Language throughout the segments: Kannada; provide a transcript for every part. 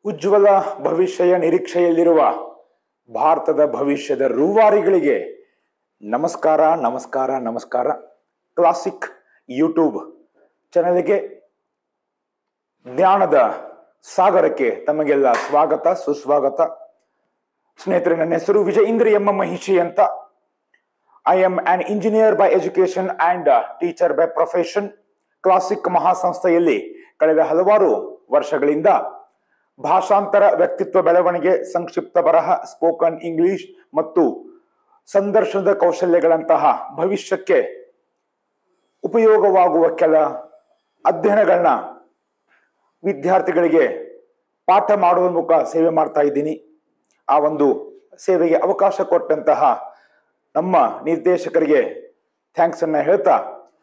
ಉಜ್ವಲ ಭವಿಷ್ಯ ನಿರೀಕ್ಷೆಯಲ್ಲಿರುವ ಭಾರತದ ಭವಿಷ್ಯದ ರೂವಾರಿಗಳಿಗೆ ನಮಸ್ಕಾರ ನಮಸ್ಕಾರ ನಮಸ್ಕಾರ ಕ್ಲಾಸಿಕ್ ಯೂಟ್ಯೂಬ್ ಚಾನಲ್ಗೆ ಜ್ಞಾನದ ಸಾಗರಕ್ಕೆ ತಮಗೆಲ್ಲ ಸ್ವಾಗತ ಸುಸ್ವಾಗತ ಸ್ನೇಹಿತರೆ ನನ್ನ ಹೆಸರು ವಿಜಯೇಂದ್ರ ಎಂ ಮಹಿಷಿ ಅಂತ I am an engineer by education and teacher by profession classic ಮಹಾಸಂಸ್ಥೆಯಲ್ಲಿ ಕಳೆದ ಹಲವಾರು ವರ್ಷಗಳಿಂದ ಭಾಷಾಂತರ ವ್ಯಕ್ತಿತ್ವ ಬೆಳವಣಿಗೆ ಸಂಕ್ಷಿಪ್ತ ಬರಹ ಸ್ಪೋಕನ್ ಇಂಗ್ಲಿಷ್ ಮತ್ತು ಸಂದರ್ಶನದ ಕೌಶಲ್ಯಗಳಂತಹ ಭವಿಷ್ಯಕ್ಕೆ ಉಪಯೋಗವಾಗುವ ಕೆಲ ಅಧ್ಯಯನಗಳನ್ನ ವಿದ್ಯಾರ್ಥಿಗಳಿಗೆ ಪಾಠ ಮಾಡುವ ಮುಖ ಸೇವೆ ಮಾಡ್ತಾ ಇದ್ದೀನಿ ಆ ಒಂದು ಸೇವೆಗೆ ಅವಕಾಶ ಕೊಟ್ಟಂತಹ ನಮ್ಮ ನಿರ್ದೇಶಕರಿಗೆ ಥ್ಯಾಂಕ್ಸ್ ಅನ್ನ ಹೇಳ್ತಾ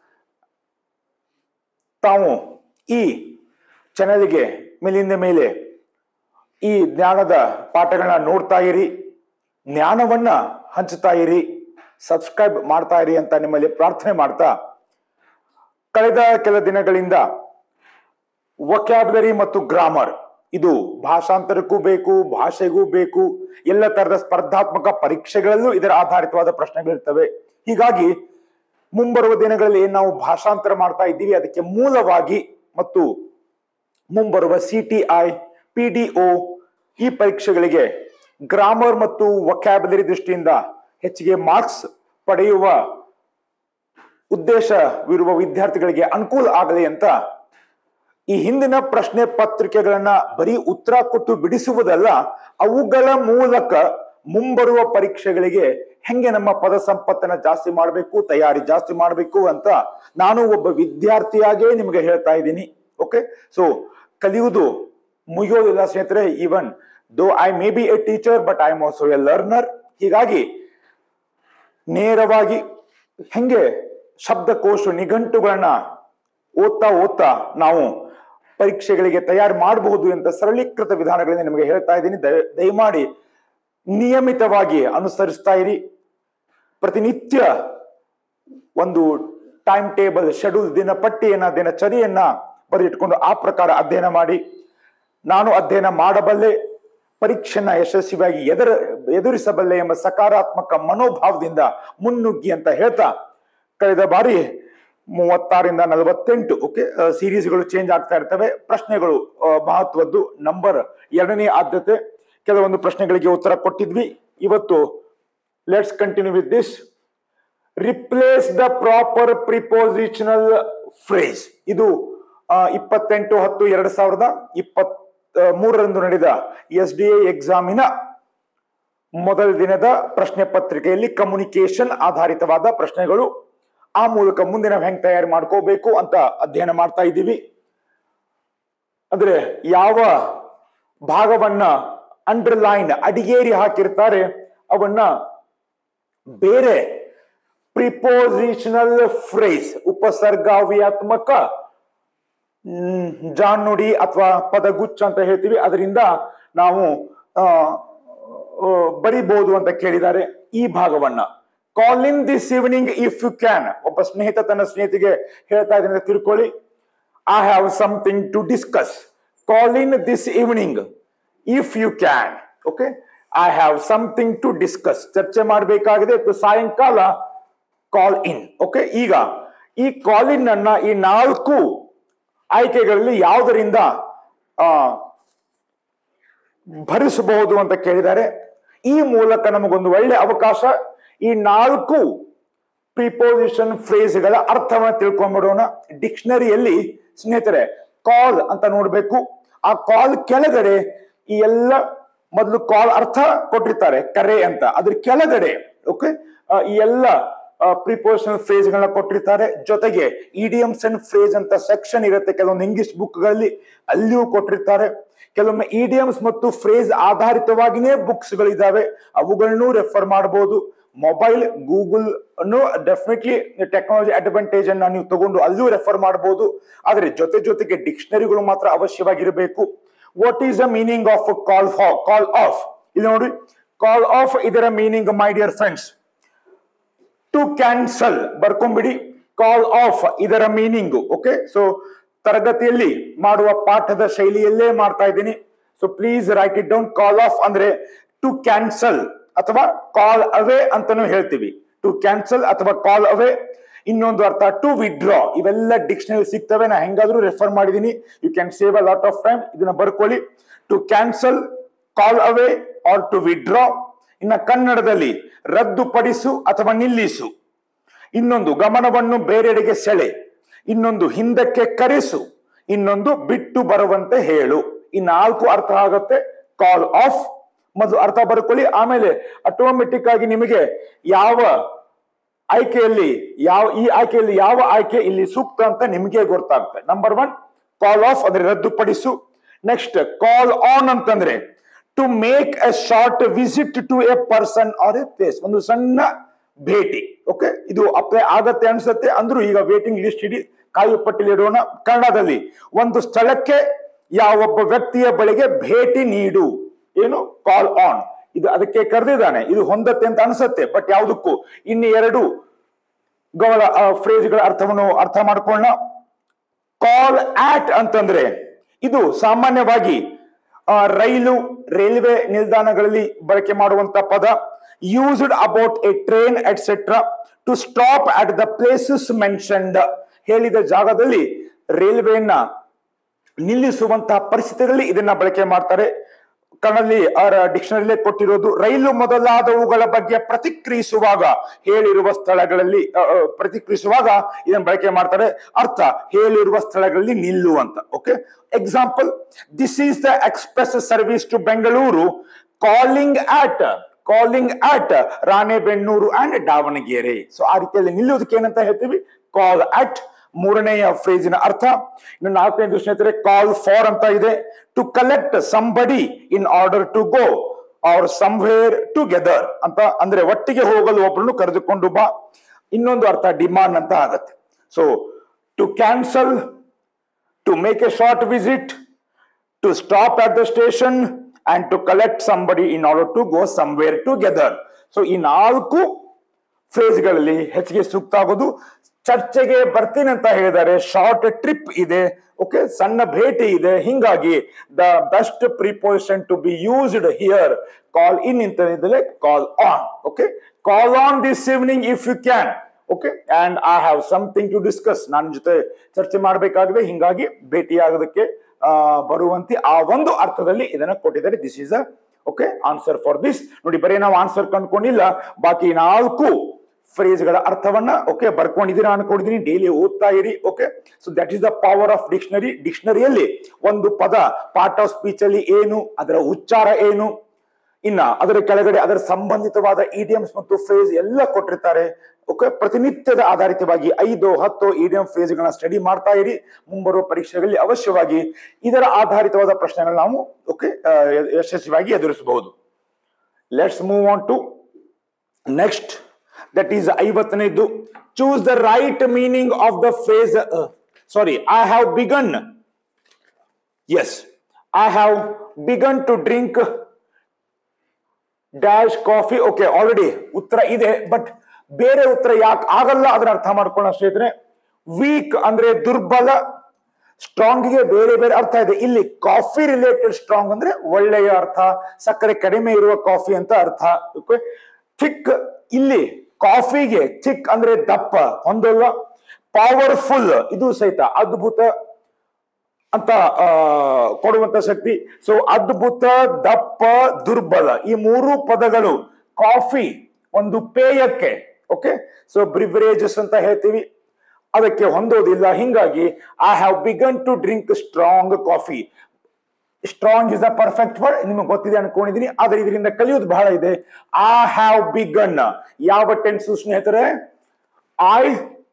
ತಾವು ಈ ಚಾನಲ್ಗೆ ಮೇಲಿಂದ ಮೇಲೆ ಈ ಜ್ಞಾನದ ಪಾಠಗಳನ್ನ ನೋಡ್ತಾ ಇರಿ ಜ್ಞಾನವನ್ನ ಹಂಚ್ತಾ ಇರಿ ಸಬ್ಸ್ಕ್ರೈಬ್ ಮಾಡ್ತಾ ಇರಿ ಅಂತ ನಿಮ್ಮಲ್ಲಿ ಪ್ರಾರ್ಥನೆ ಮಾಡ್ತಾ ಕಳೆದ ಕೆಲ ದಿನಗಳಿಂದ ವೊಕ್ಯಾಬುಲರಿ ಮತ್ತು ಗ್ರಾಮರ್ ಇದು ಭಾಷಾಂತರಕ್ಕೂ ಬೇಕು ಭಾಷೆಗೂ ಬೇಕು ಎಲ್ಲ ತರದ ಸ್ಪರ್ಧಾತ್ಮಕ ಪರೀಕ್ಷೆಗಳಲ್ಲೂ ಇದರ ಆಧಾರಿತವಾದ ಪ್ರಶ್ನೆಗಳಿರ್ತವೆ ಹೀಗಾಗಿ ಮುಂಬರುವ ದಿನಗಳಲ್ಲಿ ಏನ್ ನಾವು ಭಾಷಾಂತರ ಮಾಡ್ತಾ ಇದ್ದೀವಿ ಅದಕ್ಕೆ ಮೂಲವಾಗಿ ಮತ್ತು ಮುಂಬರುವ C T I P D O ಈ ಪರೀಕ್ಷೆಗಳಿಗೆ ಗ್ರಾಮರ್ ಮತ್ತು ವೊಕ್ಯಾಬುಲರಿ ದೃಷ್ಟಿಯಿಂದ ಹೆಚ್ಚಿಗೆ ಮಾರ್ಕ್ಸ್ ಪಡೆಯುವ ಉದ್ದೇಶವಿರುವ ವಿದ್ಯಾರ್ಥಿಗಳಿಗೆ ಅನುಕೂಲ ಆಗಲಿ ಅಂತ ಈ ಹಿಂದಿನ ಪ್ರಶ್ನೆ ಪತ್ರಿಕೆಗಳನ್ನ ಬರೀ ಉತ್ತರ ಕೊಟ್ಟು ಬಿಡಿಸುವುದಲ್ಲ ಅವುಗಳ ಮೂಲಕ ಮುಂಬರುವ ಪರೀಕ್ಷೆಗಳಿಗೆ ಹೆಂಗೆ ನಮ್ಮ ಪದ ಸಂಪತ್ತನ್ನ ಜಾಸ್ತಿ ಮಾಡಬೇಕು ತಯಾರಿ ಜಾಸ್ತಿ ಮಾಡಬೇಕು ಅಂತ ನಾನು ಒಬ್ಬ ವಿದ್ಯಾರ್ಥಿಯಾಗೇ ನಿಮಗೆ ಹೇಳ್ತಾ ಇದ್ದೀನಿ ಓಕೆ ಸೊ ಕಲಿಯುವುದು ಮುಗಿಯೋದಿಲ್ಲ ಸ್ನೇಹಿತರೆ even though I may be a teacher but I am also a learner ಹೀಗಾಗಿ ನೇರವಾಗಿ ಹೆಂಗೆ ಶಬ್ದಕೋಶ ನಿಘಂಟುಗಳನ್ನ ಓದ್ತಾ ಓದ್ತಾ ನಾವು ಪರೀಕ್ಷೆಗಳಿಗೆ ತಯಾರು ಮಾಡಬಹುದು ಅಂತ ಸರಳೀಕೃತ ವಿಧಾನಗಳಿಂದ ನಿಮಗೆ ಹೇಳ್ತಾ ಇದ್ದೀನಿ ದಯ ದಯಮಾಡಿ ನಿಯಮಿತವಾಗಿ ಅನುಸರಿಸ್ತಾ ಇರಿ ಪ್ರತಿನಿತ್ಯ ಒಂದು ಟೈಮ್ ಟೇಬಲ್ ಶೆಡ್ಯೂಲ್ ದಿನಪಟ್ಟಿಯನ್ನ ದಿನಚರಿಯನ್ನ ಬರೆದಿಟ್ಕೊಂಡು ಆ ಪ್ರಕಾರ ಅಧ್ಯಯನ ಮಾಡಿ ನಾನು ಅಧ್ಯಯನ ಮಾಡಬಲ್ಲೆ ಪರೀಕ್ಷೆನ ಯಶಸ್ವಿಯಾಗಿ ಎದುರ ಎದುರಿಸಬಲ್ಲೆ ಎಂಬ ಸಕಾರಾತ್ಮಕ ಮನೋಭಾವದಿಂದ ಮುನ್ನುಗ್ಗಿ ಅಂತ ಹೇಳ್ತಾ ಕಳೆದ ಬಾರಿ ಮೂವತ್ತಾರಿಂದ ನಲವತ್ತೆಂಟು ಓಕೆ ಸೀರೀಸ್ಗಳು ಚೇಂಜ್ ಆಗ್ತಾ ಇರ್ತವೆ ಪ್ರಶ್ನೆಗಳು ಆ, ಮಹತ್ವದ್ದು ನಂಬರ್ ಎರಡನೇ ಆದ್ಯತೆ ಕೆಲವೊಂದು ಪ್ರಶ್ನೆಗಳಿಗೆ ಉತ್ತರ ಕೊಟ್ಟಿದ್ವಿ ಇವತ್ತು let's continue with this replace the proper prepositional phrase ಇದು ಆ, ಇಪ್ಪತ್ತೆಂಟು ಹತ್ತು ಎರಡ್ ಸಾವಿರದ ಇಪ್ಪತ್ ಆ, ಮೂರರಂದು ನಡೆದ ಎಸ್ ಡಿ ಎ ಎಕ್ಸಾಮಿನ ಮೊದಲ ದಿನದ ಪ್ರಶ್ನೆ ಪತ್ರಿಕೆಯಲ್ಲಿ ಕಮ್ಯುನಿಕೇಶನ್ ಆಧಾರಿತವಾದ ಪ್ರಶ್ನೆಗಳು ಆ ಮೂಲಕ ಮುಂದೆ ನಾವು ಹೆಂಗ್ ತಯಾರು ಮಾಡ್ಕೋಬೇಕು ಅಂತ ಅಧ್ಯಯನ ಮಾಡ್ತಾ ಇದ್ದೀವಿ ಅಂದ್ರೆ ಯಾವ ಭಾಗವನ್ನ ಅಂಡರ್ಲೈನ್ ಅಡಿಗೇರಿ ಹಾಕಿರ್ತಾರೆ ಅವನ್ನ ಬೇರೆ ಪ್ರಿಪೋಸಿಷನಲ್ ಫ್ರೇಸ್ ಉಪಸರ್ಗಾವ್ಯಾತ್ಮಕ ಹ್ಮ್, ಜಾನುಡಿ ಅಥವಾ ಪದಗುಚ್ಛ ಅಂತ ಹೇಳ್ತೀವಿ ಅದರಿಂದ ನಾವು ಆ, ಆ, ಬರಿಬಹುದು ಅಂತ ಕೇಳಿದ್ದಾರೆ ಈ ಭಾಗವನ್ನ call in this evening if you can ಒಬ್ಬ ಸ್ನೇಹಿತ ತನ್ನ ಸ್ನೇಹಿತಿಗೆ ಹೇಳ್ತಾ ಇದ್ದೀನಿ ಅಂತ ತಿಳ್ಕೊಳ್ಳಿ I have something to discuss call in this evening if you can okay I have something to discuss ಚರ್ಚೆ ಮಾಡಬೇಕಾಗಿದೆ ಇವತ್ತು ಸಾಯಂಕಾಲ ಕಾಲ್ ಇನ್ ಓಕೆ ಈಗ ಈ ಕಾಲ್ ಇನ್ ಅನ್ನ ಈ ನಾಲ್ಕು ಆಯ್ಕೆಗಳಲ್ಲಿ ಯಾವುದರಿಂದ ಆ ಭರಿಸಬಹುದು ಅಂತ ಕೇಳಿದ್ದಾರೆ ಈ ಮೂಲಕ ನಮಗೊಂದು ಒಳ್ಳೆ ಅವಕಾಶ ಈ ನಾಲ್ಕು ಪ್ರಿಪೋಸಿಷನ್ ಫ್ರೇಸ್ಗಳ ಅರ್ಥವನ್ನ ತಿಳ್ಕೊಂಡ್ಬಿಡೋಣ ಡಿಕ್ಷನರಿಯಲ್ಲಿ ಸ್ನೇಹಿತರೆ ಕಾಲ್ ಅಂತ ನೋಡ್ಬೇಕು ಆ ಕಾಲ್ ಕೆಳಗಡೆ ಈ ಎಲ್ಲ ಮೊದಲು ಕಾಲ್ ಅರ್ಥ ಕೊಟ್ಟಿರ್ತಾರೆ ಕರೆ ಅಂತ ಅದ್ರ ಕೆಳಗಡೆ ಓಕೆ ಈ ಎಲ್ಲ ಪ್ರಿಪೋಸಿಷನ್ ಫ್ರೇಸ್ ಗಳನ್ನ ಕೊಟ್ಟಿರ್ತಾರೆ ಜೊತೆಗೆ ಇಡಿಯಮ್ಸ್ ಅಂಡ್ ಫ್ರೇಸ್ ಅಂತ ಸೆಕ್ಷನ್ ಇರುತ್ತೆ ಕೆಲವೊಂದು ಇಂಗ್ಲಿಷ್ ಬುಕ್ ಗಳಲ್ಲಿ ಅಲ್ಲಿಯೂ ಕೊಟ್ಟಿರ್ತಾರೆ ಕೆಲವೊಮ್ಮೆ ಇಡಿಯಮ್ಸ್ ಮತ್ತು ಫ್ರೇಸ್ ಆಧಾರಿತವಾಗಿನೇ ಬುಕ್ಸ್ ಗಳಿದಾವೆ ಅವುಗಳನ್ನೂ ರೆಫರ್ ಮಾಡಬಹುದು ಮೊಬೈಲ್ ಗೂಗಲ್ ಅನ್ನು ಡೆಫಿನೆಟ್ಲಿ ಟೆಕ್ನಾಲಜಿ ಅಡ್ವಾಂಟೇಜ್ ಅನ್ನ ನೀವು ತಗೊಂಡು ಅಲ್ಲೂ ರೆಫರ್ ಮಾಡಬಹುದು ಆದ್ರೆ ಜೊತೆ ಜೊತೆಗೆ ಡಿಕ್ಷನರಿಗಳು ಮಾತ್ರ ಅವಶ್ಯವಾಗಿರಬೇಕು what is the meaning of call call off ಇಲ್ಲಿ ನೋಡಿ ಕಾಲ್ ಆಫ್ ಇದರ meaning my dear friends to cancel ಬರ್ಕೊಂಬಿಡಿ ಕಾಲ್ ಆಫ್ ಇದರ ಮೀನಿಂಗ್ ಓಕೆ ಸೊ ತರಗತಿಯಲ್ಲಿ ಮಾಡುವ ಪಾಠದ ಶೈಲಿಯಲ್ಲೇ ಮಾಡ್ತಾ ಇದ್ದೀನಿ so please write it down call off ಅಂದ್ರೆ ಟು ಕ್ಯಾನ್ಸಲ್ ಅಥವಾ ಕಾಲ್ ಅವೇ ಅಂತಾನು ಹೇಳ್ತೀವಿ ಟು ಕ್ಯಾನ್ಸಲ್ ಅಥವಾ ಕಾಲ್ ಅವೇ ಇನ್ನೊಂದು ಅರ್ಥ ಟು ವಿಡ್ರಾ ಇವೆಲ್ಲ ಡಿಕ್ಷನರಿ ಸಿಗ್ತವೆ ನಾ ಹೆಂಗಾದ್ರೂ ರೆಫರ್ ಮಾಡಿದೀನಿ you can save a lot of time ಇದನ್ನ ಬರ್ಕೊಳ್ಳಿ to cancel call away or to withdraw ಇನ್ನ ಕನ್ನಡದಲ್ಲಿ ರದ್ದುಪಡಿಸು ಅಥವಾ ನಿಲ್ಲಿಸು ಇನ್ನೊಂದು ಗಮನವನ್ನು ಬೇರೆಡೆಗೆ ಸೆಳೆ ಇನ್ನೊಂದು ಹಿಂದಕ್ಕೆ ಕರೆಸು ಇನ್ನೊಂದು ಬಿಟ್ಟು ಬರುವಂತೆ ಹೇಳು ಈ ನಾಲ್ಕು ಅರ್ಥ ಆಗುತ್ತೆ ಕಾಲ್ ಆಫ್ ಮೊದಲು ಅರ್ಥ ಬರ್ಕೊಳ್ಳಿ ಆಮೇಲೆ ಆಟೋಮೆಟಿಕ್ ಆಗಿ ನಿಮಗೆ ಯಾವ ಆಯ್ಕೆಯಲ್ಲಿ ಯಾವ ಈ ಆಯ್ಕೆಯಲ್ಲಿ ಯಾವ ಆಯ್ಕೆ ಇಲ್ಲಿ ಸೂಕ್ತ ಅಂತ ನಿಮಗೆ ಗೊತ್ತಾಗುತ್ತೆ ನಂಬರ್ ಒನ್ ಕಾಲ್ ಆಫ್ ಅಂದ್ರೆ ರದ್ದುಪಡಿಸು ನೆಕ್ಸ್ಟ್ ಕಾಲ್ ಆನ್ ಅಂತಂದ್ರೆ to make a short visit to a person or a place ಒಂದು ಸಣ್ಣ ಭೇಟಿ ಓಕೆ ಇದು ಅಪ್ಲೈ ಆಗತ್ತೆ ಅನ್ಸುತ್ತೆ ಅಂದ್ರೂ ಈಗ ವೇಟಿಂಗ್ ಲಿಸ್ಟ್ ಇಡಿ ಕಾಯು ಪಟ್ಟಿಲಿ ಇಡೋಣ ಕನ್ನಡದಲ್ಲಿ ಒಂದು ಸ್ಥಳಕ್ಕೆ ಯಾವೊಬ್ಬ ವ್ಯಕ್ತಿಯ ಬಳಿಗೆ ಭೇಟಿ ನೀಡು ಏನು ಕಾಲ್ ಆನ್ ಇದು ಅದಕ್ಕೆ ಕರೆದಿದ್ದಾನೆ ಇದು ಹೊಂದತ್ತೆ ಅಂತ ಅನ್ಸುತ್ತೆ ಬಟ್ ಯಾವುದಕ್ಕೂ ಇನ್ನು ಎರಡು ಗಳ ಫ್ರೇಜ್ಗಳ ಅರ್ಥವನ್ನು ಅರ್ಥ ಮಾಡ್ಕೊಳ್ಳೋಣ ಕಾಲ್ ಆಟ್ ಅಂತಂದ್ರೆ ಇದು ಸಾಮಾನ್ಯವಾಗಿ ಆ, ರೈಲು ರೈಲ್ವೆ ನಿಲ್ದಾಣಗಳಲ್ಲಿ ಬಳಕೆ ಮಾಡುವಂತ ಪದ used about a train etcetera to stop at the places mentioned ಹೇಳಿದ ಜಾಗದಲ್ಲಿ ರೈಲ್ವೆಯನ್ನ ನಿಲ್ಲಿಸುವಂತಹ ಪರಿಸ್ಥಿತಿಗಳಲ್ಲಿ ಇದನ್ನ ಬಳಕೆ ಮಾಡ್ತಾರೆ ಕನ್ನಡದಲ್ಲಿ ಅವರ ಡಿಕ್ಷನರಿಲೇ ಕೊಟ್ಟಿರೋದು ರೈಲು ಮೊದಲಾದವುಗಳ ಬಗ್ಗೆ ಪ್ರತಿಕ್ರಿಯಿಸುವಾಗ ಹೇಳಿರುವ ಸ್ಥಳಗಳಲ್ಲಿ ಅ, ಅ, ಪ್ರತಿಕ್ರಿಯಿಸುವಾಗ ಇದನ್ನ ಬಳಕೆ ಮಾಡ್ತಾರೆ ಅರ್ಥ ಹೇಳಿರುವ ಸ್ಥಳಗಳಲ್ಲಿ ನಿಲ್ಲು ಅಂತ okay example this is the express service to Bengaluru calling at calling at Ranebennur and Davanagere so ಆ ರೀತಿಯಲ್ಲಿ ನಿಲ್ಲುವುದಕ್ಕೆ ಏನಂತ ಹೇಳ್ತೀವಿ ಕಾಲ್ ಅಟ್ ಮೂರನೆಯ ಫ್ರೇಜಿನ ಅರ್ಥ ಇನ್ನು ನಾಲ್ಕನೇ ಸ್ನೇಹಿತರೆ ಕಾಲ್ ಫಾರ್ ಅಂತ ಇದೆ to collect somebody in order to go or somewhere together ಅಂತ ಅಂದ್ರೆ ಒಟ್ಟಿಗೆ ಹೋಗಲು ಒಬ್ಬರನ್ನು ಕರೆದುಕೊಂಡು ಬಾ ಇನ್ನೊಂದು ಅರ್ಥ ಡಿಮಾಂಡ್ ಅಂತ ಆಗತ್ತೆ so to cancel to make a short visit to stop at the station and to collect somebody in order to go somewhere together. So ಈ ನಾಲ್ಕು ಫೇಸ್ಗಳಲ್ಲಿ ಹೆಚ್ಚಿಗೆ ಸೂಕ್ತ ಆಗೋದು ಚರ್ಚೆಗೆ ಬರ್ತೀನಿ ಅಂತ ಹೇಳಿದ್ದಾರೆ ಶಾರ್ಟ್ ಟ್ರಿಪ್ ಇದೆ ಓಕೆ ಸಣ್ಣ ಭೇಟಿ ಇದೆ ಹಿಂಗಾಗಿ the best preposition to be used here call in ಅಂತ ಇದ್ರೆ call on okay call on this evening if you can okay and I have something to discuss ನನ್ನ ಜೊತೆ ಚರ್ಚೆ ಮಾಡಬೇಕಾಗಿದೆ ಹಿಂಗಾಗಿ ಭೇಟಿಯಾಗೋದಕ್ಕೆ ಆ, ಬರುವಂತೆ ಆ ಒಂದು ಅರ್ಥದಲ್ಲಿ ಇದನ್ನ ಕೊಟ್ಟಿದ್ದಾರೆ this is a okay answer for this ನೋಡಿ ಬರೀ ನಾವು ಆನ್ಸರ್ ಕಂಡ್ಕೊಂಡಿಲ್ಲ ಬಾಕಿ ನಾಲ್ಕು ಫ್ರೇಸ್ಗಳ ಅರ್ಥವನ್ನ ಓಕೆ ಬರ್ಕೊಂಡಿದ್ದೀರಾ ಅನ್ಕೊಂಡಿದೀನಿ ಡೈಲಿ ಓದ್ತಾ ಇರಿ okay so that is the power of dictionary ಡಿಕ್ಷನರಿಯಲ್ಲಿ ಒಂದು ಪದ ಪಾರ್ಟ್ ಆಫ್ ಸ್ಪೀಚ್ ಅಲ್ಲಿ ಏನು ಅದರ ಉಚ್ಚಾರ ಏನು ಇನ್ನ ಅದರ ಕೆಳಗಡೆ ಅದರ ಸಂಬಂಧಿತವಾದ ಇಡಿಯಮ್ಸ್ ಮತ್ತು ಫ್ರೇಸ್ ಎಲ್ಲ ಕೊಟ್ಟಿರ್ತಾರೆ ಓಕೆ ಪ್ರತಿನಿತ್ಯದ ಆಧಾರಿತವಾಗಿ ಐದು ಹತ್ತು ಇಡಿಯಂ ಫ್ರೇಸ್ ಗಳನ್ನ ಸ್ಟಡಿ ಮಾಡ್ತಾ ಇರಿ ಮುಂಬರುವ ಪರೀಕ್ಷೆಗಳಲ್ಲಿ ಅವಶ್ಯವಾಗಿ ಇದರ ಆಧಾರಿತವಾದ ಪ್ರಶ್ನೆಗಳನ್ನ ನಾವು ಓಕೆ ಯಶಸ್ವಿಯಾಗಿ ಎದುರಿಸಬಹುದು let's move on to next that is ಐವತ್ತನೇದು choose the right meaning of the phrase sorry I have begun yes I have begun to drink dash coffee okay already ಉತ್ತರ ಇದೆ ಬಟ್ ಬೇರೆ ಉತ್ತರ ಯಾಕೆ ಆಗಲ್ಲ ಅದನ್ನ ಅರ್ಥ ಮಾಡ್ಕೊಳ್ಳೋ ಸ್ನೇಹಿತರೆ ವೀಕ್ ಅಂದ್ರೆ ದುರ್ಬಲ ಸ್ಟ್ರಾಂಗ್ ಗೆ ಬೇರೆ ಬೇರೆ ಅರ್ಥ ಇದೆ ಇಲ್ಲಿ ಕಾಫಿ ರಿಲೇಟೆಡ್ ಸ್ಟ್ರಾಂಗ್ ಅಂದ್ರೆ ಒಳ್ಳೆಯ ಅರ್ಥ ಸಕ್ಕರೆ ಕಡಿಮೆ ಇರುವ ಕಾಫಿ ಅಂತ ಅರ್ಥ ಥಿಕ್ ಇಲ್ಲಿ ಕಾಫಿಗೆ ಥಿಕ್ ಅಂದ್ರೆ ದಪ್ಪ ಹೊಂದಲ್ಲ ಪವರ್ಫುಲ್ ಇದು ಸಹಿತ ಅದ್ಭುತ ಅಂತ ಆ, ಕೊಡುವಂತ ಶಕ್ತಿ ಸೊ ಅದ್ಭುತ ದಪ್ಪ ದುರ್ಬಲ ಈ ಮೂರು ಪದಗಳು ಕಾಫಿ ಒಂದು ಪೇಯಕ್ಕೆ ಓಕೆ ಸೊ ಬ್ರಿವರೇಜಸ್ ಅಂತ ಹೇಳ್ತೀವಿ ಅದಕ್ಕೆ ಹೊಂದೋದಿಲ್ಲ ಹಿಂಗಾಗಿ I have begun to drink strong coffee strong is the perfect word ನಿಮಗೆ ಗೊತ್ತಿದೆ ಅನ್ಕೊಂಡಿದೀನಿ ಆದ್ರೆ ಇದರಿಂದ ಕಲಿಯೋದು ಬಹಳ ಇದೆ ಐ ಹ್ಯಾವ್ ಬಿಗನ್ ಯಾವ ಟೆನ್ಸ್ ಸ್ನೇಹಿತರೆ ಐ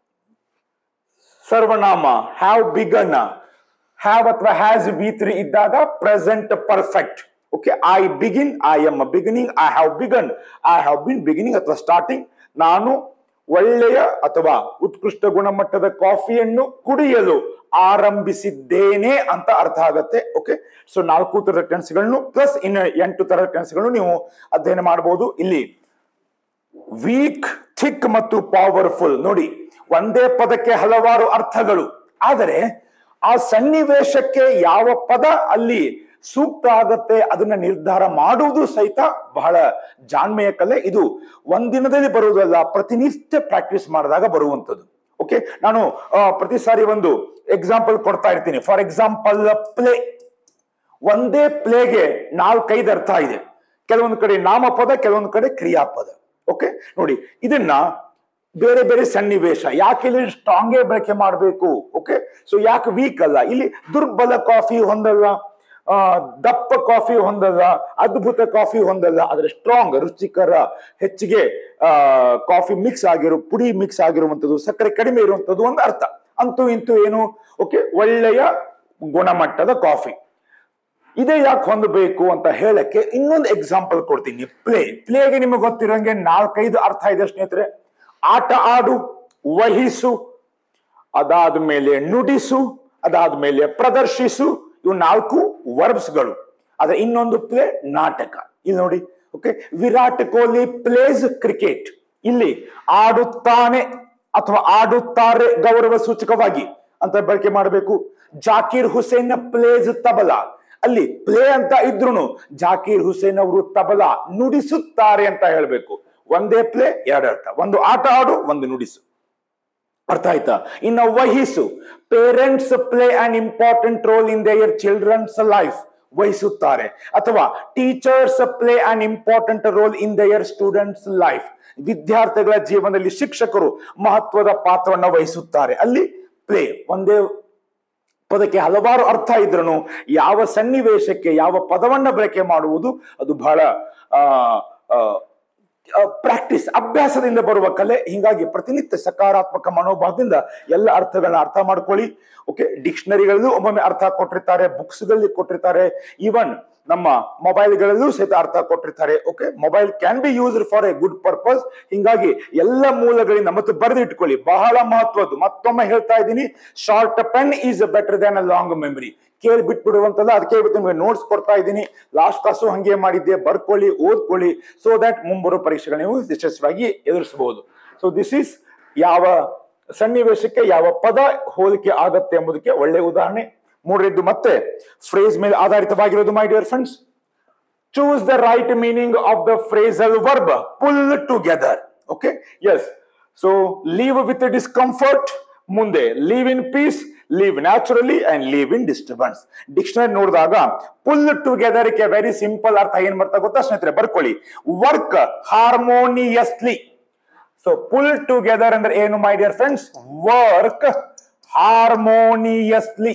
ಸರ್ವನಾಮ ಹ್ಯಾವ್ ಬಿಗನ್ ಹ್ಯಾವ್ ಅಥವಾ ಹ್ಯಾಸ್ ವಿ ತ್ರೀ ಇದ್ದಾಗ present perfect okay I begin I am beginning I have begun I have been beginning ಅಥವಾ ಸ್ಟಾರ್ಟಿಂಗ್ ನಾನು ಒಳ್ಳೆಯ ಅಥವಾ ಉತ್ಕೃಷ್ಟ ಗುಣಮಟ್ಟದ ಕಾಫಿಯನ್ನು ಕುಡಿಯಲು ಆರಂಭಿಸಿದ್ದೇನೆ ಅಂತ ಅರ್ಥ ಆಗತ್ತೆ ಓಕೆ ಸೊ ನಾಲ್ಕು ತರದ ಟೆನ್ಸ್ಗಳನ್ನು ಪ್ಲಸ್ ಇನ್ನು ಎಂಟು ತರದ ಟೆನ್ಸ್ಗಳನ್ನು ನೀವು ಅಧ್ಯಯನ ಮಾಡಬಹುದು ಇಲ್ಲಿ ವೀಕ್ ಥಿಕ್ ಮತ್ತು ಪವರ್ಫುಲ್ ನೋಡಿ ಒಂದೇ ಪದಕ್ಕೆ ಹಲವಾರು ಅರ್ಥಗಳು ಆದರೆ ಆ ಸನ್ನಿವೇಶಕ್ಕೆ ಯಾವ ಪದ ಅಲ್ಲಿ ಸೂಕ್ತ ಆಗತ್ತೆ ಅದನ್ನ ನಿರ್ಧಾರ ಮಾಡುವುದು ಸಹಿತ ಬಹಳ ಜಾಣ್ಮೆಯ ಕಲೆ ಇದು ಒಂದಿನದಲ್ಲಿ ಬರುವುದಲ್ಲ ಪ್ರತಿನಿತ್ಯ ಪ್ರಾಕ್ಟೀಸ್ ಮಾಡಿದಾಗ ಬರುವಂಥದ್ದು ಓಕೆ ನಾನು ಆ, ಪ್ರತಿ ಸಾರಿ ಒಂದು ಎಕ್ಸಾಂಪಲ್ ಕೊಡ್ತಾ ಇರ್ತೀನಿ ಫಾರ್ ಎಕ್ಸಾಂಪಲ್ ಪ್ಲೇ ಒಂದೇ ಪ್ಲೇಗೆ ನಾಲ್ಕೈದು ಅರ್ಥ ಇದೆ ಕೆಲವೊಂದು ಕಡೆ ನಾಮಪದ ಕೆಲವೊಂದು ಕಡೆ ಕ್ರಿಯಾಪದ ಓಕೆ ನೋಡಿ ಇದನ್ನ ಬೇರೆ ಬೇರೆ ಸನ್ನಿವೇಶ ಯಾಕೆ ಇಲ್ಲಿ ಸ್ಟ್ರಾಂಗೇ ಬಳಕೆ ಮಾಡಬೇಕು ಓಕೆ ಸೊ ಯಾಕೆ ವೀಕ್ ಅಲ್ಲ ಇಲ್ಲಿ ದುರ್ಬಲ ಕಾಫಿ ಹೊಂದಲ್ಲ ಆ, ದಪ್ಪ ಕಾಫಿ ಹೊಂದಲ್ಲ ಅದ್ಭುತ ಕಾಫಿ ಹೊಂದಲ್ಲ ಆದ್ರೆ ಸ್ಟ್ರಾಂಗ್ ರುಚಿಕರ ಹೆಚ್ಚಿಗೆ ಆ ಕಾಫಿ ಮಿಕ್ಸ್ ಆಗಿರೋ ಪುಡಿ ಮಿಕ್ಸ್ ಆಗಿರುವಂತದ್ದು ಸಕ್ಕರೆ ಕಡಿಮೆ ಇರುವಂತದ್ದು ಒಂದು ಅರ್ಥ ಅಂತೂ ಇಂತೂ ಏನು ಓಕೆ ಒಳ್ಳೆಯ ಗುಣಮಟ್ಟದ ಕಾಫಿ ಇದೇ ಯಾಕೆ ಹೊಂದಬೇಕು ಅಂತ ಹೇಳಕ್ಕೆ ಇನ್ನೊಂದು ಎಕ್ಸಾಂಪಲ್ ಕೊಡ್ತೀನಿ ಪ್ಲೇ ಪ್ಲೇಗೆ ನಿಮಗೆ ಗೊತ್ತಿರೋಂಗೆ ನಾಲ್ಕೈದು ಅರ್ಥ ಇದೆ ಸ್ನೇಹಿತರೆ ಆಟ ಆಡು ವಹಿಸು ಅದಾದ್ಮೇಲೆ ನುಡಿಸು ಅದಾದ್ಮೇಲೆ ಪ್ರದರ್ಶಿಸು ಇವು ನಾಲ್ಕು ವರ್ಬ್ಸ್ಗಳು ಆದ್ರೆ ಇನ್ನೊಂದು ಪ್ಲೇ ನಾಟಕ ಇಲ್ಲಿ ನೋಡಿ okay Virat Kohli plays cricket ಇಲ್ಲಿ ಆಡುತ್ತಾನೆ ಅಥವಾ ಆಡುತ್ತಾರೆ ಗೌರವ ಸೂಚಕವಾಗಿ ಅಂತ ಬಳಕೆ ಮಾಡಬೇಕು ಜಾಕೀರ್ ಹುಸೇನ್ ಪ್ಲೇಸ್ ತಬಲಾ ಅಲ್ಲಿ ಪ್ಲೇ ಅಂತ ಇದ್ರು ಜಾಕೀರ್ ಹುಸೇನ್ ಅವರು ತಬಲಾ ನುಡಿಸುತ್ತಾರೆ ಅಂತ ಹೇಳ್ಬೇಕು ಒಂದೇ ಪ್ಲೇ ಎರಡು ಅರ್ಥ ಒಂದು ಆಟ ಆಡು ಒಂದು ನುಡಿಸು ಅರ್ಥ ಆಯ್ತಾ ಇನ್ನು ವಹಿಸು parents play an important role in their children's life ವಹಿಸುತ್ತಾರೆ ಅಥವಾ teachers play an important role in their students life ವಿದ್ಯಾರ್ಥಿಗಳ ಜೀವನದಲ್ಲಿ ಶಿಕ್ಷಕರು ಮಹತ್ವದ ಪಾತ್ರವನ್ನು ವಹಿಸುತ್ತಾರೆ ಅಲ್ಲಿ ಪ್ಲೇ ಒಂದೇ ಪದಕ್ಕೆ ಹಲವಾರು ಅರ್ಥ ಇದ್ರೂ ಯಾವ ಸನ್ನಿವೇಶಕ್ಕೆ ಯಾವ ಪದವನ್ನ ಬಳಕೆ ಮಾಡುವುದು ಅದು ಬಹಳ ಆ ಪ್ರಾಕ್ಟೀಸ್ ಅಭ್ಯಾಸದಿಂದ ಬರುವ ಕಲೆ ಹಿಂಗಾಗಿ ಪ್ರತಿನಿತ್ಯ ಸಕಾರಾತ್ಮಕ ಮನೋಭಾವದಿಂದ ಎಲ್ಲ ಅರ್ಥಗಳನ್ನ ಅರ್ಥ ಮಾಡ್ಕೊಳ್ಳಿ ಓಕೆ ಡಿಕ್ಷನರಿಗಳಲ್ಲೂ ಒಮ್ಮೊಮ್ಮೆ ಅರ್ಥ ಕೊಟ್ಟಿರ್ತಾರೆ ಬುಕ್ಸ್ಗಳಲ್ಲಿ ಕೊಟ್ಟಿರ್ತಾರೆ ಈವನ್ ನಮ್ಮ ಮೊಬೈಲ್ಗಳಲ್ಲೂ ಸಹಿತ ಅರ್ಥ ಕೊಟ್ಟಿರ್ತಾರೆ okay mobile can be used for a good purpose ಹಿಂಗಾಗಿ ಎಲ್ಲ ಮೂಲಗಳಿಂದ ಮತ್ತು ಬರೆದಿಟ್ಕೊಳ್ಳಿ ಬಹಳ ಮಹತ್ವದ್ದು ಮತ್ತೊಮ್ಮೆ ಹೇಳ್ತಾ ಇದ್ದೀನಿ short pen is better than a long memory ಕೇಳಿ ಬಿಟ್ಬಿಡುವಂತಲ್ಲ ಅದಕ್ಕೆ ಇವತ್ತು ನಿಮಗೆ ನೋಟ್ಸ್ ಕೊಡ್ತಾ ಇದ್ದೀನಿ ಲಾಸ್ಟ್ ಕ್ಲಾಸು ಹಂಗೆ ಮಾಡಿದ್ದೆ ಬರ್ಕೊಳ್ಳಿ ಓದ್ಕೊಳ್ಳಿ ಸೊ ದಟ್ ಮುಂಬರೋ ಪರೀಕ್ಷೆಗಳು ನೀವು ಯಶಸ್ವಿಯಾಗಿ ಎದುರಿಸಬಹುದು ಸೊ ದಿಸ್ ಈಸ್ ಯಾವ ಸನ್ನಿವೇಶಕ್ಕೆ ಯಾವ ಪದ ಹೋಲಿಕೆ ಆಗತ್ತೆ ಎಂಬುದಕ್ಕೆ ಒಳ್ಳೆ ಉದಾಹರಣೆ ಮೂರನೇದ್ದು ಮತ್ತೆ ಫ್ರೇಸ್ ಮೇಲೆ ಆಧಾರಿತವಾಗಿರೋದು my dear friends choose the right meaning of the phrasal verb pull together okay yes so live with discomfort ಮುಂದೆ live in peace live naturally and live in disturbance dictionary ನೋಡಿದಾಗ ಪುಲ್ ಟುಗೆದರ್ ಗೆ ವೆರಿ ಸಿಂಪಲ್ ಅರ್ಥ ಏನ್ ಬರ್ತಾ ಗೊತ್ತಾ ಸ್ನೇಹಿತರೆ ಬರ್ಕೊಳ್ಳಿ work harmoniously so pull together ಅಂದ್ರೆ ಏನು my dear friends work harmoniously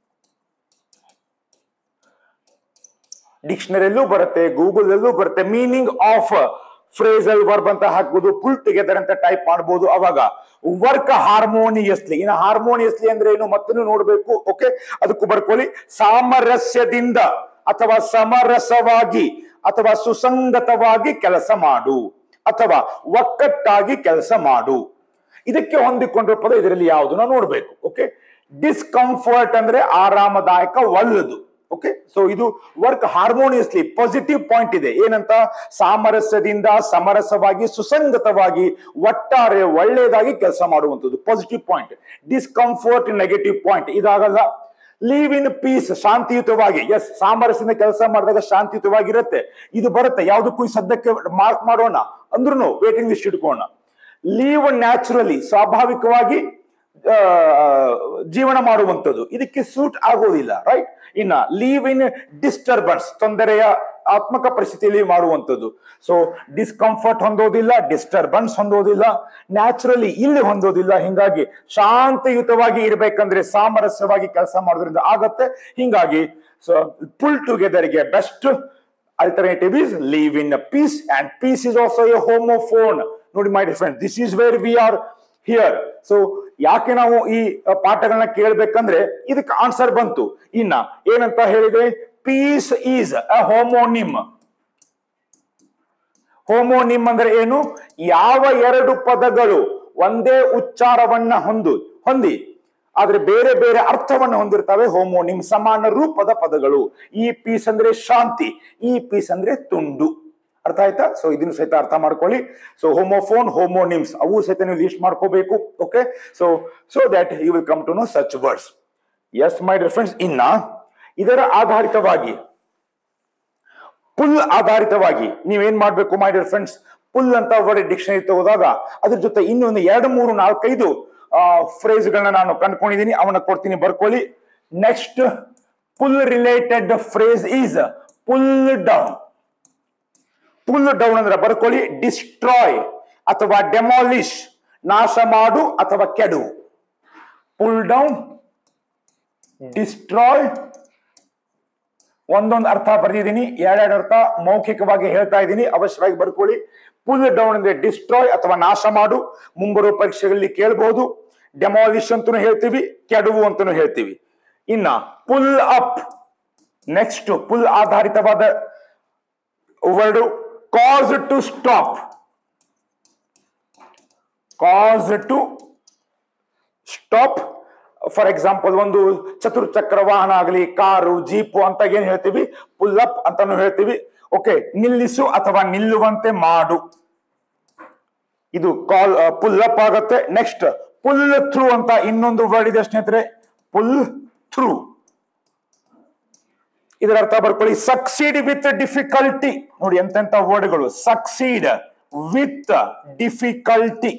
ಡಿಕ್ಷನರಿಯಲ್ಲೂ ಬರುತ್ತೆ ಗೂಗಲ್ ಅಲ್ಲೂ ಬರುತ್ತೆ ಮೀನಿಂಗ್ ಆಫ್ ಫ್ರೇಸಲ್ ವರ್ಬ್ ಅಂತ ಹಾಕ್ಬೋದು ಪುಲ್ ಟುಗೆದರ್ ಅಂತ ಟೈಪ್ ಮಾಡಬಹುದು ಅವಾಗ ವರ್ಕ್ ಹಾರ್ಮೋನಿಯಸ್ಲಿ ಇನ್ನು ಹಾರ್ಮೋನಿಯಸ್ಲಿ ಅಂದ್ರೆ ಏನು ಮತ್ತೂ ನೋಡ್ಬೇಕು ಓಕೆ ಅದಕ್ಕೂ ಬರ್ಕೊಳ್ಳಿ ಸಾಮರಸ್ಯದಿಂದ ಅಥವಾ ಸಮರಸವಾಗಿ ಅಥವಾ ಸುಸಂಗತವಾಗಿ ಕೆಲಸ ಮಾಡು ಅಥವಾ ಒಕ್ಕಟ್ಟಾಗಿ ಕೆಲಸ ಮಾಡು ಇದಕ್ಕೆ ಹೊಂದಿಕೊಂಡಿರೋ ಪದ ಇದರಲ್ಲಿ ಯಾವುದು ನಾವು ನೋಡ್ಬೇಕು ಓಕೆ ಡಿಸ್ಕಂಫರ್ಟ್ ಅಂದ್ರೆ ಆರಾಮದಾಯಕ ಒಲ್ಲದು ಓಕೆ ಸೊ ಇದು ವರ್ಕ್ ಹಾರ್ಮೋನಿಯಸ್ಲಿ ಪಾಸಿಟಿವ್ ಪಾಯಿಂಟ್ ಇದೆ ಏನಂತ ಸಾಮರಸ್ಯದಿಂದ ಸಮರಸವಾಗಿ ಸುಸಂಗತವಾಗಿ ಒಟ್ಟಾರೆ ಒಳ್ಳೆಯದಾಗಿ ಕೆಲಸ ಮಾಡುವಂಥದ್ದು positive point discomfort negative point ಇದಾಗಲ್ಲ ಲೀವ್ ಇನ್ ಪೀಸ್ ಶಾಂತಿಯುತವಾಗಿ ಎಸ್ ಸಾಮರಸ್ಯದಿಂದ ಕೆಲಸ ಮಾಡಿದಾಗ ಶಾಂತಿಯುತವಾಗಿರುತ್ತೆ ಇದು ಬರುತ್ತೆ ಯಾವುದಕ್ಕೂ ಈ ಸದ್ಯಕ್ಕೆ ಮಾರ್ಕ್ ಮಾಡೋಣ ಅಂದ್ರೂ ವೇಟಿಂಗ್ ಲಿಸ್ಟ್ ಇಟ್ಕೋಣ ಲೀವ್ ನ್ಯಾಚುರಲಿ ಸ್ವಾಭಾವಿಕವಾಗಿ ಆ, ಜೀವನ ಮಾಡುವಂಥದ್ದು ಇದಕ್ಕೆ ಸೂಟ್ ಆಗೋದಿಲ್ಲ ರೈಟ್ ಇನ್ನ ಲೀವ್ ಇನ್ ಡಿಸ್ಟರ್ಬೆನ್ಸ್ ತೊಂದರೆಯ ಆತ್ಮಕ ಪರಿಸ್ಥಿತಿಯಲ್ಲಿ ಮಾಡುವಂಥದ್ದು ಸೊ ಡಿಸ್ಕಂಫರ್ಟ್ ಹೊಂದೋದಿಲ್ಲ ಡಿಸ್ಟರ್ಬೆನ್ಸ್ ಹೊಂದೋದಿಲ್ಲ ನ್ಯಾಚುರಲಿ ಇಲ್ಲಿ ಹೊಂದೋದಿಲ್ಲ ಹಿಂಗಾಗಿ ಶಾಂತಿಯುತವಾಗಿ ಇರ್ಬೇಕಂದ್ರೆ ಸಾಮರಸ್ಯವಾಗಿ ಕೆಲಸ ಮಾಡೋದ್ರಿಂದ ಆಗತ್ತೆ ಹಿಂಗಾಗಿ ಸೊ ಪುಲ್ ಟುಗೆದರ್ಗೆ best alternative is live in a peace and peace is also a homophone ನೋಡಿ my dear friend this is where we are here so ಯಾಕೆ ನಾವು ಈ ಅ, ಪಾಠಗಳನ್ನ ಕೇಳ್ಬೇಕಂದ್ರೆ ಇದಕ್ಕೆ ಆನ್ಸರ್ ಬಂತು ಇನ್ನ ಏನಂತ ಹೇಳಿದೆ peace is a homonym homonym ಅಂದ್ರೆ ಏನು ಯಾವ ಎರಡು ಪದಗಳು ಒಂದೇ ಉಚ್ಚಾರವನ್ನ ಹೊಂದು ಹೊಂದಿ ಆದ್ರೆ ಬೇರೆ ಬೇರೆ ಅರ್ಥವನ್ನು ಹೊಂದಿರ್ತವೆ ಹೋಮೋನಿಮ್ ಸಮಾನ ರೂಪದ ಪದಗಳು ಈ ಪೀಸ್ ಅಂದ್ರೆ ಶಾಂತಿ ಈ ಪೀಸ್ ಅಂದ್ರೆ ತುಂಡು ಅರ್ಥ ಆಯ್ತಾ ಸೊ ಇದನ್ನು ಸಹಿತ ಅರ್ಥ ಮಾಡ್ಕೊಳ್ಳಿ ಸೊ ಹೋಮೋಫೋನ್ ಹೋಮೋನಿಮ್ಸ್ ಅವು ಸಹಿತ ನೀವು ಲೀಸ್ಟ್ ಮಾಡ್ಕೋಬೇಕು okay so so that you will come to know such words yes my dear friends ಇನ್ನ ಇದರ ಆಧಾರಿತವಾಗಿ ಪುಲ್ ಆಧಾರಿತವಾಗಿ ನೀವೇನ್ ಮಾಡ್ಬೇಕು ಮೈ ಡಿಯರ್ ಫ್ರೆಂಡ್ಸ್ ಪುಲ್ ಅಂತ ವರ್ಡ್ ಡಿಕ್ಷನರಿ ತಗೋದಾಗ ಅದ್ರ ಜೊತೆ ಇನ್ನೊಂದು ಎರಡು ಮೂರು ನಾಲ್ಕೈದು ಫ್ರೇಸ್ಗಳನ್ನ ನಾನು ಕಂಡ್ಕೊಂಡಿದ್ದೀನಿ ಅವನ್ನ ಕೊಡ್ತೀನಿ ಬರ್ಕೊಳ್ಳಿ next pull related phrase is pull down pull down ಅಂದ್ರೆ ಬರ್ಕೊಳ್ಳಿ ಡಿಸ್ಟ್ರಾಯ್ ಅಥವಾ ಡೆಮಾಲಿಶ್ ನಾಶ ಮಾಡು ಅಥವಾ ಕೆಡು ಪುಲ್ ಡೌನ್ ಡಿಸ್ಟ್ರಾಯ್ ಒಂದೊಂದು ಅರ್ಥ ಬರೆದಿದ್ದೀನಿ ಎರಡೆರಡು ಅರ್ಥ ಮೌಖಿಕವಾಗಿ ಹೇಳ್ತಾ ಇದ್ದೀನಿ ಅವಶ್ಯವಾಗಿ ಬರ್ಕೊಳ್ಳಿ ಪುಲ್ ಡೌನ್ ಅಂದ್ರೆ ಡಿಸ್ಟ್ರಾಯ್ ಅಥವಾ ನಾಶ ಮಾಡು ಮುಂಬರುವ ಪರೀಕ್ಷೆಗಳಲ್ಲಿ ಕೇಳಬಹುದು ಡೆಮಾಲಿಶ್ ಅಂತಾನು ಹೇಳ್ತೀವಿ ಕೆಡುವು ಅಂತಾನು ಹೇಳ್ತೀವಿ ಇನ್ನ ಪುಲ್ ಅಪ್ ನೆಕ್ಸ್ಟ್ ಪುಲ್ ಆಧಾರಿತವಾದ word cause to stop cause to stop for example ಒಂದು ಚತುರ್ಚಕ್ರ ವಾಹನ ಆಗಲಿ ಕಾರು ಜೀಪು ಅಂತ ಏನ್ ಹೇಳ್ತೀವಿ ಪುಲ್ ಅಪ್ ಅಂತಾನು ಹೇಳ್ತೀವಿ ಓಕೆ ನಿಲ್ಲಿಸು ಅಥವಾ ನಿಲ್ಲುವಂತೆ ಮಾಡು ಇದು ಕಾಲ್ ಪುಲ್ ಅಪ್ ಆಗತ್ತೆ ನೆಕ್ಸ್ಟ್ ಪುಲ್ ಥ್ರೂ ಅಂತ ಇನ್ನೊಂದು ವರ್ಡ್ ಇದೆ ಸ್ನೇಹಿತರೆ ಪುಲ್ ಥ್ರೂ ಇದರ ಅರ್ಥ ಬರ್ಕೊಳ್ಳಿ ಸಕ್ಸೀಡ್ ವಿತ್ ಡಿಫಿಕಲ್ಟಿ ನೋಡಿ ಎಂತೆಂತ ವರ್ಡ್ಗಳು ಸಕ್ಸೀಡ್ ವಿತ್ ಡಿಫಿಕಲ್ಟಿ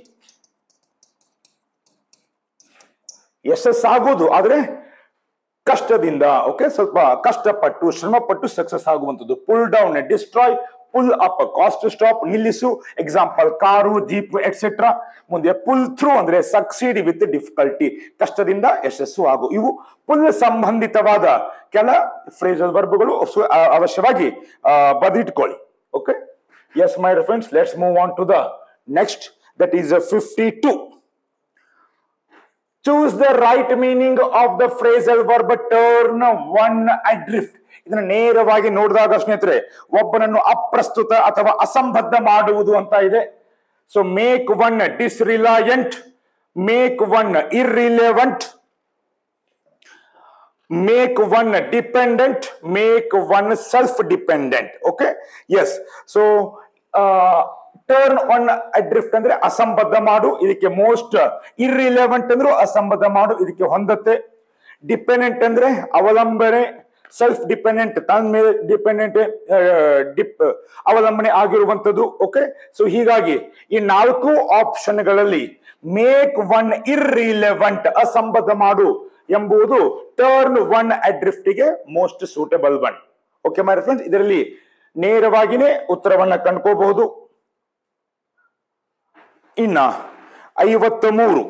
ಯಶಸ್ಸಾಗೋದು ಆದ್ರೆ ಕಷ್ಟದಿಂದ ಓಕೆ ಸ್ವಲ್ಪ ಕಷ್ಟಪಟ್ಟು ಶ್ರಮಪಟ್ಟು ಸಕ್ಸಸ್ ಆಗುವಂಥದ್ದು pull down destroy pull up cause stop ನಿಲ್ಲಿಸು ಎಕ್ಸಾಂಪಲ್ ಕಾರು ಜೀಪ್ ಎಕ್ಸೆಟ್ರಾ ಮುಂದೆ ಪುಲ್ ಥ್ರೂ ಅಂದ್ರೆ ಸಕ್ಸೀಡ್ ವಿತ್ ಡಿಫಿಕಲ್ಟಿ ಕಷ್ಟದಿಂದ ಯಶಸ್ಸು ಆಗು ಇವು ಪುಲ್ ಸಂಬಂಧಿತವಾದ ಕೆಲ ಫ್ರೇಸಲ್ ವರ್ಬ್ಗಳು ಸು- ಆ, ಅವಶ್ಯವಾಗಿ ಆ, ಬದಿಟ್ಕೊಳ್ಳಿ okay S my friends let's move on to the next that is fifty two choose the right meaning of the phrasal verb turn one adrift ಇದನ್ನ ನೇರವಾಗಿ ನೋಡಿದಾಗ ಸ್ನೇಹಿತರೆ ಒಬ್ಬನನ್ನು ಅಪ್ರಸ್ತುತ ಅಥವಾ ಅಸಂಬದ್ಧ ಮಾಡುವುದು ಅಂತ ಇದೆ so make one disreliant make one irrelevant make one dependent make one self dependent okay yes so turn one adrift ಅಂದ್ರೆ ಅಸಂಬದ್ಧ ಮಾಡು ಇದಕ್ಕೆ ಮೋಸ್ಟ್ ಇರ್ರಿಲೆವೆಂಟ್ ಅಂದ್ರು ಅಸಂಬದ್ಧ ಮಾಡು ಇದಕ್ಕೆ ಹೊಂದತ್ತೆ ಡಿಪೆಂಡೆಂಟ್ ಅಂದ್ರೆ ಅವಲಂಬನೆ ಸೆಲ್ಫ್ ಡಿಪೆಂಡೆಂಟ್ ತನ್ನ ಮೇಲೆ ಡಿಪೆಂಡೆಂಟ್ ಡಿಪ್ ಅವಲಂಬನೆ ಆಗಿರುವಂತದ್ದು ಓಕೆ ಸೊ ಹೀಗಾಗಿ ಈ ನಾಲ್ಕು ಆಪ್ಷನ್ಗಳಲ್ಲಿ ಮೇಕ್ ಒನ್ ಇರ್ರಿಲೆವೆಂಟ್ ಅಸಂಬದ್ಧ ಮಾಡು ಎಂಬುದು ಟರ್ನ್ ಒನ್ ಅಡ್ರಿಫ್ಟಿಗೆ most suitable one okay my friends ಇದರಲ್ಲಿ ನೇರವಾಗಿನೇ ಉತ್ತರವನ್ನ ಕಂಡ್ಕೋಬಹುದು ಇನ್ನ ಐವತ್ತ ಮೂರು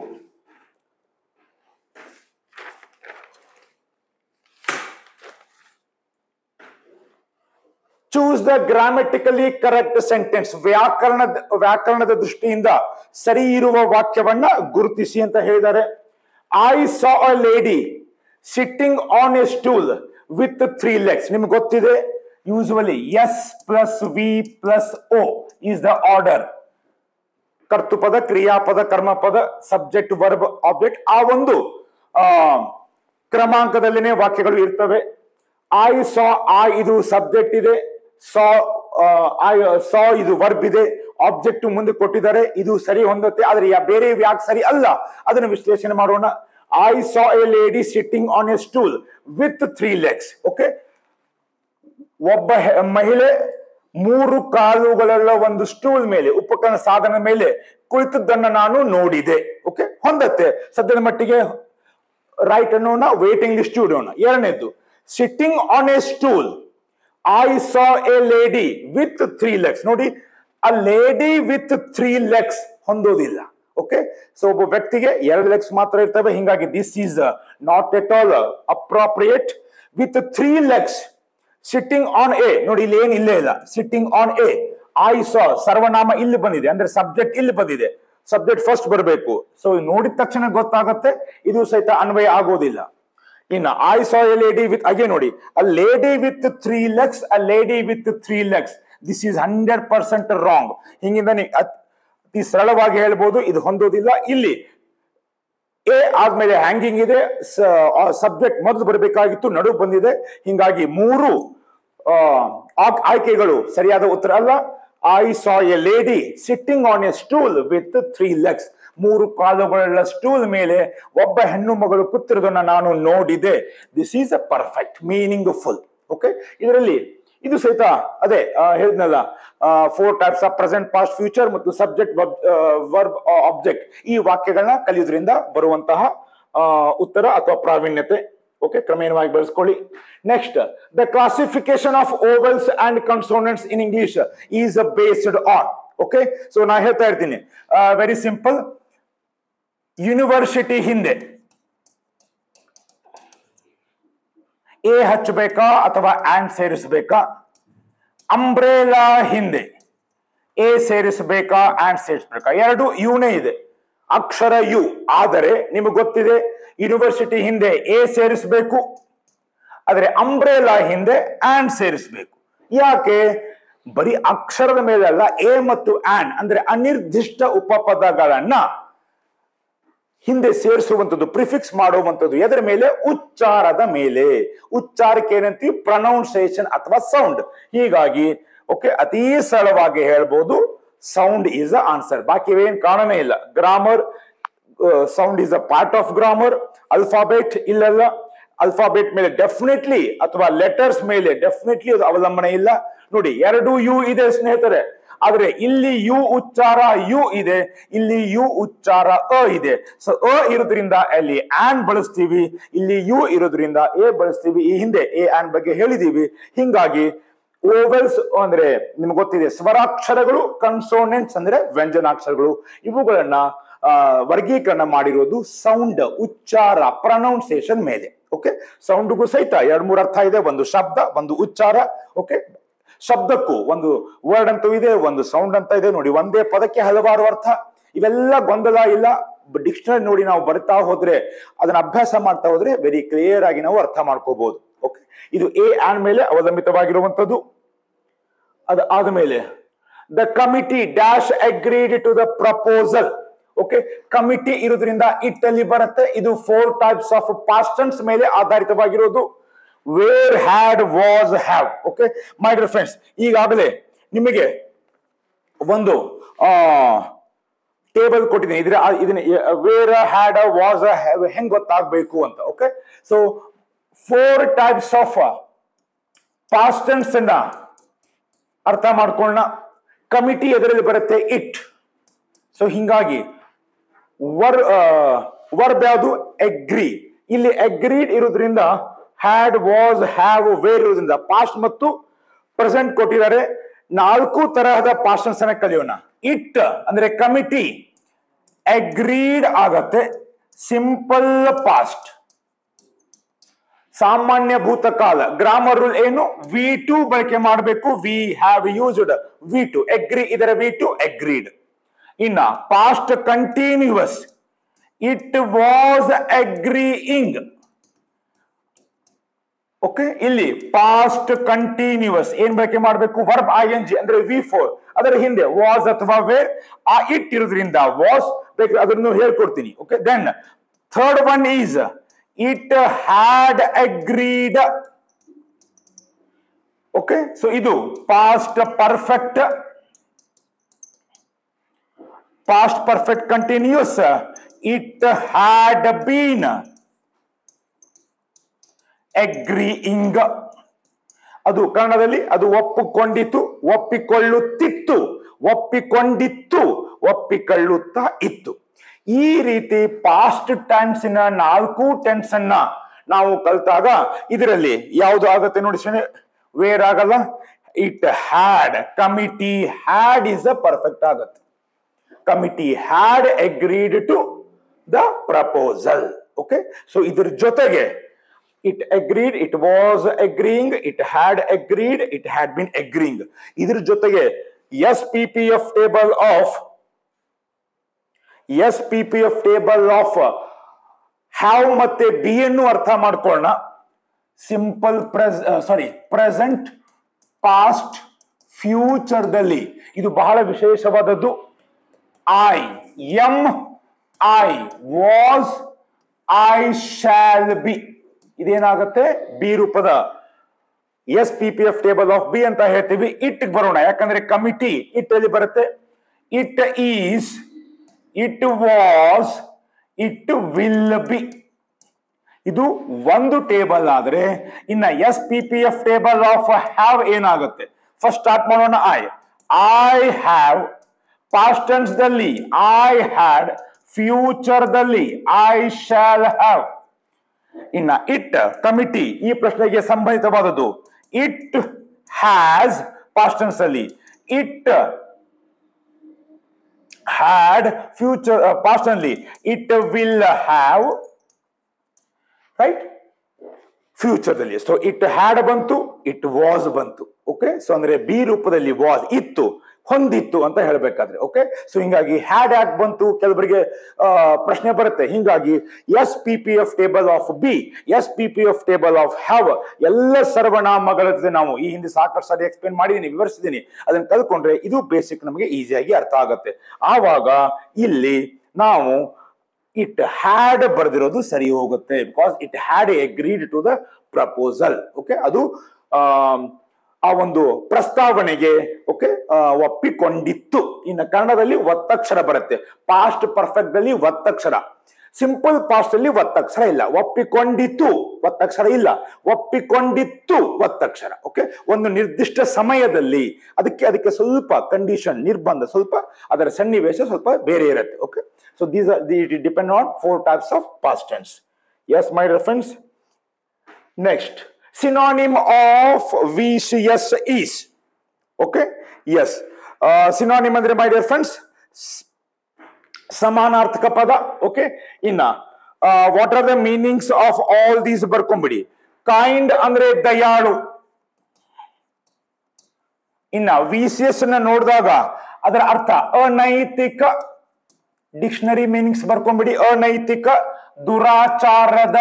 choose the grammatically correct sentence ವ್ಯಾಕರಣದ ವ್ಯಾಕರಣದ ದೃಷ್ಟಿಯಿಂದ ಸರಿ ಇರುವ ವಾಕ್ಯವನ್ನ ಗುರುತಿಸಿ ಅಂತ ಹೇಳಿದ್ದಾರೆ I saw a lady sitting on a stool with three legs ನಿಮ್ಗೆ ಗೊತ್ತಿದೆ usually S plus V plus O is the order ಕರ್ತೃಪದ ಕ್ರಿಯಾಪದ ಕರ್ಮಪದ ಸಬ್ಜೆಕ್ಟ್ ವರ್ಬ್ ಆಬ್ಜೆಕ್ಟ್ ಆ ಒಂದು ಆ ಕ್ರಮಾಂಕದಲ್ಲಿನೇ ವಾಕ್ಯಗಳು ಇರ್ತವೆ ಐ ಸಾ ಆ ಇದು ಸಬ್ಜೆಕ್ಟ್ ಇದೆ ಸಾ ಐ ಸಾ ಇದು ವರ್ಬ್ ಇದೆ ಆಬ್ಜೆಕ್ಟ್ ಮುಂದೆ ಕೊಟ್ಟಿದ್ದಾರೆ ಇದು ಸರಿ ಹೊಂದತ್ತೆ ಆದ್ರೆ ಯಾ- ಬೇರೆ ಯಾಕೆ ಸರಿ ಅಲ್ಲ ಅದನ್ನು ವಿಶ್ಲೇಷಣೆ ಮಾಡೋಣ I saw a lady sitting on a stool with three legs okay ಒಬ್ಬ ಹೆ- ಮಹಿಳೆ ಮೂರು ಕಾಲುಗಳುಳ್ಳ ಒಂದು ಸ್ಟೂಲ್ ಮೇಲೆ ಉಪಕರಣ ಸಾಧನ ಮೇಲೆ ಕುಳಿತದ್ದನ್ನ ನಾನು ನೋಡಿದೆ ಓಕೆ ಹೊಂದತ್ತೆ ಸದ್ಯದ ಮಟ್ಟಿಗೆ ರೈಟ್ ಅನ್ನೋಣ ವೇಟಿಂಗ್ ಲಿಸ್ಟ್ ಇಡೋಣ ಎರಡನೇದ್ದು sitting on a stool I saw a lady with three legs ನೋಡಿ ಆ ಲೇಡಿ ವಿತ್ ತ್ರೀ ಲೆಗ್ಸ್ ಹೊಂದೋದಿಲ್ಲ ಓಕೆ ಸೊ ಒಬ್ಬ ವ್ಯಕ್ತಿಗೆ ಎರಡು ಲೆಗ್ಸ್ ಮಾತ್ರ ಇರ್ತವೆ ಹಿಂಗಾಗಿ this is not at all appropriate with three legs sitting on a ನೋಡಿ ಇಲ್ಲಿ ಏನ್ ಇಲ್ಲೇ ಇಲ್ಲ sitting on a I saw ಸರ್ವನಾಮ ಇಲ್ಲಿ ಬಂದಿದೆ ಅಂದ್ರೆ ಸಬ್ಜೆಕ್ಟ್ ಇಲ್ಲಿ ಬಂದಿದೆ ಸಬ್ಜೆಕ್ಟ್ ಫಸ್ಟ್ ಬರಬೇಕು ಸೊ ನೋಡಿದ ತಕ್ಷಣ ಗೊತ್ತಾಗುತ್ತೆ ಇದು ಸಹಿತ ಅನ್ವಯ ಆಗೋದಿಲ್ಲ ಇನ್ನು I saw a lady with age ನೋಡಿ a lady with three legs a lady with three legs this is hundred percent wrong ಹಿಂಗಿಂದ ನೀ ಅತ್- ಅತಿ ಸರಳವಾಗಿ ಹೇಳ್ಬೋದು ಇದು ಹೊಂದೋದಿಲ್ಲ ಇಲ್ಲಿ ಎ ಆದ್ಮೇಲೆ ಹ್ಯಾಂಗಿಂಗ್ ಇದೆ ಸಬ್ಜೆಕ್ಟ್ ಮೊದಲು ಬರಬೇಕಾಗಿತ್ತು ನಡು ಬಂದಿದೆ ಹಿಂಗಾಗಿ ಮೂರು ಆ, ಆಪ್- ಆಯ್ಕೆಗಳು ಸರಿಯಾದ ಉತ್ತರ ಅಲ್ಲ I saw a lady sitting on a stool with three legs ಮೂರು ಕಾಲುಗಳ ಸ್ಟೂಲ್ ಮೇಲೆ ಒಬ್ಬ ಹೆಣ್ಣು ಮಗಳು ಕೂತಿರೋದನ್ನ ನಾನು ನೋಡಿದೆ this is a perfect meaning full okay ಇದರಲ್ಲಿ ಇದು ಸಹಿತ ಅದೇ ಆ, ಹೇಳಿದ್ನಲ್ಲ four types of present past future ಮತ್ತು ಸಬ್ಜೆಕ್ಟ್ ವರ್ಬ್ ಆಬ್ಜೆಕ್ಟ್ ಈ ವಾಕ್ಯಗಳನ್ನ ಕಲಿಯೋದ್ರಿಂದ ಬರುವಂತಹ ಆ, ಉತ್ತರ ಅಥವಾ ಪ್ರಾವೀಣ್ಯತೆ ಓಕೆ ಕ್ರಮೇಣವಾಗಿ ಬೆಳೆಸ್ಕೊಳ್ಳಿ next the classification of vowels and consonants in English is based on okay so ನಾ ಹೇಳ್ತಾ ಇರ್ತೀನಿ ವೆರಿ ಸಿಂಪಲ್ ಯೂನಿವರ್ಸಿಟಿ ಹಿಂದೆ ಎ ಹಚ್ಚಬೇಕಾ ಅಥವಾ ಆಂಡ್ ಸೇರಿಸಬೇಕಾ ಅಂಬ್ರೇಲಾ ಹಿಂದೆ ಎ ಸೇರಿಸಬೇಕಾ ಆಂಡ್ ಸೇರಿಸಬೇಕಾ ಎರಡು ಯುನೇ ಇದೆ ಅಕ್ಷರ ಯು ಆದರೆ ನಿಮಗೆ ಗೊತ್ತಿದೆ ಯೂನಿವರ್ಸಿಟಿ ಹಿಂದೆ ಎ ಸೇರಿಸಬೇಕು ಆದರೆ ಅಂಬ್ರೇಲಾ ಹಿಂದೆ ಆಂಡ್ ಸೇರಿಸಬೇಕು ಯಾಕೆ ಬರೀ ಅಕ್ಷರದ ಮೇಲೆ ಅಲ್ಲ ಎ ಮತ್ತು ಆಂಡ್ ಅಂದ್ರೆ ಅನಿರ್ದಿಷ್ಟ ಉಪಪದಗಳನ್ನ ಹಿಂದೆ ಸೇರಿಸುವಂಥದ್ದು ಪ್ರಿಫಿಕ್ಸ್ ಮಾಡುವಂಥದ್ದು ಎದರ ಮೇಲೆ ಉಚ್ಚಾರದ ಮೇಲೆ ಉಚ್ಚಾರಕ್ಕೆ ಏನಂತೀವಿ ಪ್ರನೌನ್ಸಿಯೇಷನ್ ಅಥವಾ ಸೌಂಡ್ ಹೀಗಾಗಿ ಓಕೆ ಅತೀ ಸರಳವಾಗಿ ಹೇಳ್ಬೋದು ಸೌಂಡ್ ಈಸ್ ಅ ಆನ್ಸರ್ ಬಾಕಿ ಏನ್ ಕಾರಣನೇ ಇಲ್ಲ grammar sound is a part of grammar alphabet ಇಲ್ಲೆಲ್ಲ ಅಲ್ಫಾಬೆಟ್ ಮೇಲೆ ಡೆಫಿನೆಟ್ಲಿ ಅಥವಾ ಲೆಟರ್ಸ್ ಮೇಲೆ ಡೆಫಿನೆಟ್ಲಿ ಅದು ಅವಲಂಬನೆ ಇಲ್ಲ ನೋಡಿ ಎರಡು ಯು ಇದೆ ಸ್ನೇಹಿತರೆ ಆದ್ರೆ ಇಲ್ಲಿ ಯು ಉಚ್ಚಾರ ಯು ಇದೆ ಇಲ್ಲಿ ಯು ಉಚ್ಚಾರ ಅ ಇದೆ ಸೊ ಅ ಇರೋದ್ರಿಂದ ಅಲ್ಲಿ ಆನ್ ಬಳಸ್ತೀವಿ ಇಲ್ಲಿ ಯು ಇರೋದ್ರಿಂದ ಎ ಬಳಸ್ತೀವಿ ಈ ಹಿಂದೆ ಎ ಆನ್ ಬಗ್ಗೆ ಹೇಳಿದೀವಿ ಹಿಂಗಾಗಿ ಓವೆಲ್ಸ್ ಅಂದ್ರೆ ನಿಮ್ಗೆ ಗೊತ್ತಿದೆ ಸ್ವರಾಕ್ಷರಗಳು ಕನ್ಸೋನೆಂಟ್ಸ್ ಅಂದ್ರೆ ವ್ಯಂಜನಾಕ್ಷರಗಳು ಇವುಗಳನ್ನ ಆ, ವರ್ಗೀಕರಣ ಮಾಡಿರೋದು ಸೌಂಡ್ ಉಚ್ಚಾರ ಪ್ರನೌನ್ಸಿಯೇಷನ್ ಮೇಲೆ ಓಕೆ ಸೌಂಡ್ಗೂ ಸಹಿತ ಎರಡ್ ಮೂರು ಅರ್ಥ ಇದೆ ಒಂದು ಶಬ್ದ ಒಂದು ಉಚ್ಚಾರ ಓಕೆ ಶಬ್ದಕ್ಕೂ ಒಂದು ವರ್ಡ್ ಅಂತೂ ಇದೆ ಒಂದು ಸೌಂಡ್ ಅಂತ ಇದೆ ನೋಡಿ ಒಂದೇ ಪದಕ್ಕೆ ಹಲವಾರು ಅರ್ಥ ಇವೆಲ್ಲ ಗೊಂದಲ ಇಲ್ಲ ಡಿಕ್ಷನರಿ ನೋಡಿ ನಾವು ಬರ್ತಾ ಹೋದ್ರೆ ಅದನ್ನ ಅಭ್ಯಾಸ ಮಾಡ್ತಾ ಹೋದ್ರೆ ವೆರಿ ಕ್ಲಿಯರ್ ಆಗಿ ನಾವು ಅರ್ಥ ಮಾಡ್ಕೋಬಹುದು ಓಕೆ ಇದು ಎ ಆನ್ ಮೇಲೆ ಅವಲಂಬಿತವಾಗಿರುವಂತದ್ದು ಅದು ಆದ್ಮೇಲೆ the committee dash agreed to the proposal okay committee ಇರೋದ್ರಿಂದ ಇಟ್ ಅಲ್ಲಿ ಬರುತ್ತೆ ಇದು ಫೋರ್ ಟೈಪ್ಸ್ ಆಫ್ ಪಾಸ್ಟನ್ಸ್ ಮೇಲೆ ಆಧಾರಿತವಾಗಿರೋದು were had was have okay my dear friends ಈಗಾಗಲೇ ನಿಮಗೆ ಒಂದು ಆ ಟೇಬಲ್ ಕೊಟ್ಟಿದ್ದೀನಿ ಇದ್ರ ಆ- ಇದನ್ನ ವೇರ್ ಹ್ಯಾಡ್ ವಾಸ್ ಹ್ಯಾವ್ ಹೆಂಗ್ ಗೊತ್ತಾಗ್ಬೇಕು ಅಂತ okay so four types of past tense ಅನ್ನ ಅರ್ಥ ಮಾಡ್ಕೊಳ್ಳೋಣ ಕಮಿಟಿ ಎದರಲ್ಲಿ ಬರುತ್ತೆ ಇಟ್ ಸೊ ಹಿಂಗಾಗಿ ವರ್ ವರ್ಬ್ ಯಾವುದು ಎಗ್ರಿ ಇಲ್ಲಿ ಅಗ್ರೀಡ್ ಇರೋದ್ರಿಂದ ಹ್ಯಾಡ್ ವಾಸ್ ಹ್ಯಾವ್ ವೇರ್ ಇರೋದ್ರಿಂದ ಪಾಸ್ಟ್ ಮತ್ತು ಪ್ರೆಸೆಂಟ್ ಕೊಟ್ಟಿದ್ದಾರೆ ನಾಲ್ಕು ತರಹದ ಪಾಸ್ಟನ್ಸ್ ಅನ್ನ ಕಲಿಯೋಣ ಇಟ್ ಅಂದ್ರೆ ಕಮಿಟಿ ಅಗ್ರೀಡ್ ಆಗತ್ತೆ ಸಿಂಪಲ್ ಪಾಸ್ಟ್ ಸಾಮಾನ್ಯ ಭೂತಕಾಲ ಗ್ರಾಮರ್ ರೂಲ್ ಏನು ವಿ ಟು ಬಳಕೆ ಮಾಡಬೇಕು we have used V two agree ಇದರ ವಿ ಟು ಅಗ್ರೀಡ್ ಇನ್ನ past continuous it was agreeing okay ಇಲ್ಲಿ ಪಾಸ್ಟ್ ಕಂಟಿನ್ಯೂಸ್ ಏನ್ ಬಳಕೆ ಮಾಡಬೇಕು ವರ್ಬ್ ಐ ಎನ್ ಜಿ ಅಂದ್ರೆ ವಿ ಫೋರ್ ಅದರ ಹಿಂದೆ ವಾಸ್ ಅಥವಾ ವೇರ್ ಆ ಇಟ್ ಇರೋದ್ರಿಂದ ವಾಸ್ ಬೇಕು ಅದನ್ನು ಹೇಳ್ಕೊಡ್ತೀನಿ okay then third one is it had agreed okay so ಇದು past perfect past perfect continuous it had been agreeing ಅದು ಕನ್ನಡದಲ್ಲಿ ಅದು ಒಪ್ಪಿಕೊಂಡಿತು ಒಪ್ಪಿಕೊಳ್ಳುತ್ತಿತ್ತು ಒಪ್ಪಿಕೊಂಡಿತ್ತು ಒಪ್ಪಿಕೊಳ್ಳುತ್ತಾ ಇತ್ತು ಈ ರೀತಿ ಪಾಸ್ಟ್ ಟೆನ್ಸಿನ ನಾಲ್ಕು ಟೆನ್ಸ್ ಅನ್ನ ನಾವು ಕಲ್ತಾಗ ಇದರಲ್ಲಿ ಯಾವುದು ಆಗುತ್ತೆ ನೋಡಿ ಶನಿ ವೇರ್ ಆಗಲ್ಲ it had committee had is a perfect ಆಗತ್ತೆ committee had agreed to the proposal okay so ಇದ್ರ ಜೊತೆಗೆ it agreed it was agreeing it had agreed it had been agreeing ಇದ್ರ ಜೊತೆಗೆ S P P F table of S P P F table of have ಮತ್ತೆ ಬಿ ಅನ್ನು ಅರ್ಥ ಮಾಡ್ಕೊಳ್ಳೋಣ simple press sorry present past ಫ್ಯೂಚರ್ದಲ್ಲಿ ಇದು ಬಹಳ ವಿಶೇಷವಾದದ್ದು I am I was I shall be ಇದೇನಾಗುತ್ತೆ ಬಿ ರೂಪದ S P P F table of be ಅಂತ ಹೇಳ್ತೀವಿ ಇಟ್ ಬರೋಣ ಯಾಕಂದ್ರೆ ಕಮಿಟಿ ಇಟ್ ಅಲ್ಲಿ ಬರುತ್ತೆ it is it was it will be ಇದು ಒಂದು ಟೇಬಲ್ ಆದ್ರೆ ಇನ್ನ S P P F table of have ಏನಾಗುತ್ತೆ ಫಸ್ಟ್ ಸ್ಟಾರ್ಟ್ ಮಾಡೋಣ ಐ ಐ ಹ್ಯಾವ್ ಪಾಸ್ಟೆನ್ಸ್ ದಲ್ಲಿ ಐ ಹ್ಯಾಡ್ ಫ್ಯೂಚರ್ ದಲ್ಲಿ ಐ ಶಾಲ್ ಹ್ಯಾವ್ ಇನ್ನ ಇಟ್ ಕಮಿಟಿ ಈ ಪ್ರಶ್ನೆಗೆ ಸಂಬಂಧಿತವಾದದ್ದು ಇಟ್ ಹ್ಯಾಸ್ ಪಾಸ್ಟೆನ್ಸ್ ಅಲ್ಲಿ ಇಟ್ ಹ್ಯಾಡ್ ಫ್ಯೂಚರ್ ಪಾಸ್ಟ್ ಅಲ್ಲಿ ಇಟ್ ವಿಲ್ ಹ್ಯಾವ್ ರೈಟ್ ಫ್ಯೂಚರ್ದಲ್ಲಿ ಸೊ ಇಟ್ ಹ್ಯಾಡ್ ಬಂತು ಇಟ್ ವಾಸ್ ಬಂತು ಓಕೆ ಸೊ ಅಂದ್ರೆ ಬಿ ರೂಪದಲ್ಲಿ ವಾಸ್ ಇತ್ತು ಹೊಂದಿತ್ತು ಅಂತ ಹೇಳ್ಬೇಕಾದ್ರೆ ಓಕೆ ಸೊ ಹಿಂಗಾಗಿ ಹ್ಯಾಡ್ ಯಾಕೆ ಬಂತು ಕೆಲವರಿಗೆ ಆ, ಪ್ರಶ್ನೆ ಬರುತ್ತೆ ಹಿಂಗಾಗಿ S P P F table of be S P P F table of have ಎಲ್ಲ ಸರ್ವನಾಮಗಳ ಜೊತೆ ನಾವು ಈ ಹಿಂದೆ ಸಾಕಷ್ಟು ಸಾರಿ ಎಕ್ಸ್ಪ್ಲೇನ್ ಮಾಡಿದ್ದೀನಿ ವಿವರಿಸಿದ್ದೀನಿ ಅದನ್ನ ಕಲ್ತ್ಕೊಂಡ್ರೆ ಇದು ಬೇಸಿಕ್ ನಮಗೆ ಈಸಿಯಾಗಿ ಅರ್ಥ ಆಗುತ್ತೆ ಆವಾಗ ಇಲ್ಲಿ ನಾವು ಇಟ್ ಹ್ಯಾಡ್ ಬರೆದಿರೋದು ಸರಿ ಹೋಗುತ್ತೆ because it had agreed to the proposal okay ಅದು ಆಮ್, ಆ ಒಂದು ಪ್ರಸ್ತಾವನೆಗೆ ಓಕೆ ಒಪ್ಪಿಕೊಂಡಿತ್ತು ಇನ್ನು ಕನ್ನಡದಲ್ಲಿ ಒತ್ತಕ್ಷರ ಬರುತ್ತೆ ಪಾಸ್ಟ್ ಪರ್ಫೆಕ್ಟ್ ಅಲ್ಲಿ ಒತ್ತಕ್ಷರ ಸಿಂಪಲ್ ಪಾಸ್ಟ್ ಅಲ್ಲಿ ಒತ್ತಕ್ಷರ ಇಲ್ಲ ಒಪ್ಪಿಕೊಂಡಿತ್ತು ಒತ್ತಕ್ಷರ ಇಲ್ಲ ಒಪ್ಪಿಕೊಂಡಿತ್ತು ಒತ್ತಕ್ಷರ ಓಕೆ ಒಂದು ನಿರ್ದಿಷ್ಟ ಸಮಯದಲ್ಲಿ ಅದಕ್ಕೆ ಅದಕ್ಕೆ ಸ್ವಲ್ಪ ಕಂಡೀಷನ್ ನಿರ್ಬಂಧ ಸ್ವಲ್ಪ ಅದರ ಸನ್ನಿವೇಶ ಸ್ವಲ್ಪ ಬೇರೆ ಇರುತ್ತೆ okay so these are the depend on four types of past tense as my reference next synonym of vicious is okay as synonym ಅಂದ್ರೆ ಮೈ ಡಿಯರ್ ಫ್ರೆಂಡ್ಸ್ ಸಮಾನಾರ್ಥಕ ಪದ ಓಕೆ ಇನ್ನ what are the meanings of all these ಬರ್ಕೊಂಬಿಡಿ ಕೈಂಡ್ ಅಂದ್ರೆ ದಯಾಳು ಇನ್ನ ವಿ ಸಿ ಎಸ್ ನ ನೋಡಿದಾಗ ಅದರ ಅರ್ಥ ಅನೈತಿಕ ಡಿಕ್ಷನರಿ ಮೀನಿಂಗ್ಸ್ ಬರ್ಕೊಂಬಿಡಿ ಅನೈತಿಕ ದುರಾಚಾರದ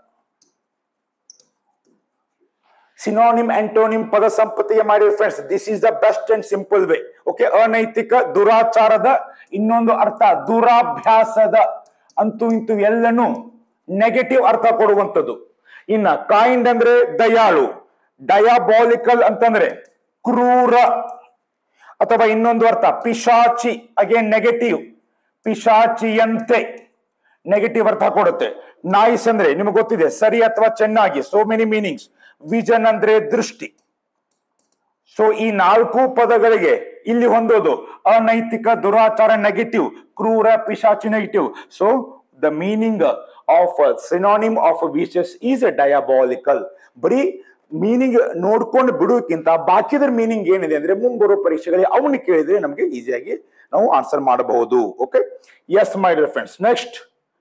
ಸಿನೋನಿಮ್ ಆಂಟೋನಿಮ್ ಪದ ಸಂಪತ್ತಿಗೆ ಮಾಡಿ friends this is the best and simple way okay ಅನೈತಿಕ ದುರಾಚಾರದ ಇನ್ನೊಂದು ಅರ್ಥ ದುರಾಭ್ಯಾಸದ ಅಂತೂ ಇಂತೂ ಎಲ್ಲನೂ ನೆಗೆಟಿವ್ ಅರ್ಥ ಕೊಡುವಂಥದ್ದು ಇನ್ನ ಕೈಂಡ್ ಅಂದ್ರೆ ದಯಾಳು ಡಯಾಬಾಲಿಕಲ್ ಅಂತಂದ್ರೆ ಕ್ರೂರ ಅಥವಾ ಇನ್ನೊಂದು ಅರ್ಥ ಪಿಶಾಚಿ ಅಗೇನ್ ನೆಗೆಟಿವ್ ಪಿಶಾಚಿಯಂತೆ ನೆಗೆಟಿವ್ ಅರ್ಥ ಕೊಡುತ್ತೆ ನಾಯಿಸ್ ಅಂದ್ರೆ ನಿಮಗೆ ಗೊತ್ತಿದೆ ಸರಿ ಅಥವಾ ಚೆನ್ನಾಗಿ ಸೋ ಮೆನಿ ಮೀನಿಂಗ್ಸ್ ವಿಜನ್ ಅಂದ್ರೆ ದೃಷ್ಟಿ ಸೊ ಈ ನಾಲ್ಕು ಪದಗಳಿಗೆ ಇಲ್ಲಿ ಹೊಂದೋದು ಅನೈತಿಕ ದುರಾಚಾರ ನೆಗೆಟಿವ್ ಕ್ರೂರ ಪಿಶಾಚಿ negative so the meaning of synonym of vicious is diabolical ಬರೀ ಮೀನಿಂಗ್ ನೋಡ್ಕೊಂಡು ಬಿಡೋಕ್ಕಿಂತ ಬಾಕಿದ್ರ ಮೀನಿಂಗ್ ಏನಿದೆ ಅಂದ್ರೆ ಮುಂಬರುವ ಪರೀಕ್ಷೆಗಳಿಗೆ ಅವನ್ನ ಕೇಳಿದ್ರೆ ನಮಗೆ ಈಸಿಯಾಗಿ ನಾವು ಆನ್ಸರ್ ಮಾಡಬಹುದು okay S my reference next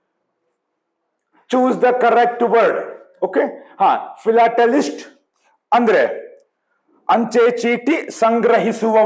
choose the correct word okay ಹಾ ಫಿಲಾಟಲಿಸ್ಟ್ ಅಂದ್ರೆ ಅಂಚೆ ಚೀಟಿ ಸಂಗ್ರಹಿಸುವವ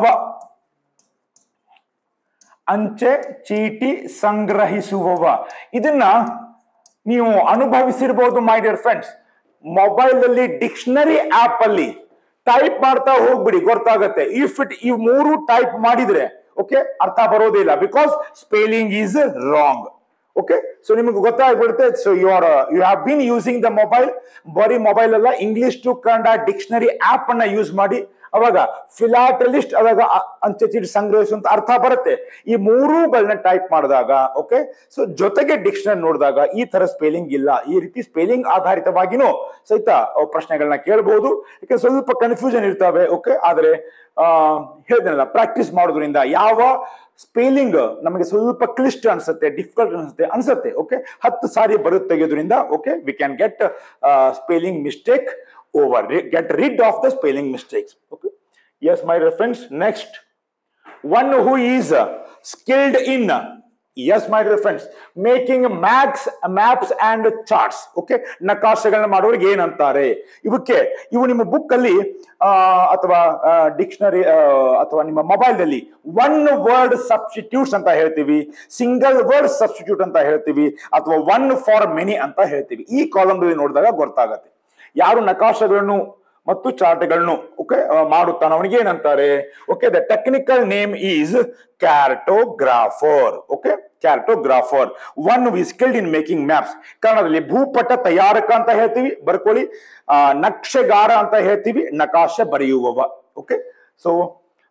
ಅಂಚೆ ಚೀಟಿ ಸಂಗ್ರಹಿಸುವವ ಇದನ್ನ ನೀವು ಅನುಭವಿಸಿರ್ಬೋದು ಮೈ ಡಿಯರ್ ಫ್ರೆಂಡ್ಸ್ ಮೊಬೈಲ್ ಅಲ್ಲಿ ಡಿಕ್ಷನರಿ ಆಪ್ ಅಲ್ಲಿ ಟೈಪ್ ಮಾಡ್ತಾ ಹೋಗ್ಬಿಡಿ ಗೊತ್ತಾಗತ್ತೆ ಇಫ್ ಇಟ್ ಈ ಮೂರು ಟೈಪ್ ಮಾಡಿದ್ರೆ ಓಕೆ ಅರ್ಥ ಬರೋದಿಲ್ಲ because spelling is wrong okay so ನಿಮಗೆ ಗೊತ್ತಾಗ್ಬಿಡುತ್ತೆ so you are you have been using the mobile ಬರೀ ಮೊಬೈಲ್ ಅಲ್ಲ English to Kannada dictionary app ಅನ್ನ ಯೂಸ್ ಮಾಡಿ ಅವಾಗ ಫಿಲಾಟಲಿಸ್ಟ್ ಅವಾಗ ಅ- ಅಂಚೆ ಚೀಟಿ ಸಂಗ್ರಹಿಸುವಂತ ಅರ್ಥ ಬರುತ್ತೆ ಈ ಮೂರುಗಳನ್ನ ಟೈಪ್ ಮಾಡಿದಾಗ ಓಕೆ ಸೊ ಜೊತೆಗೆ ಡಿಕ್ಷನರಿ ನೋಡಿದಾಗ ಈ ತರ ಸ್ಪೆಲ್ಲಿಂಗ್ ಇಲ್ಲ ಈ ರೀತಿ ಸ್ಪೆಲ್ಲಿಂಗ್ ಆಧಾರಿತವಾಗಿನೂ ಸಹಿತ ಅವು ಪ್ರಶ್ನೆಗಳನ್ನ ಕೇಳಬಹುದು ಯಾಕೆ ಸ್ವಲ್ಪ ಕನ್ಫ್ಯೂಷನ್ ಇರ್ತವೆ ಓಕೆ ಆದ್ರೆ ಆ ಹೇಳಿದ್ನಲ್ಲ ಪ್ರಾಕ್ಟೀಸ್ ಮಾಡೋದ್ರಿಂದ ಯಾವ ಸ್ಪೆಲ್ಲಿಂಗ್ ನಮಗೆ ಸ್ವಲ್ಪ ಕ್ಲಿಷ್ಟ ಅನ್ಸುತ್ತೆ ಡಿಫಿಕಲ್ಟ್ ಅನ್ಸುತ್ತೆ ಅನ್ಸುತ್ತೆ ಓಕೆ ಹತ್ತು ಸಾರಿ ಬರುತ್ತೆ ತೆಗೆಯೋದ್ರಿಂದ okay we can get spelling mistake over get rid of the spelling mistakes okay S my reference next one who is uh, skilled in uh, yes my dear friends making maps maps and charts okay ನಕಾಶೆಗಳನ್ನ ಮಾಡೋರಿಗೆ ಏನಂತಾರೆ ಇವಕ್ಕೆ ಇವು ನಿಮ್ಮ ಬುಕ್ ಅಲ್ಲಿ ಆ, ಅಥವಾ ಡಿಕ್ಷನರಿ ಅಥವಾ ನಿಮ್ಮ ಮೊಬೈಲ್ ನಲ್ಲಿ ಒನ್ ವರ್ಡ್ ಸಬ್ಸ್ಟಿಟ್ಯೂಟ್ಸ್ ಅಂತ ಹೇಳ್ತೀವಿ ಸಿಂಗಲ್ ವರ್ಡ್ ಸಬ್ಸ್ಟಿಟ್ಯೂಟ್ ಅಂತ ಹೇಳ್ತೀವಿ ಅಥವಾ ಒನ್ ಫಾರ್ ಮೆನಿ ಅಂತ ಹೇಳ್ತೀವಿ ಈ ಕಾಲಮ್ ನೋಡಿದಾಗ ಗೊತ್ತಾಗತ್ತೆ ಯಾರು ನಕಾಶೆಗಳನ್ನು ಮತ್ತು ಚಾರ್ಟ್ಗಳನ್ನು ಓಕೆ ಮಾಡುತ್ತಾನೆ ಅವನಿಗೆ ಏನಂತಾರೆ okay the technical name is cartographer okay cartographer one ವಿ ಸ್ಕಿಲ್ಡ್ ಇನ್ ಮೇಕಿಂಗ್ ಮ್ಯಾಪ್ಸ್ ಕನ್ನಡದಲ್ಲಿ ಭೂಪಟ ತಯಾರಕ ಅಂತ ಹೇಳ್ತೀವಿ ಬರ್ಕೊಳ್ಳಿ ಆ, ನಕ್ಷೆಗಾರ ಅಂತ ಹೇಳ್ತೀವಿ ನಕಾಶೆ ಬರೆಯುವವ ಓಕೆ ಸೊ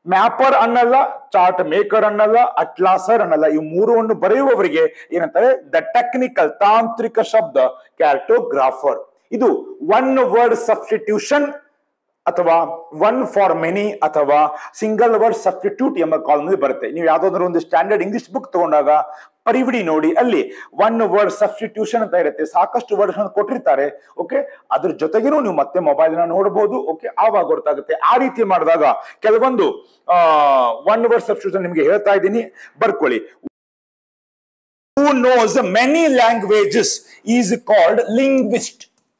ಮ್ಯಾಪರ್ ಅನ್ನಲ್ಲ ಚಾರ್ಟ್ ಮೇಕರ್ ಅನ್ನಲ್ಲ ಅಟ್ಲಾಸರ್ ಅನ್ನಲ್ಲ ಈ ಮೂರನ್ನು ಬರೆಯುವವರಿಗೆ ಏನಂತಾರೆ ದ ಟೆಕ್ನಿಕಲ್ ತಾಂತ್ರಿಕ ಶಬ್ದ ಕ್ಯಾರ್ಟೋಗ್ರಾಫರ್ ಇದು ಒನ್ ವರ್ಡ್ ಸಬ್ಸ್ಟಿಟ್ಯೂಷನ್ ಅಥವಾ ಒನ್ ಫಾರ್ ಮೆನಿ ಅಥವಾ ಸಿಂಗಲ್ ವರ್ಡ್ ಸಬ್ಸ್ಟಿಟ್ಯೂಟ್ ಎಂಬ ಕಾಲಮ್ನಲ್ಲಿ ಬರುತ್ತೆ ನೀವು ಯಾವ್ದಾದ್ರು ಒಂದು ಸ್ಟ್ಯಾಂಡರ್ಡ್ ಇಂಗ್ಲಿಷ್ ಬುಕ್ ತಗೊಂಡಾಗ ಪರಿವಿಡಿ ನೋಡಿ ಅಲ್ಲಿ ಒನ್ ವರ್ಡ್ ಸಬ್ಸ್ಟಿಟ್ಯೂಷನ್ ಅಂತ ಇರುತ್ತೆ ಸಾಕಷ್ಟು ವರ್ಡ್ ಕೊಟ್ಟಿರ್ತಾರೆ ಓಕೆ ಅದ್ರ ಜೊತೆಗೇನು ನೀವು ಮತ್ತೆ ಮೊಬೈಲ್ ನ ನೋಡಬಹುದು ಓಕೆ ಆವಾಗ ಗೊತ್ತಾಗುತ್ತೆ ಆ ರೀತಿ ಮಾಡಿದಾಗ ಕೆಲವೊಂದು ಒನ್ ವರ್ಡ್ ಸಬ್ಸ್ಟಿಟ್ಯೂಷನ್ ನಿಮಗೆ ಹೇಳ್ತಾ ಇದ್ದೀನಿ ಬರ್ಕೊಳ್ಳಿ who knows many languages is called linguist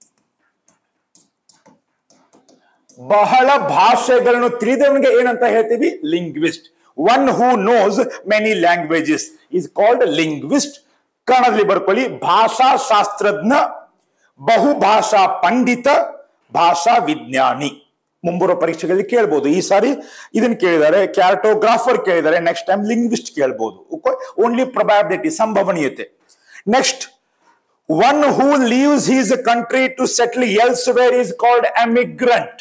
ಬಹಳ ಭಾಷೆಗಳನ್ನು ತಿಳಿದವನಿಗೆ ಏನಂತ ಹೇಳ್ತೀವಿ linguist one who knows many languages is called linguist ಕನ್ನಡದಲ್ಲಿ ಬರ್ಕೊಳ್ಳಿ ಭಾಷಾ ಶಾಸ್ತ್ರಜ್ಞ ಬಹುಭಾಷಾ ಪಂಡಿತ ಭಾಷಾ ವಿಜ್ಞಾನಿ ಮುಂಬರುವ ಪರೀಕ್ಷೆಗಳಲ್ಲಿ ಕೇಳ್ಬೋದು ಈ ಸಾರಿ ಇದನ್ನ ಕೇಳಿದ್ದಾರೆ ಕ್ಯಾರಟೋಗ್ರಾಫರ್ ಕೇಳಿದ್ದಾರೆ ನೆಕ್ಸ್ಟ್ ಟೈಮ್ ಲಿಂಗ್ವಿಸ್ಟ್ ಕೇಳ್ಬೋದು ಓನ್ಲಿ ಪ್ರೊಬ್ಯಾಬಿಲಿಟಿ ಸಂಭವನೀಯತೆ next one who leaves his country to settle elsewhere is called emigrant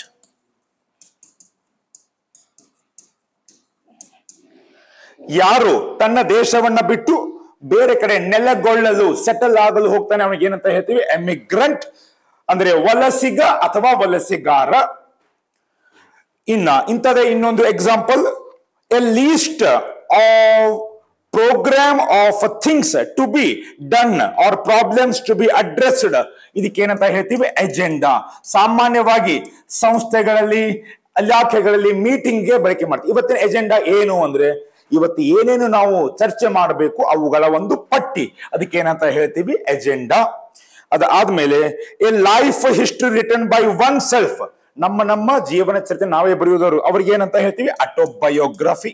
ಯಾರು ತನ್ನ ದೇಶವನ್ನ ಬಿಟ್ಟು ಬೇರೆ ಕಡೆ ನೆಲೆಗೊಳ್ಳಲು ಸೆಟಲ್ ಆಗಲು ಹೋಗ್ತಾನೆ ಅವನಿಗೆ ಏನಂತ ಹೇಳ್ತೀವಿ ಎಮಿಗ್ರಂಟ್ ಅಂದ್ರೆ ವಲಸಿಗ ಅಥವಾ ವಲಸಿಗಾರ ಇನ್ನ ಇಂಥದೇ ಇನ್ನೊಂದು example a list of program of things to be done or problems to be addressed ಇದಕ್ಕೇನಂತ ಹೇಳ್ತೀವಿ ಎಜೆಂಡಾ ಸಾಮಾನ್ಯವಾಗಿ ಸಂಸ್ಥೆಗಳಲ್ಲಿ ಇಲಾಖೆಗಳಲ್ಲಿ ಮೀಟಿಂಗ್ಗೆ ಬಳಕೆ ಮಾಡ್ತೀವಿ ಇವತ್ತಿನ ಎಜೆಂಡಾ ಏನು ಅಂದ್ರೆ ಇವತ್ತು ಏನೇನು ನಾವು ಚರ್ಚೆ ಮಾಡಬೇಕು ಅವುಗಳ ಒಂದು ಪಟ್ಟಿ ಅದಕ್ಕೆ ಏನಂತ ಹೇಳ್ತೀವಿ ಎಜೆಂಡಾ ಅದಾದ್ಮೇಲೆ a life history written by oneself ನಮ್ಮ ನಮ್ಮ ಜೀವನ ಚರಿತ್ರೆ ನಾವೇ ಬರೆಯುವುದವರು ಅವ್ರಿಗೆ ಏನಂತ ಹೇಳ್ತೀವಿ ಆಟೋಬಯೋಗ್ರಫಿ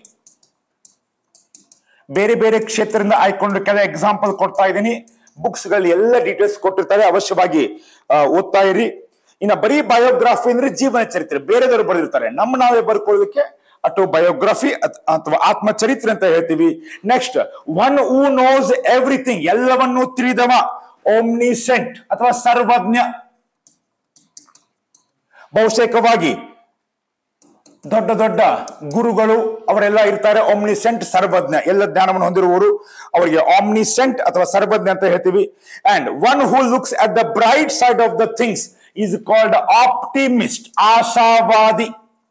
ಬೇರೆ ಬೇರೆ ಕ್ಷೇತ್ರದಿಂದ ಆಯ್ಕೊಂಡು ಕೆಲ ಎಕ್ಸಾಂಪಲ್ ಕೊಡ್ತಾ ಇದ್ದೀನಿ ಬುಕ್ಸ್ ಗಳಲ್ಲಿ ಎಲ್ಲ ಡೀಟೇಲ್ಸ್ ಕೊಟ್ಟಿರ್ತಾರೆ ಅವಶ್ಯವಾಗಿ ಆ, ಓದ್ತಾ ಇರಿ ಇನ್ನ ಬರೀ ಬಯೋಗ್ರಫಿ ಅಂದ್ರೆ ಜೀವನ ಚರಿತ್ರೆ ಬೇರೆದವರು ಬರೆದಿರ್ತಾರೆ ನಮ್ಮ ನಾವೇ ಬರ್ಕೊಳ್ಳೋದಕ್ಕೆ ಅಟೋ ಬಯೋಗ್ರಫಿ ಅಥವಾ ಆತ್ಮಚರಿತ್ರೆ ಅಂತ ಹೇಳ್ತೀವಿ next one who knows everything ಎಲ್ಲವನ್ನೂ ತಿಳಿದವ ಓಮ್ನಿಸೆಂಟ್ ಅಥವಾ ಸರ್ವಜ್ಞ ಬಹುಶೇಕವಾಗಿ ದೊಡ್ಡ ದೊಡ್ಡ ಗುರುಗಳು ಅವರೆಲ್ಲ ಇರ್ತಾರೆ ಆಮ್ನಿಸೆಂಟ್ ಸರ್ವಜ್ಞ ಎಲ್ಲ ಜ್ಞಾನವನ್ನು ಹೊಂದಿರುವವರು ಅವರಿಗೆ ಆಮ್ನಿಸೆಂಟ್ ಅಥವಾ ಸರ್ವಜ್ಞ ಅಂತ ಹೇಳ್ತೀವಿ and one who looks at the bright side of the things is called optimist ಆಶಾವಾದಿ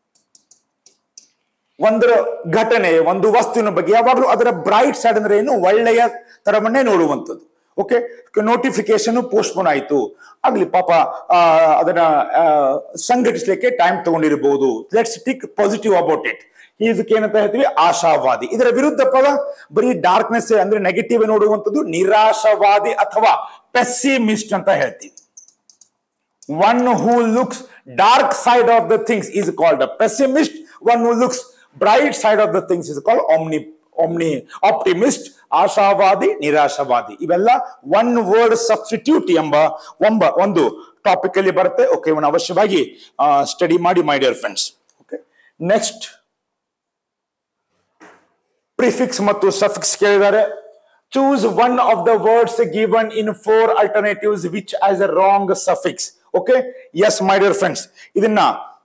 ಒಂದು ಘಟನೆ ಒಂದು ವಸ್ತುವಿನ ಬಗ್ಗೆ ಯಾವಾಗಲೂ ಅದರ ಬ್ರೈಟ್ ಸೈಡ್ ಅಂದ್ರೆ ಏನು ಒಳ್ಳೆಯ ತರವನ್ನೇ ನೋಡುವಂಥದ್ದು ಓಕೆ ನೋಟಿಫಿಕೇಶನ್ ಪೋಸ್ಟ್ಪೋನ್ ಆಯ್ತು ಆಗ್ಲಿ ಪಾಪ ಆ, ಅದನ್ನ ಆ, ಸಂಘಟಿಸ್ಲಿಕ್ಕೆ ಟೈಮ್ ತಗೊಂಡಿರಬಹುದು let's think positive about it ಇದಕ್ಕೆ ಏನಂತ ಹೇಳ್ತೀವಿ ಆಶಾವಾದಿ ಇದರ ವಿರುದ್ಧ ಪದ ಬರೀ ಡಾರ್ಕ್ನೆಸ್ ಅಂದ್ರೆ ನೆಗೆಟಿವ್ ನೋಡುವಂಥದ್ದು ನಿರಾಶಾವಾದಿ ಅಥವಾ ಪೆಸ್ಸಿಮಿಸ್ಟ್ ಅಂತ ಹೇಳ್ತೀವಿ one who looks dark side of the things is called a pessimist one who looks bright side of the things is called omni omni optimist ಆಶಾವಾದಿ ನಿರಾಶಾವಾದಿ ಇವೆಲ್ಲ ಒನ್ ವರ್ಡ್ ಸಬ್ಸ್ಟಿಟ್ಯೂಟ್ ಎಂಬ ಒಂಬ ಒಂದು ಟಾಪಿಕ್ ಅಲ್ಲಿ ಬರುತ್ತೆ ಓಕೆ ಇವನ್ನ ಅವಶ್ಯವಾಗಿ ಸ್ಟಡಿ ಮಾಡಿ my dear friends okay next prefix ಮತ್ತು ಸಫಿಕ್ಸ್ ಕೇಳಿದ್ದಾರೆ choose one of the words given in four alternatives which has a wrong suffix okay S my dear friends ಇದನ್ನ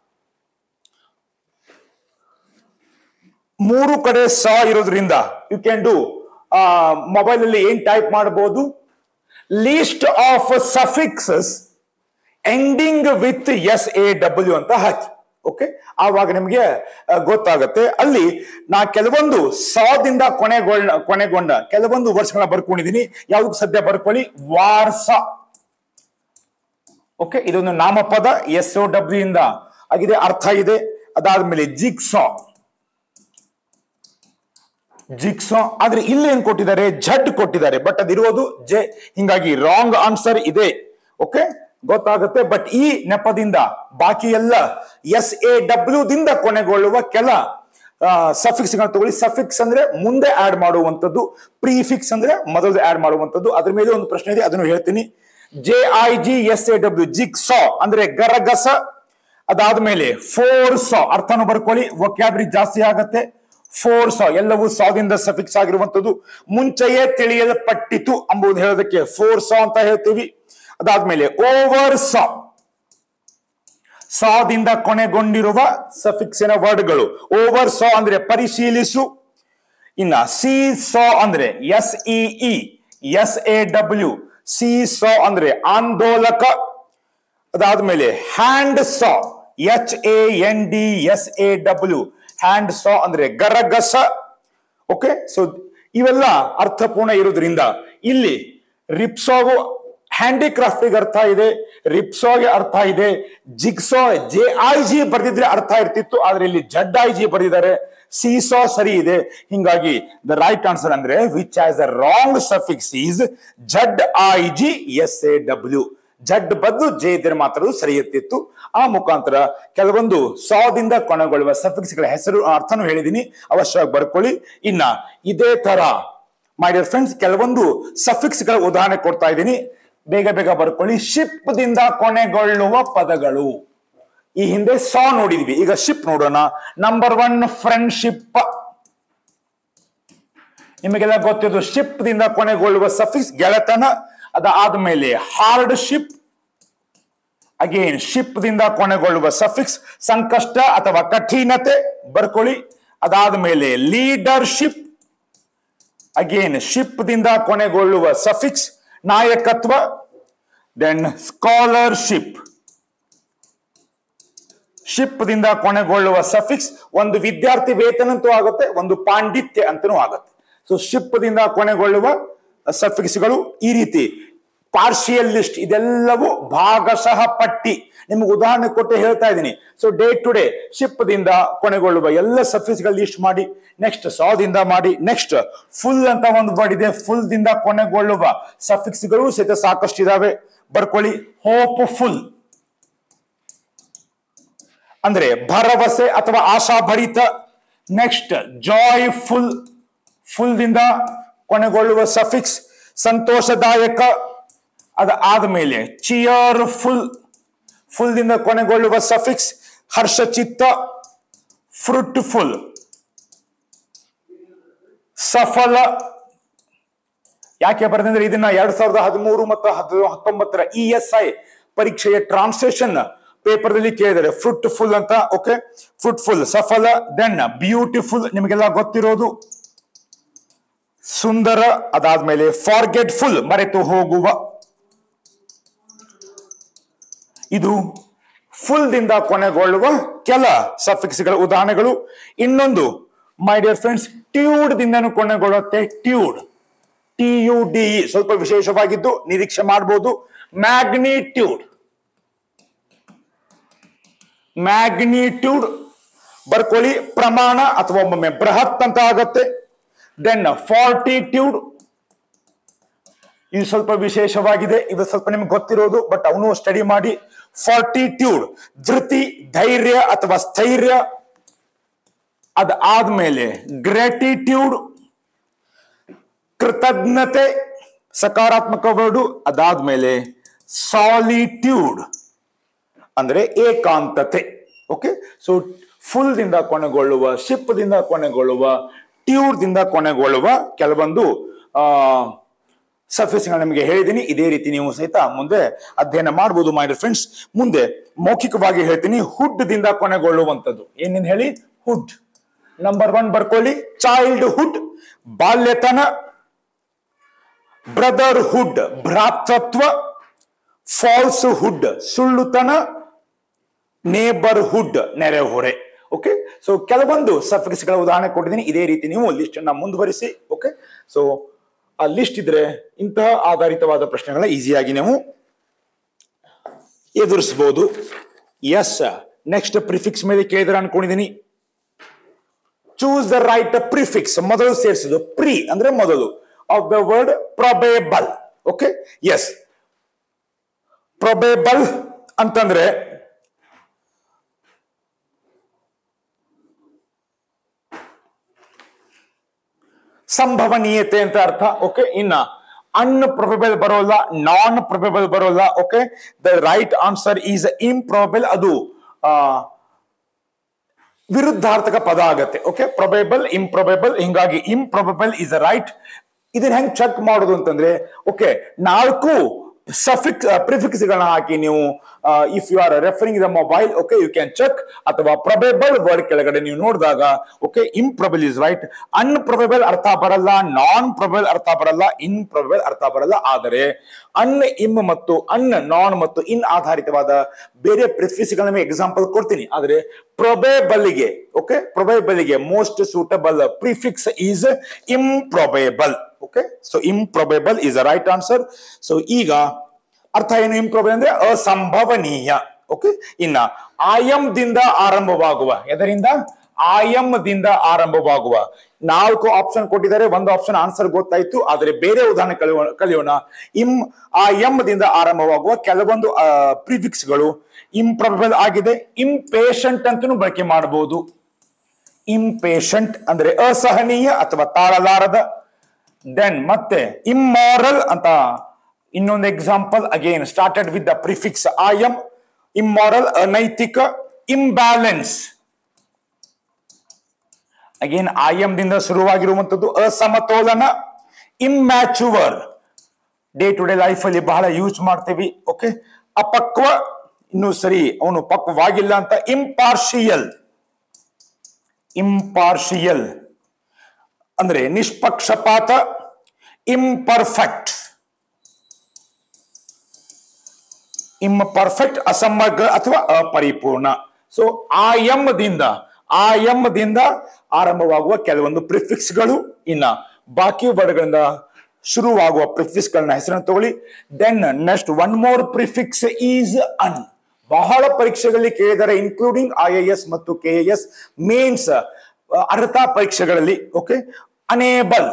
ಮೂರು ಕಡೆ ಸ ಇರೋದ್ರಿಂದ ಯು ಕ್ಯಾನ್ ಡೂ ಮೊಬೈಲ್ ಅಲ್ಲಿ ಏನ್ ಟೈಪ್ ಮಾಡಬಹುದು list of suffixes ending with S A W ಅಂತ ಹಾಕಿ ಓಕೆ ಆವಾಗ ನಿಮಗೆ ಆ, ಗೊತ್ತಾಗುತ್ತೆ ಅಲ್ಲಿ ನಾ ಕೆಲವೊಂದು ಸಾದಿಂದ ಕೊನೆಗೊಂಡ ಕೊನೆಗೊಂಡ ಕೆಲವೊಂದು ವರ್ಷಗಳನ್ನ ಬರ್ಕೊಂಡಿದ್ದೀನಿ ಯಾವ್ದಕ್ಕೆ ಸದ್ಯ ಬರ್ಕೊಳ್ಳಿ ವಾರ್ಸ ಓಕೆ ಇದೊಂದು ನಾಮಪದ ಎಸ್ ಒ ಡಬ್ಲ್ಯೂ ಇಂದ ಆಗಿದೆ ಅರ್ಥ ಇದೆ ಅದಾದ್ಮೇಲೆ ಜಿಗ್ಸಾ ಜಿಗ್ಸಾ ಆದ್ರೆ ಇಲ್ಲಿ ಏನ್ ಕೊಟ್ಟಿದ್ದಾರೆ ಝಡ್ ಕೊಟ್ಟಿದ್ದಾರೆ ಬಟ್ ಅದಿರೋದು ಜೆ ಹಿಂಗಾಗಿ ರಾಂಗ್ ಆನ್ಸರ್ ಇದೆ ಓಕೆ ಗೊತ್ತಾಗುತ್ತೆ ಬಟ್ ಈ ನೆಪದಿಂದ ಬಾಕಿ ಎಲ್ಲ ಎಸ್ ಎ ಡಬ್ಲ್ಯೂ ದಿಂದ ಕೊನೆಗೊಳ್ಳುವ ಕೆಲ ಸಫಿಕ್ಸ್ ತಗೊಳ್ಳಿ ಸಫಿಕ್ಸ್ ಅಂದ್ರೆ ಮುಂದೆ ಆಡ್ ಮಾಡುವಂತದ್ದು ಪ್ರಿಫಿಕ್ಸ್ ಅಂದ್ರೆ ಮೊದಲು ಆಡ್ ಮಾಡುವಂತದ್ದು ಅದ್ರ ಮೇಲೆ ಒಂದು ಪ್ರಶ್ನೆ ಇದೆ ಅದನ್ನು ಹೇಳ್ತೀನಿ J I G S A W jigsaw ಅಂದ್ರೆ ಗರಗಸ ಅದಾದ್ಮೇಲೆ ಫೋರ್ ಸಾ ಅರ್ಥನು ಬರ್ಕೊಳ್ಳಿ ವೊಕ್ಯಾಬ್ರಿ ಜಾಸ್ತಿ ಆಗತ್ತೆ ಫೋರ್ ಸಾ ಎಲ್ಲವೂ ಸಾದಿಂದ ಸಫಿಕ್ಸ್ ಆಗಿರುವಂತದ್ದು ಮುಂಚೆಯೇ ತಿಳಿಯಲ್ಪಟ್ಟಿತು ಎಂಬುದು ಹೇಳೋದಕ್ಕೆ ಫೋರ್ ಸಾ ಅಂತ ಹೇಳ್ತೀವಿ ಅದಾದ್ಮೇಲೆ ಓವರ್ ಸಾ ಸಾದಿಂದ ಕೊನೆಗೊಂಡಿರುವ ಸಫಿಕ್ಸಿನ ವರ್ಡ್ಗಳು ಓವರ್ ಸಾ ಅಂದ್ರೆ ಪರಿಶೀಲಿಸು ಇನ್ನ ಸಿ ಸಾ ಅಂದ್ರೆ S E S A W seesaw ಅಂದ್ರೆ ಆಂದೋಲಕ ಅದಾದ್ಮೇಲೆ hand saw H A N D S A W hand saw ಅಂದ್ರೆ ಗರಗಸ ಓಕೆ ಸೊ ಇವೆಲ್ಲ ಅರ್ಥಪೂರ್ಣ ಇರೋದ್ರಿಂದ ಇಲ್ಲಿ ರಿಪ್ಸಾಗು ಹ್ಯಾಂಡಿಕ್ರಾಫ್ಟಿಗೆ ಅರ್ಥ ಇದೆ ರಿಪ್ಸಾಗೆ ಅರ್ಥ ಇದೆ ಜಿಗ್ಸಾ ಜೆ ಐ ಜಿ ಬರ್ದಿದ್ರೆ ಅರ್ಥ ಇರ್ತಿತ್ತು ಆದ್ರೆ ಇಲ್ಲಿ ಜಡ್ ಐ ಜಿ ಬರೆದಿದ್ದಾರೆ ಸೀಸಾ ಸರಿ ಇದೆ ಹಿಂಗಾಗಿ ದ ರೈಟ್ ಆನ್ಸರ್ ಅಂದ್ರೆ which has the wrong suffix is Z I G S A W Z ಬದಲು ಜೆ ಇದ್ರೆ ಮಾತ್ರ ಅದು ಸರಿ ಇರ್ತಿತ್ತು ಆ ಮುಖಾಂತರ ಕೆಲವೊಂದು ಸಾದಿಂದ ಕೊನೆಗೊಳ್ಳುವ ಸಫಿಕ್ಸ್ಗಳ ಹೆಸರು ಅರ್ಥನೂ ಹೇಳಿದೀನಿ ಅವಶ್ಯವಾಗಿ ಬರ್ಕೊಳ್ಳಿ ಇನ್ನ ಇದೇ ತರ ಮೈ ಡಿಯರ್ ಫ್ರೆಂಡ್ಸ್ ಕೆಲವೊಂದು ಸಫಿಕ್ಸ್ಗಳ ಉದಾಹರಣೆ ಕೊಡ್ತಾ ಇದ್ದೀನಿ ಬೇಗ ಬೇಗ ಬರ್ಕೊಳ್ಳಿ ಶಿಪ್ ದಿಂದ ಕೊನೆಗೊಳ್ಳುವ ಪದಗಳು ಈ ಹಿಂದೆ ಸಾ ನೋಡಿದ್ವಿ ಈಗ ಶಿಪ್ ನೋಡೋಣ ನಂಬರ್ ಒನ್ ಫ್ರೆಂಡ್ಶಿಪ್ ನಿಮಗೆಲ್ಲ ಗೊತ್ತಿದ್ದು ಶಿಪ್ ದಿಂದ ಕೊನೆಗೊಳ್ಳುವ ಸಫಿಕ್ಸ್ ಗೆಳೆತನ ಅದಾದ್ಮೇಲೆ ಹಾರ್ಡ್ ಶಿಪ್ ಅಗೇನ್ ಶಿಪ್ ದಿಂದ ಕೊನೆಗೊಳ್ಳುವ ಸಫಿಕ್ಸ್ ಸಂಕಷ್ಟ ಅಥವಾ ಕಠಿಣತೆ ಬರ್ಕೊಳ್ಳಿ ಅದಾದ್ಮೇಲೆ ಲೀಡರ್ಶಿಪ್ ಅಗೇನ್ ಶಿಪ್ ದಿಂದ ಕೊನೆಗೊಳ್ಳುವ ಸಫಿಕ್ಸ್ ನಾಯಕತ್ವ ದೆನ್ ಸ್ಕಾಲರ್ಶಿಪ್ ಶಿಪ್ ದಿಂದ ಕೊನೆಗೊಳ್ಳುವ ಸಫಿಕ್ಸ್ ಒಂದು ವಿದ್ಯಾರ್ಥಿ ವೇತನ ಅಂತೂ ಆಗುತ್ತೆ ಒಂದು ಪಾಂಡಿತ್ಯ ಅಂತನೂ ಆಗುತ್ತೆ ಸೊ ಶಿಪ್ ದಿಂದ ಕೊನೆಗೊಳ್ಳುವ ಸಫಿಕ್ಸ್ಗಳು ಈ ರೀತಿ ಪಾರ್ಷಿಯಲ್ ಲಿಸ್ಟ್ ಇದೆಲ್ಲವೂ ಭಾಗಶಃ ಪಟ್ಟಿ ನಿಮ್ಗೆ ಉದಾಹರಣೆ ಕೊಟ್ಟು ಹೇಳ್ತಾ ಇದ್ದೀನಿ so day to day ship ದಿಂದ ಕೊನೆಗೊಳ್ಳುವ ಎಲ್ಲ ಸಫಿಕ್ಸ್ಗಳ ಲಿಸ್ಟ್ ಮಾಡಿ ನೆಕ್ಸ್ಟ್ ಸಾದಿಂದ ಮಾಡಿ ನೆಕ್ಸ್ಟ್ ಫುಲ್ ಅಂತ ಒಂದು ವರ್ಡ್ ಇದೆ ಫುಲ್ ದಿಂದ ಕೊನೆಗೊಳ್ಳುವ ಸಫಿಕ್ಸ್ಗಳು ಸಹಿತ ಸಾಕಷ್ಟು ಇದಾವೆ ಬರ್ಕೊಳ್ಳಿ ಹೋಪ್ ಫುಲ್ ಅಂದ್ರೆ ಭರವಸೆ ಅಥವಾ ಆಶಾಭರಿತ ನೆಕ್ಸ್ಟ್ ಜಾಯ್ ಫುಲ್ ಫುಲ್ ದಿಂದ ಕೊನೆಗೊಳ್ಳುವ ಸಫಿಕ್ಸ್ ಸಂತೋಷದಾಯಕ ಅದ ಆದ್ಮೇಲೆ ಚಿಯರ್ ಫುಲ್ ಫುಲ್ ದಿಂದ ಕೊನೆಗೊಳ್ಳುವ ಸಫಿಕ್ಸ್ ಹರ್ಷಚಿತ್ತ ಫ್ರೂಟ್ಫುಲ್ ಸಫಲ ಯಾಕೆ ಬರೆದಂದ್ರೆ ಇದನ್ನ ಎರಡ್ ಸಾವಿರದ ಹದಿಮೂರು ಮತ್ತು ಹದ್- ಹತ್ತೊಂಬತ್ತರ ಇ ಎಸ್ ಐ ಪರೀಕ್ಷೆಯ ಟ್ರಾನ್ಸ್ಲೇಷನ್ ಪೇಪರ್ ದಲ್ಲಿ ಕೇಳಿದ್ದಾರೆ ಫ್ರೂಟ್ಫುಲ್ ಅಂತ ಓಕೆ ಫ್ರೂಟ್ಫುಲ್ ಸಫಲ ದೆನ್ ಬ್ಯೂಟಿಫುಲ್ ನಿಮಗೆಲ್ಲ ಗೊತ್ತಿರೋದು ಸುಂದರ ಅದಾದ್ಮೇಲೆ ಫಾರ್ಗೆಟ್ಫುಲ್ ಮರೆತು ಹೋಗುವ ಇದು ಫುಲ್ ದಿಂದ ಕೊನೆಗೊಳ್ಳುವ ಕೆಲ ಸಫಿಕ್ಸ್ಗಳ ಉದಾಹರಣೆಗಳು ಇನ್ನೊಂದು ಮೈ ಡಿಯರ್ ಫ್ರೆಂಡ್ಸ್ ಟ್ಯೂಡ್ ದಿಂದನೂ ಕೊನೆಗೊಳ್ಳುತ್ತೆ ಟ್ಯೂಡ್ ಟಿ ಯು ಡಿ ಸ್ವಲ್ಪ ವಿಶೇಷವಾಗಿದ್ದು ನಿರೀಕ್ಷೆ ಮಾಡಬಹುದು ಮ್ಯಾಗ್ನಿಟ್ಯೂಡ್ ಮ್ಯಾಗ್ನಿಟ್ಯೂಡ್ ಬರ್ಕೊಳ್ಳಿ ಪ್ರಮಾಣ ಅಥವಾ ಒಮ್ಮೊಮ್ಮೆ ಬೃಹತ್ ಅಂತ ಆಗತ್ತೆ ದೆನ್ ಫಾರ್ಟಿಟ್ಯೂಡ್ ಇದು ಸ್ವಲ್ಪ ವಿಶೇಷವಾಗಿದೆ ಇದು ಸ್ವಲ್ಪ ನಿಮ್ಗೆ ಗೊತ್ತಿರೋದು ಬಟ್ ಅವನು ಸ್ಟಡಿ ಮಾಡಿ ಫಾರ್ಟಿಟ್ಯೂಡ್ ಧೃತಿ ಧೈರ್ಯ ಅಥವಾ ಸ್ಥೈರ್ಯ ಅದಾದ್ಮೇಲೆ ಗ್ರಾಟಿಟ್ಯೂಡ್ ಕೃತಜ್ಞತೆ ಸಕಾರಾತ್ಮಕ ವರ್ಡು ಅದಾದ್ಮೇಲೆ ಸಾಲಿಟ್ಯೂಡ್ ಅಂದ್ರೆ ಏಕಾಂತತೆ ಓಕೆ ಸೊ ಫುಲ್ ದಿಂದ ಕೊನೆಗೊಳ್ಳುವ ಶಿಪ್ ದಿಂದ ಕೊನೆಗೊಳ್ಳುವ ಟ್ಯೂಡ್ ದಿಂದ ಕೊನೆಗೊಳ್ಳುವ ಕೆಲವೊಂದು ಆ ಸಫಿಸ್ ನಿಮಗೆ ಹೇಳಿದ್ದೀನಿ ಇದೇ ರೀತಿ ನೀವು ಸಹಿತ ಮುಂದೆ ಅಧ್ಯಯನ ಮಾಡಬಹುದು ಮೈ ಫ್ರೆಂಡ್ಸ್ ಮುಂದೆ ಮೌಖಿಕವಾಗಿ ಹೇಳ್ತೀನಿ ಹುಡ್ ದಿಂದ ಕೊನೆಗೊಳ್ಳುವಂಥದ್ದು ಏನೇನು ಹೇಳಿ ಹುಡ್ ನಂಬರ್ ಒನ್ ಬರ್ಕೊಳ್ಳಿ ಚೈಲ್ಡ್ ಹುಡ್ ಬಾಲ್ಯತನ ಬ್ರದರ್ಹುಡ್ ಭ್ರಾತೃತ್ವ ಫಾಲ್ಸ್ ಹುಡ್ ಸುಳ್ಳುತನ ನೇಬರ್ಹುಡ್ ನೆರೆಹೊರೆ ಓಕೆ ಸೊ ಕೆಲವೊಂದು ಸಫಿಕ್ಸ್ಗಳ ಉದಾಹರಣೆ ಕೊಟ್ಟಿದ್ದೀನಿ ಇದೇ ರೀತಿ ನೀವು ಲಿಸ್ಟ್ ಅನ್ನ ಮುಂದುವರಿಸಿ ಓಕೆ ಸೊ ಆ ಲಿಸ್ಟ್ ಇದ್ರೆ ಇಂತಹ ಆಧಾರಿತವಾದ ಪ್ರಶ್ನೆಗಳ ಈಸಿಯಾಗಿ ನೀವು ಎದುರಿಸಬಹುದು ಎಸ್ ನೆಕ್ಸ್ಟ್ ಪ್ರಿಫಿಕ್ಸ್ ಮೇಲೆ ಕೇಳಿದ್ರೆ ಅನ್ಕೊಂಡಿದ್ದೀನಿ ಚೂಸ್ ದ ರೈಟ್ ಪ್ರಿಫಿಕ್ಸ್ ಮೊದಲು ಸೇರಿಸಿದ್ದು ಪ್ರಿ ಅಂದ್ರೆ ಮೊದಲು of the word probable okay as probable ಅಂತಂದ್ರೆ ಸಂಭವನೀಯತೆ ಅಂತ ಅರ್ಥ ಓಕೆ ಇನ್ನ ಅನ್ಪ್ರೊಬೆಬಲ್ ಬರೋಲ್ಲ ನಾನ್ ಪ್ರೊಬೆಬಲ್ ಬರೋಲ್ಲ okay the right answer is improbable ಅದು ಆ ವಿರುದ್ಧಾರ್ಥಕ ಪದ ಆಗತ್ತೆ ಓಕೆ ಪ್ರೊಬೆಬಲ್ ಇಂಪ್ರೊಬೆಬಲ್ ಹಿಂಗಾಗಿ ಇಂಪ್ರೊಬೆಬಲ್ ಇಸ್ ರೈಟ್ ಇದನ್ನ ಹೆಂಗ್ ಚೆಕ್ ಮಾಡೋದು ಅಂತಂದ್ರೆ ಓಕೆ ನಾಲ್ಕು ಸಫಿಕ್ಸ್ ಪ್ರಿಫಿಕ್ಸ್ ಗಳನ್ನ ಹಾಕಿ ನೀವು if you are referring the mobile okay you can check ಅಥವಾ ಪ್ರೊಬೆಬಲ್ ವರ್ಡ್ ಕೆಳಗಡೆ ನೀವು ನೋಡಿದಾಗ okay improbable is right unprobable ಅರ್ಥ ಬರಲ್ಲ ನಾನ್ ಪ್ರೊಬೆಬಲ್ ಅರ್ಥ ಬರಲ್ಲ ಇನ್ಪ್ರೊಬೆಬಲ್ ಅರ್ಥ ಬರಲ್ಲ ಆದರೆ ಅನ್ ಇಮ್ ಮತ್ತು ಅನ್ ನಾನ್ ಮತ್ತು ಇನ್ ಆಧಾರಿತವಾದ ಬೇರೆ ಪ್ರಿಫಿಕ್ಸ್ ಗಳ ಎಕ್ಸಾಂಪಲ್ ಕೊಡ್ತೀನಿ ಆದ್ರೆ ಪ್ರೊಬೆಬಲ್ಗೆ ಓಕೆ ಪ್ರೊಬೆಬಲ್ಗೆ most suitable prefix is improbable okay so improbable is a right answer so ಈಗ ಅರ್ಥ ಏನು ಇಂಪ್ರೊಬೆಬಲ್ ಅಂದ್ರೆ ಅಸಂಭವನೀಯ ಓಕೆ ಇನ್ನ ಆಯಂ ದಿಂದ ಆರಂಭವಾಗುವ ಎದರಿಂದ ಆಯಂ ದಿಂದ ಆರಂಭವಾಗುವ ನಾಲ್ಕು ಆಪ್ಷನ್ ಕೊಟ್ಟಿದ್ದಾರೆ ಒಂದು ಆಪ್ಷನ್ ಆನ್ಸರ್ ಗೊತ್ತಾಯ್ತು ಆದರೆ ಬೇರೆ ಉದಾಹರಣೆ ಕಲಿಯೋಣ ಕಲಿಯೋಣ ಇಂ ಆ ಎಂ ದಿಂದ ಆರಂಭವಾಗುವ ಕೆಲವೊಂದು ಪ್ರಿಫಿಕ್ಸ್ ಗಳು ಇಂಪ್ರೊಬೆಬಲ್ ಆಗಿದೆ ಇಂಪೇಷಂಟ್ ಅಂತಲೂ ಬಳಕೆ ಮಾಡಬಹುದು ಇಂಪೇಷಂಟ್ ಅಂದ್ರೆ ಅಸಹನೀಯ ಅಥವಾ ತಾಳಲಾರದ ದೆನ್ ಮತ್ತೆ ಇಮ್ಮಾರಲ್ ಅಂತ ಇನ್ನೊಂದು example again started with the prefix im immoral ಅನೈತಿಕ ಇಂಬ್ಯಾಲೆನ್ಸ್ ಅಗೇನ್ ಆಯಂದಿಂದ ಶುರುವಾಗಿರುವಂತದ್ದು ಅಸಮತೋಲನ immature day to day life ಅಲ್ಲಿ ಬಹಳ ಯೂಸ್ ಮಾಡ್ತೀವಿ ಓಕೆ ಅಪಕ್ವ ಇನ್ನು ಸರಿ ಅವನು ಪಕ್ವವಾಗಿಲ್ಲ ಅಂತ ಇಂಪಾರ್ಷಿಯಲ್ ಇಂಪಾರ್ಷಿಯಲ್ ಅಂದ್ರೆ ನಿಷ್ಪಕ್ಷಪಾತ ಇಂಪರ್ಫೆಕ್ಟ್ ಇಂಪರ್ಫೆಕ್ಟ್ ಅಸಮಗ್ರ ಅಥವಾ ಅಪರಿಪೂರ್ಣ ಸೊ ಆ ದಿಂದ ಆ ದಿಂದ ಆರಂಭವಾಗುವ ಕೆಲವೊಂದು ಪ್ರಿಫಿಕ್ಸ್ ಗಳು ಇನ್ನ ಬಾಕಿ ವರ್ಡ್ಗಳಿಂದ ಶುರುವಾಗುವ ಪ್ರಿಫಿಕ್ಸ್ ಗಳನ್ನ ಹೆಸರನ್ನು ತಗೊಳ್ಳಿ then next one more prefix is un ಬಹಳ ಪರೀಕ್ಷೆಗಳಲ್ಲಿ ಕೇಳಿದರೆ ಇನ್ಕ್ಲೂಡಿಂಗ್ ಐ ಎ ಎಸ್ ಮತ್ತು ಕೆ ಎಸ್ ಮೇನ್ಸ್ ಅರ್ಥ ಪರೀಕ್ಷೆಗಳಲ್ಲಿ ಓಕೆ ಅನೇಬಲ್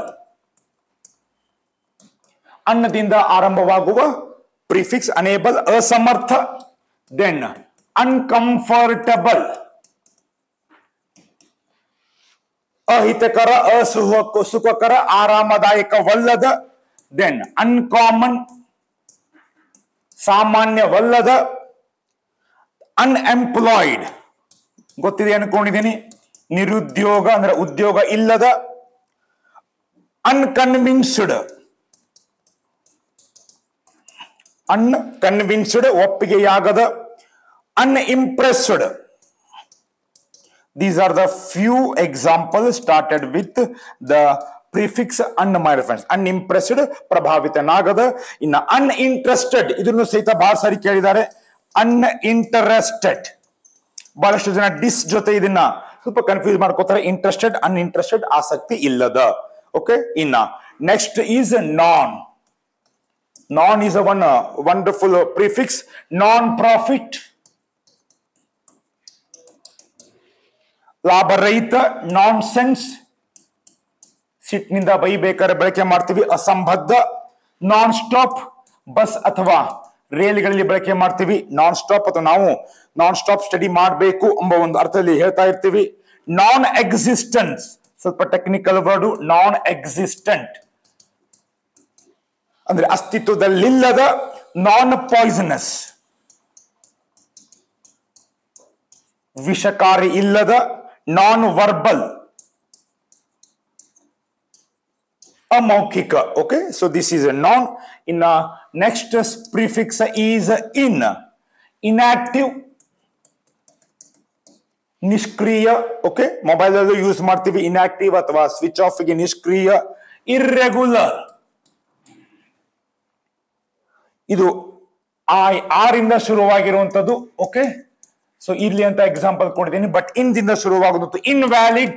ಅನ್ನದಿಂದ ಆರಂಭವಾಗುವ ಪ್ರಿಫಿಕ್ಸ್ ಅನೇಬಲ್ ಅಸಮರ್ಥ ದೆನ್ ಅನ್ಕಂಫರ್ಟಬಲ್ ಅಹಿತಕರ ಅಸುಹ ಸುಖಕರ ಆರಾಮದಾಯಕವಲ್ಲದ ದೆನ್ ಅನ್ಕಾಮನ್ ಸಾಮಾನ್ಯವಲ್ಲದ ಅನ್ಎಂಪ್ಲಾಯ್ಡ್ ಗೊತ್ತಿದೆ ಅನ್ಕೊಂಡಿದ್ದೀನಿ ನಿರುದ್ಯೋಗ ಅಂದ್ರೆ ಉದ್ಯೋಗ ಇಲ್ಲದ ಅನ್ಕನ್ವಿನ್ಸ್ಡ್ ಅನ್ಕನ್ವಿನ್ಸ್ಡ್ ಒಪ್ಪಿಗೆಯಾಗದ ಅನ್ಇಂಪ್ರೆಸ್ಡ್ these are the few examples started with the prefix un my friends unimpressed ಪ್ರಭಾವಿತನಾಗದ ಇನ್ನ ಅನ್ಇಂಟ್ರೆಸ್ಟೆಡ್ ಇದನ್ನು ಸಹಿತ ಬಹಳ ಸಾರಿ ಕೇಳಿದ್ದಾರೆ ಅನ್ಇಂಟರೆಸ್ಟೆಡ್ ಬಹಳಷ್ಟು ಜನ ಡಿಸ್ ಜೊತೆ ಇದನ್ನ ಸ್ವಲ್ಪ ಕನ್ಫ್ಯೂಸ್ ಮಾಡ್ಕೋತಾರೆ ಇಂಟ್ರೆಸ್ಟೆಡ್ ಅನ್ಇಂಟ್ರೆಸ್ಟೆಡ್ ಆಸಕ್ತಿ ಇಲ್ಲದ ಓಕೆ ಇನ್ನ next is non non is a one wonderful prefix non profit ಲಾಭರಹಿತ ನಾನ್ ಸೆನ್ಸ್ ಸಿಟ್ನಿಂದ ಬೈಬೇಕಾದ್ರೆ ಬಳಕೆ ಮಾಡ್ತೀವಿ ಅಸಂಬದ್ಧ ನಾನ್ ಸ್ಟಾಪ್ ಬಸ್ ಅಥವಾ ರೇಲ್ಗಳಲ್ಲಿ ಬಳಕೆ ಮಾಡ್ತೀವಿ ನಾನ್ ಸ್ಟಾಪ್ ಅಥವಾ ನಾವು ನಾನ್ ಸ್ಟಾಪ್ ಸ್ಟಡಿ ಮಾಡಬೇಕು ಎಂಬ ಒಂದು ಅರ್ಥದಲ್ಲಿ ಹೇಳ್ತಾ ಇರ್ತೀವಿ ನಾನ್ ಎಕ್ಸಿಸ್ಟೆನ್ಸ್ ಸ್ವಲ್ಪ ಟೆಕ್ನಿಕಲ್ ವರ್ಡು ನಾನ್ ಎಕ್ಸಿಸ್ಟೆಂಟ್ ಅಂದ್ರೆ ಅಸ್ತಿತ್ವದಲ್ಲಿಲ್ಲದ ನಾನ್ ಪಾಯ್ಸನಸ್ ವಿಷಕಾರಿ ಇಲ್ಲದ ನಾನ್ ವರ್ಬಲ್ ಅಮೌಖಿಕ okay so this is a non ಇನ್ನ next prefix is in inactive ನಿಷ್ಕ್ರಿಯ ಓಕೆ ಮೊಬೈಲ್ ಅಲ್ಲೂ ಯೂಸ್ ಮಾಡ್ತೀವಿ ಇನ್ಆಕ್ಟಿವ್ ಅಥವಾ ಸ್ವಿಚ್ ಆಫ್ ಗೆ ನಿಷ್ಕ್ರಿಯ ಇರ್ರೆಗ್ಯುಲರ್ ಇದು ಆರಿಂದ ಶುರುವಾಗಿರುವಂತದ್ದು ಓಕೆ ಸೊ ಇಲ್ಲಿ ಅಂತ ಎಕ್ಸಾಂಪಲ್ ಕೊಟ್ಟಿದ್ದೀನಿ ಬಟ್ ಇಂದಿಂದ ಶುರುವಾಗುವುದು ಇನ್ವ್ಯಾಲಿಡ್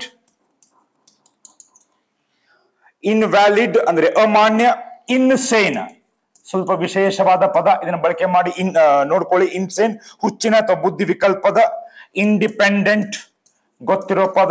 ಇನ್ವ್ಯಾಲಿಡ್ ಅಂದ್ರೆ ಅಮಾನ್ಯ ಇನ್ಸೇನ್ ಸ್ವಲ್ಪ ವಿಶೇಷವಾದ ಪದ ಇದನ್ನ ಬಳಕೆ ಮಾಡಿ ಇನ್ ನೋಡ್ಕೊಳ್ಳಿ ಇನ್ಸೇನ್ ಹುಚ್ಚಿನ ಅಥವಾ ಬುದ್ಧಿ ವಿಕಲ್ಪದ ಇಂಡಿಪೆಂಡೆಂಟ್ ಗೊತ್ತಿರೋ ಪದ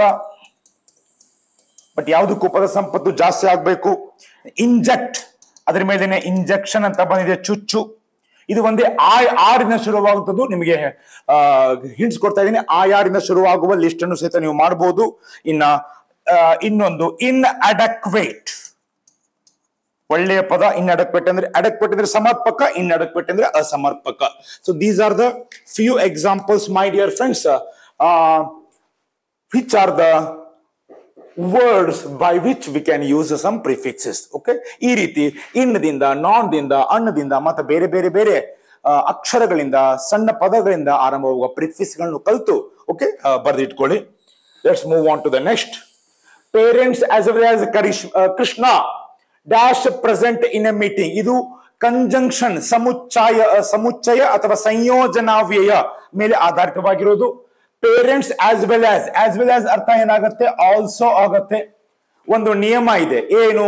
ಬಟ್ ಯಾವುದಕ್ಕೂ ಪದ ಸಂಪತ್ತು ಜಾಸ್ತಿ ಆಗ್ಬೇಕು ಇಂಜೆಕ್ಟ್ ಅದ್ರ ಮೇಲೇನೆ ಇಂಜೆಕ್ಷನ್ ಅಂತ ಬಂದಿದೆ ಚುಚ್ಚು ಇದು ಒಂದೇ ಆ ಆರಿಂದ ಶುರುವಾಗುತ್ತದೆ ನಿಮಗೆ ಹಿಂಟ್ಸ್ ಕೊಡ್ತಾ ಇದ್ದೀನಿ ಆ ಯಾರಿಂದ ಶುರುವಾಗುವ ಲಿಸ್ಟ್ ಅನ್ನು ಸಹಿತ ನೀವು ಮಾಡಬಹುದು ಇನ್ನ ಇನ್ನೊಂದು ಇನ್ ಅಡಕ್ವೇಟ್ ಒಳ್ಳೆಯ ಪದ ಇನ್ ಅಡಕ್ವೇಟ್ ಅಂದ್ರೆ ಅಡಕ್ವೇಟ್ ಅಂದ್ರೆ ಸಮರ್ಪಕ ಇನ್ ಅಡಕ್ವೇಟ್ ಅಂದ್ರೆ ಅಸಮರ್ಪಕ so these are the few examples my dear friends which are the words by which we can use some prefixes okay ಈ ರೀತಿ ಇನ್ನದಿಂದ ನಾನ್ದಿಂದ ಅನ್ನದಿಂದ ಮತ್ತೆ ಬೇರೆ ಬೇರೆ ಬೇರೆ ಆ, ಅಕ್ಷರಗಳಿಂದ ಸಣ್ಣ ಪದಗಳಿಂದ ಆರಂಭವಾಗುವ ಪ್ರಿಫಿಕ್ಸ್ಗಳನ್ನು ಕಲಿತು ಓಕೆ ಬರೆದಿಟ್ಕೊಳ್ಳಿ let's move on to the next parents as well as ಕರಿಶ್ Krishna dash present in a meeting ಇದು ಕಂಜಂಕ್ಷನ್ ಸಮುಚ್ಚಯ ಸಮುಚ್ಚಯ ಅಥವಾ ಸಂಯೋಜನಾವ್ಯಯ ಮೇಲೆ ಆಧಾರಿತವಾಗಿರೋದು parents as well as as well as ಅರ್ಥ ಏನಾಗುತ್ತೆ ಆಲ್ಸೋ ಆಗತ್ತೆ ಒಂದು ನಿಯಮ ಇದೆ ಏನು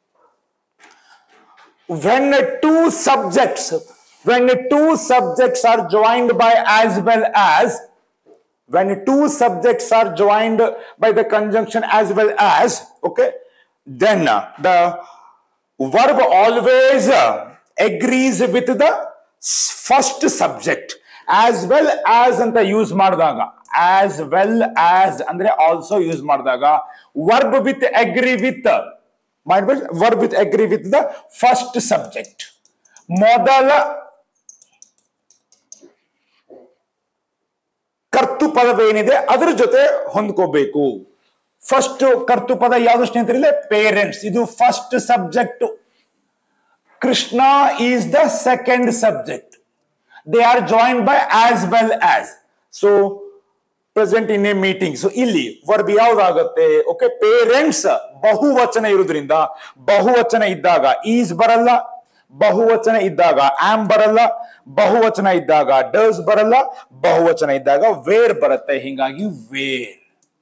when two subjects when two subjects are joined by as well as when two subjects are joined by the conjunction as well as okay then uh, the verb always uh, agrees with the s- first subject as well as ಅಂತ ಯೂಸ್ ಮಾಡಿದಾಗ as well as ಅಂದ್ರೆ ಆಲ್ಸೋ ಯೂಸ್ ಮಾಡಿದಾಗ ವರ್ಬ್ ವಿತ್ ಅಗ್ರಿ ವಿತ್ ಮಾಡ್ಬೇಕು verb with agree with the first subject ಮೊದಲ ಕರ್ತು ಪದವೇನಿದೆ ಅದ್ರ ಜೊತೆ ಹೊಂದ್ಕೋಬೇಕು ಫಸ್ಟ್ ಕರ್ತು ಪದ ಯಾವ್ದು ಸ್ನೇಹಿತರಿಲ್ಲ ಪೇರೆಂಟ್ಸ್ ಇದು first subject Krishna is the second subject they are join by as well as so present in a meeting so ಇಲ್ಲಿ ವರ್ಬ್ ಯಾವ್ದಾಗತ್ತೆ ಓಕೆ ಪೇರೆಂಟ್ಸ್ ಬಹುವಚನ ಇರುವುದರಿಂದ ಬಹುವಚನ ಇದ್ದಾಗ ಈಸ್ ಬರಲ್ಲ ಬಹುವಚನ ಇದ್ದಾಗ ಆಮ್ ಬರಲ್ಲ ಬಹುವಚನ ಇದ್ದಾಗ ಡಸ್ ಬರಲ್ಲ ಬಹುವಚನ ಇದ್ದಾಗ ವೇರ್ ಬರುತ್ತೆ ಹಿಂಗಾಗಿ were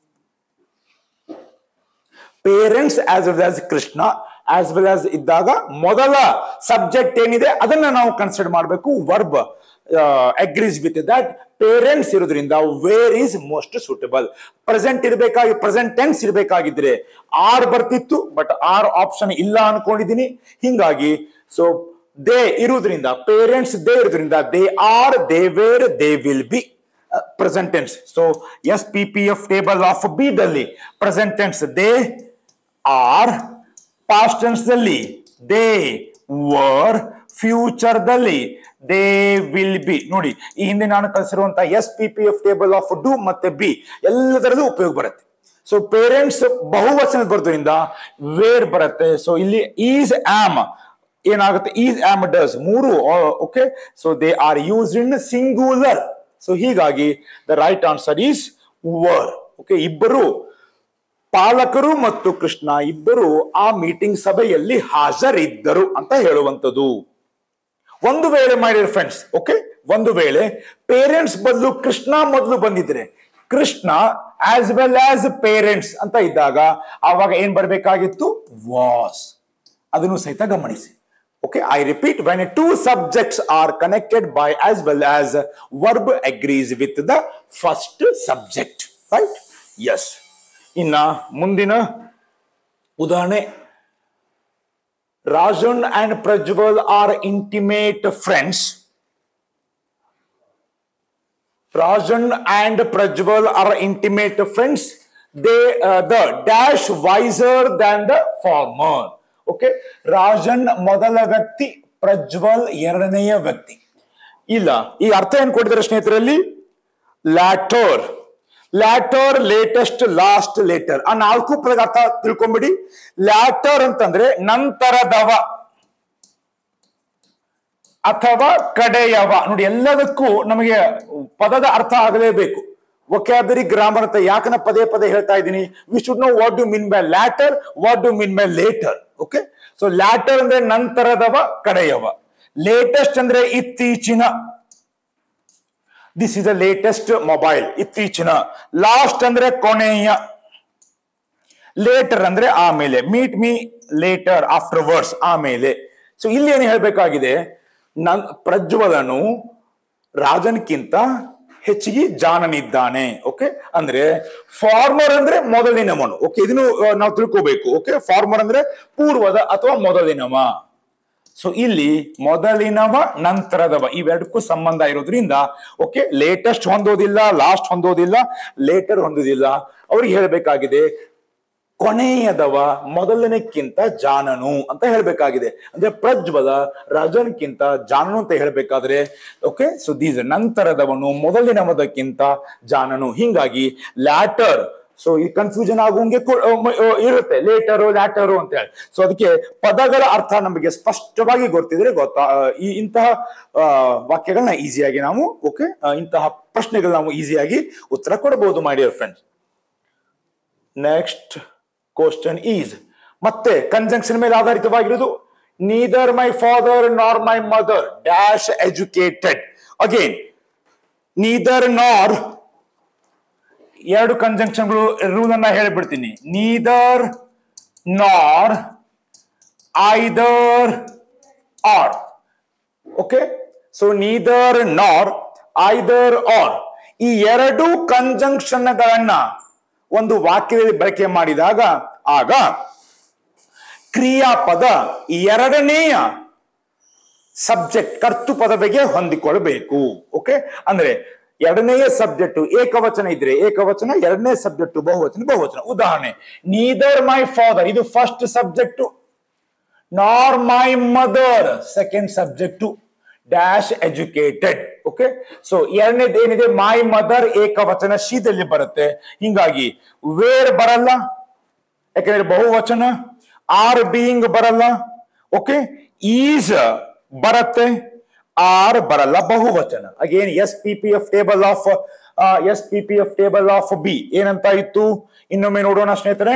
parents as well as Krishna as well as ಇದ್ದಾಗ ಮೊದಲ ಸಬ್ಜೆಕ್ಟ್ ಏನಿದೆ ಅದನ್ನ ನಾವು ಕನ್ಸಿಡರ್ ಮಾಡಬೇಕು verb agrees with that parents ಇರೋದ್ರಿಂದ were is most suitable present ಇರಬೇಕಾಗಿ ಪ್ರೆಸೆಂಟ್ ಟೆನ್ಸ್ ಇರಬೇಕಾಗಿದ್ರೆ ಆರ್ ಬರ್ತಿತ್ತು ಬಟ್ ಆರ್ ಆಪ್ಷನ್ ಇಲ್ಲ ಅನ್ಕೊಂಡಿದೀನಿ ಹಿಂಗಾಗಿ ಸೊ ದೇ ಇರುವುದರಿಂದ ಪೇರೆಂಟ್ಸ್ ದೇ ಇರೋದ್ರಿಂದ they are they were they will be present tense so S P P F table of be ದಲ್ಲಿ present tense they are past tense ದಲ್ಲಿ ದೇ ವರ್ ಫ್ಯೂಚರ್ ದಲ್ಲಿ ದೇ ವಿಲ್ ಬಿ ನೋಡಿ ಈ ಹಿಂದೆ ನಾನು ಕಲಿಸಿರುವಂತಹ S P P F table of do ಮತ್ತೆ ಬಿ ಎಲ್ಲದರಲ್ಲೂ ಉಪಯೋಗ ಬರುತ್ತೆ ಸೊ ಪೇರೆಂಟ್ಸ್ ಬಹುವಚನ ಬರೋದ್ರಿಂದ ವೇರ್ ಬರುತ್ತೆ ಸೊ ಇಲ್ಲಿ ಈಸ್ ಆಮ್ ಏನಾಗುತ್ತೆ ಈಸ್ ಆಮ್ ಡಸ್ ಮೂರು okay so they are use in singular so ಹೀಗಾಗಿ the right answer is were okay ಇಬ್ಬರು ಪಾಲಕರು ಮತ್ತು ಕೃಷ್ಣ ಇಬ್ಬರು ಆ ಮೀಟಿಂಗ್ ಸಭೆಯಲ್ಲಿ ಹಾಜರಿದ್ದರು ಅಂತ ಹೇಳುವಂಥದ್ದು ಒಂದು ವೇಳೆ ಮಾಡಿರೋ ಫ್ರೆಂಡ್ಸ್ ಓಕೆ ಒಂದು ವೇಳೆ ಪೇರೆಂಟ್ಸ್ ಬದಲು ಕೃಷ್ಣ ಮೊದಲು ಬಂದಿದ್ರೆ Krishna as well as parents ಅಂತ ಇದ್ದಾಗ ಆವಾಗ ಏನ್ ಬರಬೇಕಾಗಿತ್ತು ವಾಸ್ ಅದನ್ನು ಸಹಿತ ಗಮನಿಸಿ okay I repeat when two subjects are connected by as well as verb agrees with the first subject right yes ಇನ್ನ ಮುಂದಿನ ಉದಾಹರಣೆ Rajan and Prajwal are intimate friends Rajan and Prajwal are intimate friends they the dash wiser than the former okay Rajan ಮೊದಲ ವ್ಯಕ್ತಿ ಪ್ರಜ್ವಲ್ ಎರಡನೆಯ ವ್ಯಕ್ತಿ ಇಲ್ಲ ಈ ಅರ್ಥ ಏನ್ ಕೊಟ್ಟಿದ್ದಾರೆ ಸ್ನೇಹಿತರಲ್ಲಿ latter latter latest last later ಆ ನಾಲ್ಕು ಪದದ ಅರ್ಥ ತಿಳ್ಕೊಂಬಿಡಿ ಲ್ಯಾಟರ್ ಅಂತಂದ್ರೆ ನಂತರದವ ಅಥವಾ ಕಡೆಯವ ನೋಡಿ ಎಲ್ಲದಕ್ಕೂ ನಮಗೆ ಪದದ ಅರ್ಥ ಆಗಲೇಬೇಕು ಒಕ್ಯಾಬರಿ ಗ್ರಾಮರ್ ಅಂತ ಯಾಕನ ಪದೇ ಪದೇ ಹೇಳ್ತಾ ಇದ್ದೀನಿ we should know what do mean by latter what do mean by later okay so latter ಅಂದ್ರೆ ನಂತರದವ ಕಡೆಯವ ಲೇಟೆಸ್ಟ್ ಅಂದ್ರೆ ಇತ್ತೀಚಿನ this is the latest mobile ಇತ್ತೀಚಿನ ಲಾಸ್ಟ್ ಅಂದ್ರೆ ಕೊನೆಯ ಲೇಟರ್ ಅಂದ್ರೆ ಆಮೇಲೆ meet me later afterwards ಆಮೇಲೆ ಸೊ ಇಲ್ಲಿ ಏನು ಹೇಳ್ಬೇಕಾಗಿದೆ ನನ್ ಪ್ರಜ್ವಲನು ರಾಜನ್ಕಿಂತ ಹೆಚ್ಚಿಗೆ ಜಾಣನಿದ್ದಾನೆ ಓಕೆ ಅಂದ್ರೆ ಫಾರ್ಮರ್ ಅಂದ್ರೆ ಮೊದಲಿನವನು ಓಕೆ ಇದನ್ನು ಆ, ನಾವು ತಿಳ್ಕೋಬೇಕು ಓಕೆ ಫಾರ್ಮರ್ ಅಂದ್ರೆ ಪೂರ್ವದ ಅಥವಾ ಮೊದಲಿನವ ಸೊ ಇಲ್ಲಿ ಮೊದಲಿನವ ನಂತರದವ ಇವೆರಡಕ್ಕೂ ಸಂಬಂಧ ಇರೋದ್ರಿಂದ ಓಕೆ ಲೇಟೆಸ್ಟ್ ಹೊಂದೋದಿಲ್ಲ ಲಾಸ್ಟ್ ಹೊಂದೋದಿಲ್ಲ ಲೇಟರ್ ಹೊಂದೋದಿಲ್ಲ ಅವ್ರಿಗೆ ಹೇಳಬೇಕಾಗಿದೆ ಕೊನೆಯದವ ಮೊದಲನೇಕ್ಕಿಂತ ಜಾಣನು ಅಂತ ಹೇಳ್ಬೇಕಾಗಿದೆ ಅಂದ್ರೆ ಪ್ರಜ್ವಲ ರಾಜನ್ಕಿಂತ ಜಾಣನು ಅಂತ ಹೇಳ್ಬೇಕಾದ್ರೆ ಓಕೆ ಸೊ ದೀಸ್ ನಂತರದವನು ಮೊದಲಿನವದಕ್ಕಿಂತ ಜಾಣನು ಹಿಂಗಾಗಿ ಲ್ಯಾಟರ್ ಸೊ ಈ ಕನ್ಫ್ಯೂಷನ್ ಆಗುವಂಗೆ ಕೂ- ಅಹ್ ಮ- ಅಹ್ ಇರುತ್ತೆ ಲೇಟರು ಲ್ಯಾಟರು ಅಂತ ಹೇಳಿ ಸೊ ಅದಕ್ಕೆ ಪದಗಳ ಅರ್ಥ ನಮಗೆ ಸ್ಪಷ್ಟವಾಗಿ ಗೊತ್ತಿದ್ರೆ ಗೊತ್ತಾ ಅಹ್ ಈ ಇಂತಹ ಅಹ್, ವಾಕ್ಯಗಳನ್ನ ಈಸಿಯಾಗಿ ನಾವು ಓಕೆ ಇಂತಹ ಪ್ರಶ್ನೆಗಳು ನಾವು ಈಸಿಯಾಗಿ ಉತ್ತರ ಕೊಡಬಹುದು my dear friends next question is ಮತ್ತೆ ಕಂಜಂಕ್ಷನ್ ಮೇಲೆ ಆಧಾರಿತವಾಗಿರುವುದು neither my father nor my mother dash educated again neither nor ಎರಡು ಕಂಜಂಕ್ಷನ್ಗಳು ರೂಲ್ ಅನ್ನ ಹೇಳಿಬಿಡ್ತೀನಿ neither nor either or okay so neither nor either R ಈ ಎರಡು ಕಂಜಂಕ್ಷನ್ಗಳನ್ನ ಒಂದು ವಾಕ್ಯದಲ್ಲಿ ಬಳಕೆ ಮಾಡಿದಾಗ ಆಗ ಕ್ರಿಯಾಪದ ಎರಡನೆಯ ಸಬ್ಜೆಕ್ಟ್ ಕರ್ತು ಪದವಿಗೆ ಹೊಂದಿಕೊಳ್ಳಬೇಕು ಓಕೆ ಅಂದ್ರೆ ಎರಡನೆಯ ಸಬ್ಜೆಕ್ಟ್ ಏಕವಚನ ಇದ್ರೆ ಏಕವಚನ ಎರಡನೇ ಸಬ್ಜೆಕ್ಟ್ ಬಹುವಚನ ಬಹುವಚನ ಉದಾಹರಣೆ ನೀದರ್ ಮೈ ಫಾದರ್ ಇದು first subject nor my mother second subject dash educated okay so ಎರಡನೇದು ಏನಿದೆ ಮೈ ಮದರ್ ಏಕವಚನ ಶೀದಲ್ಲಿ ಬರುತ್ತೆ ಹಿಂಗಾಗಿ ವೇರ್ ಬರಲ್ಲ ಯಾಕಂದ್ರೆ ಬಹುವಚನ ಆರ್ ಬೀಯಿಂಗ್ ಬರಲ್ಲ ಓಕೆ ಈಸ್ ಬರುತ್ತೆ ಆರ್ ಬರಲ್ಲ ಬಹುವಚನ again S P P F table of S P P F table of be ಏನಂತ ಇತ್ತು ಇನ್ನೊಮ್ಮೆ ನೋಡೋಣ ಸ್ನೇಹಿತರೆ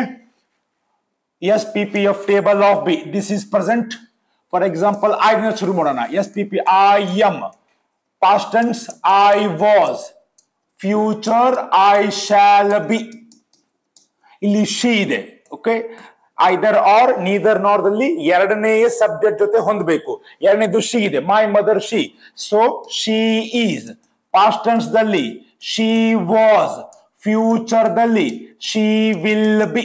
S P P F table of be this is present for example I ಶುರು ಮಾಡೋಣ S P P I am past tense I was future I shall be ಇಲ್ಲಿ ಶಿ ಇದೆ ಓಕೆ ಐದರ್ ಆರ್ ನೀದರ್ ನಾರ್ದಲ್ಲಿ ಎರಡನೆಯ ಸಬ್ಜೆಕ್ಟ್ ಜೊತೆ ಹೊಂದಬೇಕು ಎರಡನೇದು ಶಿ ಇದೆ my mother she so she is past tense ದಲ್ಲಿ ಶಿ ವಾಸ್ ಫ್ಯೂಚರ್ ದಲ್ಲಿ ಶಿ ವಿಲ್ ಬಿ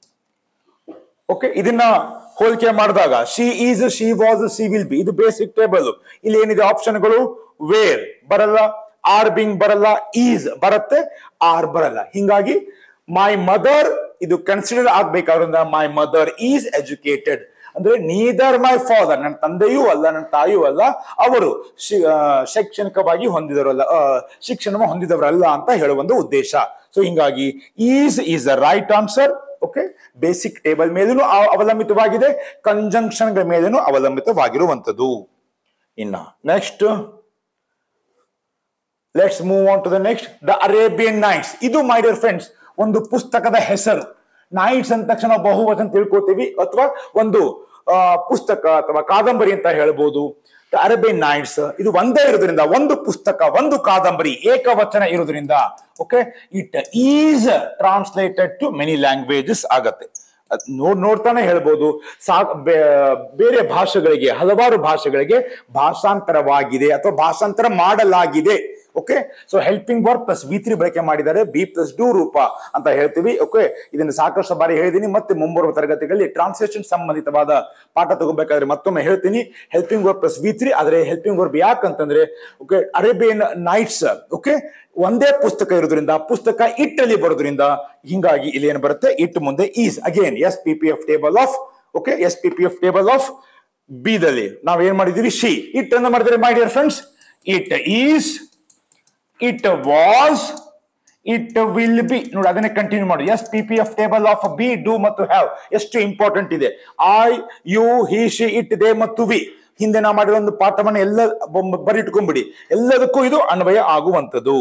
ಓಕೆ ಇದನ್ನ ಹೋಲಿಕೆ ಮಾಡಿದಾಗ she is she was she will be ಇದು ಬೇಸಿಕ್ ಟೇಬಲ್ ಇಲ್ಲಿ ಏನಿದೆ ಆಪ್ಷನ್ಗಳು ವೇರ್ ಬರಲ್ಲ ಆರ್ ಬಿಂಗ್ ಬರಲ್ಲ ಈಸ್ ಬರುತ್ತೆ ಆರ್ ಬರಲ್ಲ ಹಿಂಗಾಗಿ ಮೈ ಮದರ್ ಇದು ಕನ್ಸಿಡರ್ ಆಗ್ಬೇಕಾದ್ರಿಂದ ಮೈ ಮದರ್ ಈಸ್ ಎಜುಕೇಟೆಡ್ ಅಂದ್ರೆ ನೀದರ್ ಮೈ ಫಾದರ್ ನನ್ನ ತಂದೆಯೂ ಅಲ್ಲ ನನ್ನ ತಾಯಿಯೂ ಅಲ್ಲ ಅವರು ಶಿ- ಆ, ಶೈಕ್ಷಣಿಕವಾಗಿ ಹೊಂದಿದವರಲ್ಲ ಆ, ಶಿಕ್ಷಣ ಹೊಂದಿದವರಲ್ಲ ಅಂತ ಹೇಳುವ ಒಂದು ಉದ್ದೇಶ ಸೊ ಹಿಂಗಾಗಿ is is the right answer okay basic table ಮೇಲೂ ಅವಲಂಬಿತವಾಗಿದೆ ಕಂಜಂಕ್ಷನ್ ಗಳ ಮೇಲೇನು ಅವಲಂಬಿತವಾಗಿರುವಂತದ್ದು ಇನ್ನ next let's move on to the next the Arabian Nights ಇದು ಮೈ ಡಿಯರ್ ಫ್ರೆಂಡ್ಸ್ ಒಂದು ಪುಸ್ತಕದ ಹೆಸರು ನೈಟ್ಸ್ ಅಂದ ತಕ್ಷಣ ಬಹುವಚನ ತಿಳ್ಕೊತೀವಿ ಅಥವಾ ಒಂದು ಆ, ಪುಸ್ತಕ ಅಥವಾ ಕಾದಂಬರಿ ಅಂತ ಹೇಳ್ಬೋದು ದ ಅರೇಬಿಯನ್ ನೈಟ್ಸ್ ಇದು ಒಂದೇ ಇರೋದ್ರಿಂದ ಒಂದು ಪುಸ್ತಕ ಒಂದು ಕಾದಂಬರಿ ಏಕವಚನ ಇರೋದ್ರಿಂದ okay it is translated to many languages ಆಗತ್ತೆ ಅದ್ ನೋಡ್ ನೋಡ್ತಾನೆ ಹೇಳ್ಬೋದು ಸಾ ಬೇ- ಬೇರೆ ಭಾಷೆಗಳಿಗೆ ಹಲವಾರು ಭಾಷೆಗಳಿಗೆ ಭಾಷಾಂತರವಾಗಿದೆ ಅಥವಾ ಭಾಷಾಂತರ ಮಾಡಲಾಗಿದೆ okay so helping verb plus V three ಬಳಕೆ ಮಾಡಿದ್ದಾರೆ ಬಿ ಪ್ಲಸ್ ಡೂ ರೂಪ ಅಂತ ಹೇಳ್ತೀವಿ ಓಕೆ ಇದನ್ನು ಸಾಕಷ್ಟು ಬಾರಿ ಹೇಳಿದೀನಿ ಮತ್ತೆ ಮುಂಬರುವ ತರಗತಿಗಳಲ್ಲಿ ಟ್ರಾನ್ಸ್ಲೇಷನ್ ಸಂಬಂಧಿತವಾದ ಪಾಠ ತಗೋಬೇಕಾದ್ರೆ ಮತ್ತೊಮ್ಮೆ ಹೇಳ್ತೀನಿ helping verb plus V three ಆದ್ರೆ ಹೆಲ್ಪಿಂಗ್ ವರ್ಕ್ ಯಾಕಂತಂದ್ರೆ ಓಕೆ ಅರೇಬಿಯನ್ ನೈಟ್ಸ್ ಓಕೆ ಒಂದೇ ಪುಸ್ತಕ ಇರೋದ್ರಿಂದ ಪುಸ್ತಕ ಇಟ್ಟಲ್ಲಿ ಬರೋದ್ರಿಂದ ಹಿಂಗಾಗಿ ಇಲ್ಲಿ ಏನು ಬರುತ್ತೆ ಇಟ್ ಮುಂದೆ is again S P P F table of okay S P P F table of ಬಿದಲ್ಲಿ ನಾವ್ ಏನ್ ಮಾಡಿದೀವಿ ಶಿ ಇಟ್ ಅನ್ನ ಮಾಡಿದ್ರೆ my dear friends it is it was it will be ನೋಡಿ ಅದನ್ನೇ ಕಂಟಿನ್ಯೂ ಮಾಡಿ S P P F table of be do ಮತ್ತು ಹ್ಯಾವ್ ಎಷ್ಟು ಇಂಪಾರ್ಟೆಂಟ್ ಇದೆ I you he she it they ಮತ್ತು ವಿ ಹಿಂದೆ ನಾ ಮಾಡಿರೋ ಒಂದು ಪಾಠವನ್ನು ಎಲ್ಲ ಬೊಮ್ಮ- ಬರಿಟ್ಕೊಂಡ್ಬಿಡಿ ಎಲ್ಲದಕ್ಕೂ ಇದು ಅನ್ವಯ ಆಗುವಂಥದ್ದು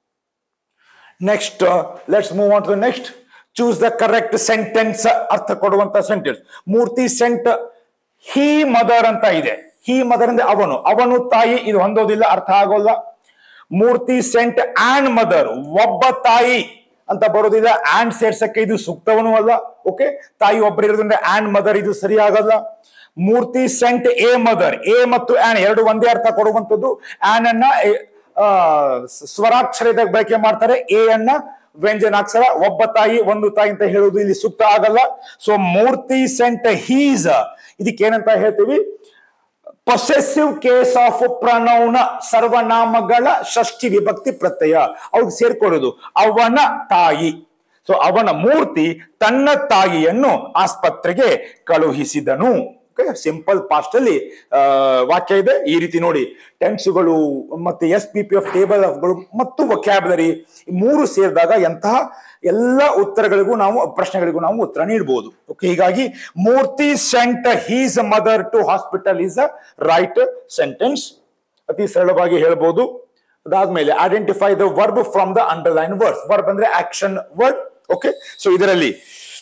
next let's move on to next choose the correct sentence ಅರ್ಥ ಕೊಡುವಂತ sentence Murthy sent he mother ಅಂತ ಇದೆ ಹಿ ಮದರ್ ಅಂದ್ರೆ ಅವನು ಅವನು ತಾಯಿ ಇದು ಹೊಂದೋದಿಲ್ಲ ಅರ್ಥ ಆಗೋಲ್ಲ ಮೂರ್ತಿ ಸೆಂಟ್ ಆಂಡ್ ಮದರ್ ಒಬ್ಬ ತಾಯಿ ಅಂತ ಬರೋದಿಲ್ಲ ಆಂಡ್ ಸೇರ್ಸಕ್ಕೆ ಇದು ಸೂಕ್ತವನು ಅಲ್ಲ ಓಕೆ ತಾಯಿ ಒಬ್ಬರು ಇರೋದ್ರಿಂದ ಆಂಡ್ ಮದರ್ ಇದು ಸರಿ ಆಗಲ್ಲ Murthy sent a mother a ಮತ್ತು ಆನ್ ಎರಡು ಒಂದೇ ಅರ್ಥ ಕೊಡುವಂಥದ್ದು ಆನ್ ಅನ್ನ ಆ, ಸ್ವರಾಕ್ಷರದ ಬಳಕೆ ಮಾಡ್ತಾರೆ ಎ ಅನ್ನ ವ್ಯಂಜನಾಕ್ಷರ ಒಬ್ಬ ತಾಯಿ ಒಂದು ತಾಯಿ ಅಂತ ಹೇಳುವುದು ಇಲ್ಲಿ ಸೂಕ್ತ ಆಗಲ್ಲ ಸೊ ಮೂರ್ತಿ ಸೆಂಟ್ ಹೀಸ್ ಇದಕ್ಕೆ ಏನಂತ ಹೇಳ್ತೀವಿ ಪೊಸೆಸಿವ್ ಕೇಸ್ ಆಫ್ ಪ್ರನೌನ ಸರ್ವನಾಮಗಳ ಷಷ್ಠಿ ವಿಭಕ್ತಿ ಪ್ರತ್ಯಯ ಅವ್ರಿಗೆ ಸೇರ್ಕೊಳ್ಳೋದು ಅವನ ತಾಯಿ ಸೊ ಅವನ ಮೂರ್ತಿ ತನ್ನ ತಾಯಿಯನ್ನು ಆಸ್ಪತ್ರೆಗೆ ಕಳುಹಿಸಿದನು ಓಕೆ ಸಿಂಪಲ್ ಪಾಸ್ಟ್ ಅಲ್ಲಿ ಆ, ವಾಕ್ಯ ಇದೆ ಈ ರೀತಿ ನೋಡಿ ಟೆನ್ಸ್ಗಳು ಮತ್ತೆ S P P F table ಆಫ್ಗಳು ಮತ್ತು ವೊಕ್ಯಾಬುಲರಿ ಮೂರು ಸೇರಿದಾಗ ಎಂತಹ ಎಲ್ಲ ಉತ್ತರಗಳಿಗೂ ನಾವು ಪ್ರಶ್ನೆಗಳಿಗೂ ನಾವು ಉತ್ತರ ನೀಡಬಹುದು ಓಕೆ ಹೀಗಾಗಿ Murthy sent his mother to hospital is a right sentence ಅತಿ ಸರಳವಾಗಿ ಹೇಳ್ಬೋದು ಅದಾದ್ಮೇಲೆ identify the verb from the underline words verb ಅಂದ್ರೆ ಆಕ್ಷನ್ ವರ್ಡ್ ಓಕೆ ಸೊ ಇದರಲ್ಲಿ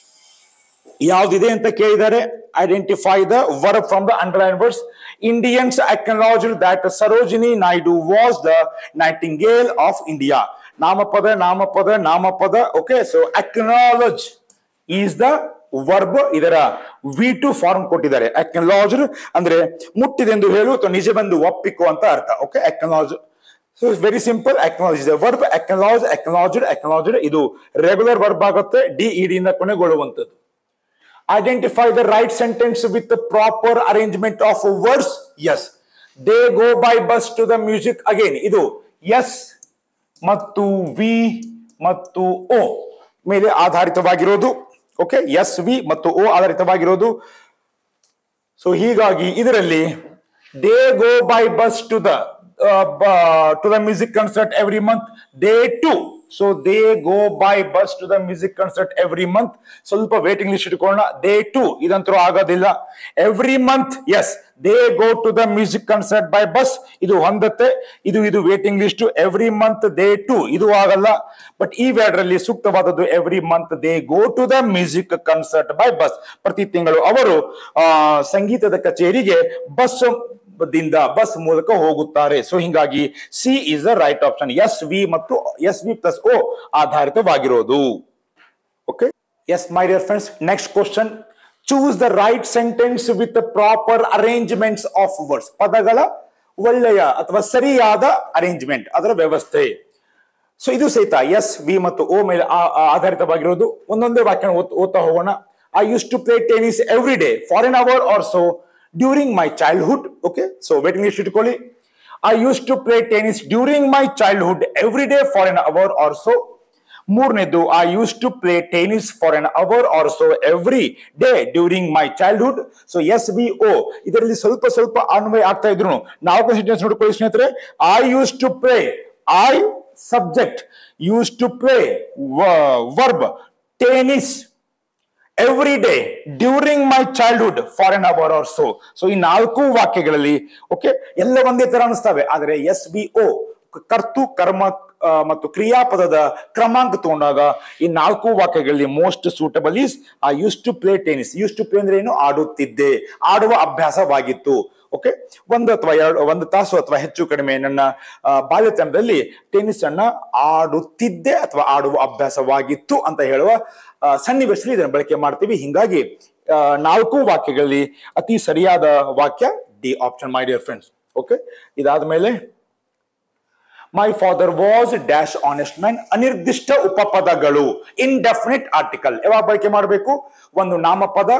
ಯಾವ್ದಿದೆ ಅಂತ ಕೇಳಿದ್ದಾರೆ identify the verb from the underline words Indians acknowledge that Sarojini Naidu was the nightingale of India ನಾಮಪದ ನಾಮಪದ ನಾಮಪದ okay so acknowledge is the verb ಇದರ ವಿ ಟು ಫಾರ್ಮ್ ಕೊಟ್ಟಿದ್ದಾರೆ ಅಕ್ನಾಲಜ್ ಅಂದ್ರೆ ಮುಟ್ಟಿದೆಂದು ಹೇಳು ಅಥವಾ ನಿಜವೆಂದು ಒಪ್ಪಿಕೋ ಅಂತ ಅರ್ಥ okay acknowledge so it's very simple acknowledge the verb acknowledge acknowledged acknowledged ಇದು ರೆಗ್ಯುಲರ್ ವರ್ಬ್ ಆಗುತ್ತೆ ಡಿ ಇ ಡಿ ಇಂದ ಕೊನೆಗೊಳ್ಳುವಂಥದ್ದು identify the right sentence with proper arrangement of words yes they go by bus to the music again ಇದು ಎಸ್ ಮತ್ತು ವಿ ಮತ್ತು ಓ ಮೇಲೆ ಆಧಾರಿತವಾಗಿರೋದು ಓಕೆ ಎಸ್ ವಿ ಮತ್ತು ಓ ಆಧಾರಿತವಾಗಿರೋದು ಸೊ ಹೀಗಾಗಿ ಇದರಲ್ಲಿ they go by bus to the to the music concert every month they to so they go by bus to the music concert every month ಸ್ವಲ್ಪ ವೇಟಿಂಗ್ ಲಿಸ್ಟ್ ಇಟ್ಕೊಳ್ಳೋಣ ದೇ ಟು ಇದಂತರೂ ಆಗೋದಿಲ್ಲ every month yes they go to the music concert by bus ಇದು ಹೊಂದತ್ತೆ ಇದು ಇದು waiting list every month they to ಇದು ಆಗಲ್ಲ ಬಟ್ ಈ ವೇಡ್ರಲ್ಲಿ ಸೂಕ್ತವಾದದ್ದು every month they go to the music concert by bus ಪ್ರತಿ ತಿಂಗಳು ಅವರು ಆ, ಸಂಗೀತದ ಕಚೇರಿಗೆ ಬಸ್ ದಿಂದ ಬಸ್ ಮೂಲಕ ಹೋಗುತ್ತಾರೆ ಸೊ ಹಿಂಗಾಗಿ C is the right option S V ಮತ್ತು ಎಸ್ ವಿ ಪ್ಲಸ್ ಓ ಆಧಾರಿತವಾಗಿರೋದು okay S my dear friends next question choose the right sentence with proper arrangements of words ಪದಗಳ ಒಳ್ಳೆಯ ಅಥವಾ ಸರಿಯಾದ ಅರೇಂಜ್ಮೆಂಟ್ ಅದರ ವ್ಯವಸ್ಥೆ ಸೊ ಇದು ಸಹಿತ ಎಸ್ ವಿ ಮತ್ತು ಓ ಮೇಲೆ ಆ- ಆ- ಆಧಾರಿತವಾಗಿರೋದು ಒಂದೊಂದೇ ವಾಕ್ಯ ಓದ್ತಾ ಹೋಗೋಣ I use to play tennis every day for an hour or so during my childhood okay so waiting list ಇಟ್ಕೊಳ್ಳಿ I use to play tennis during my childhood every day for an hour or so ಮೂರನೇದು I use to play tennis for an hour or so every day during my childhood so S B O ಇದರಲ್ಲಿ ಸ್ವಲ್ಪ ಸ್ವಲ್ಪ ಅನ್ವಯ ಆಗ್ತಾ ಇದ್ರು ನಾಲ್ಕು ಸೆಂಟೆನ್ಸ್ ನೋಡ್ಕೊಳ್ಳಿ ಸ್ನೇಹಿತರೆ I use to play I subject use to play verb tennis every day during my childhood for an hour or so so ಈ ನಾಲ್ಕು ವಾಕ್ಯಗಳಲ್ಲಿ ಓಕೆ ಎಲ್ಲ ಒಂದೇ ತರ ಅನಿಸ್ತವೆ ಆದರೆ ಎಸ್ ಬಿ ಓ ಕರ್ತು ಕರ್ಮ ಆ, ಮತ್ತು ಕ್ರಿಯಾಪದದ ಕ್ರಮಾಂಕ ತಗೊಂಡಾಗ ಈ ನಾಲ್ಕು ವಾಕ್ಯಗಳಲ್ಲಿ most suitable is I use to play tennis use to play ಅಂದ್ರೆ ಏನು ಆಡುತ್ತಿದ್ದೆ ಆಡುವ ಅಭ್ಯಾಸವಾಗಿತ್ತು ಓಕೆ ಒಂದು ಅಥವಾ ಎರಡು ಒಂದು ತಾಸು ಅಥವಾ ಹೆಚ್ಚು ಕಡಿಮೆ ನನ್ನ ಆ, ಬಾಲ್ಯತನದಲ್ಲಿ ಟೆನ್ನಿಸ್ ಅನ್ನ ಆಡುತ್ತಿದ್ದೆ ಅಥವಾ ಆಡುವ ಅಭ್ಯಾಸವಾಗಿತ್ತು ಅಂತ ಹೇಳುವ ಆ, ಸನ್ನಿವೇಶದಲ್ಲಿ ಇದನ್ನು ಬಳಕೆ ಮಾಡ್ತೀವಿ ಹಿಂಗಾಗಿ ಆ, ನಾಲ್ಕು ವಾಕ್ಯಗಳಲ್ಲಿ ಅತಿ ಸರಿಯಾದ ವಾಕ್ಯ D option my dear friends okay ಇದಾದ ಮೇಲೆ my father was dash honest man ಅನಿರ್ದಿಷ್ಟ ಉಪಪದಗಳು ಇನ್ಡೆಫಿನಿಟ್ ಆರ್ಟಿಕಲ್ ಯಾವಾಗ ಬಳಕೆ ಮಾಡಬೇಕು ಒಂದು ನಾಮಪದ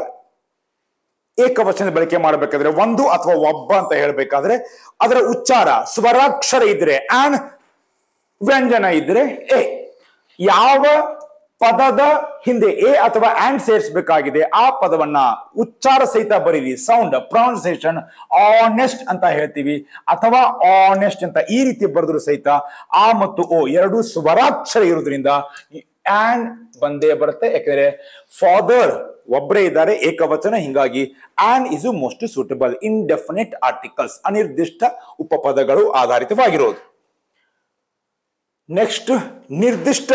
ಏಕವಚನ ಬಳಕೆ ಮಾಡಬೇಕಾದ್ರೆ ಒಂದು ಅಥವಾ ಒಬ್ಬ ಅಂತ ಹೇಳ್ಬೇಕಾದ್ರೆ ಅದರ ಉಚ್ಚಾರ ಸ್ವರಾಕ್ಷರ ಇದ್ರೆ ಆನ್ ವ್ಯಂಜನ ಇದ್ರೆ ಎ ಯಾವ ಪದದ ಹಿಂದೆ ಎ ಅಥವಾ ಆಂಡ್ ಸೇರಿಸಬೇಕಾಗಿದೆ ಆ ಪದವನ್ನ ಉಚ್ಚಾರ ಸಹಿತ ಬರೀರಿ ಸೌಂಡ್ ಪ್ರೊನೌನ್ಸಿಯೇಷನ್ ಆನೆಸ್ಟ್ ಅಂತ ಹೇಳ್ತೀವಿ ಅಥವಾ ಆನೆಸ್ಟ್ ಅಂತ ಈ ರೀತಿ ಬರೆದ್ರು ಸಹಿತ ಆ ಮತ್ತು ಓ ಎರಡು ಸ್ವರಾಕ್ಷರ ಇರೋದ್ರಿಂದ ಆನ್ ಬಂದೇ ಬರುತ್ತೆ ಯಾಕಂದ್ರೆ ಫಾದರ್ ಒಬ್ಬರೇ ಇದ್ದಾರೆ ಏಕವಚನ ಹಿಂಗಾಗಿ an is most suitable indefinite articles ಅನಿರ್ದಿಷ್ಟ ಉಪಪದಗಳು ಆಧಾರಿತವಾಗಿರೋದು ನೆಕ್ಸ್ಟ್ ನಿರ್ದಿಷ್ಟ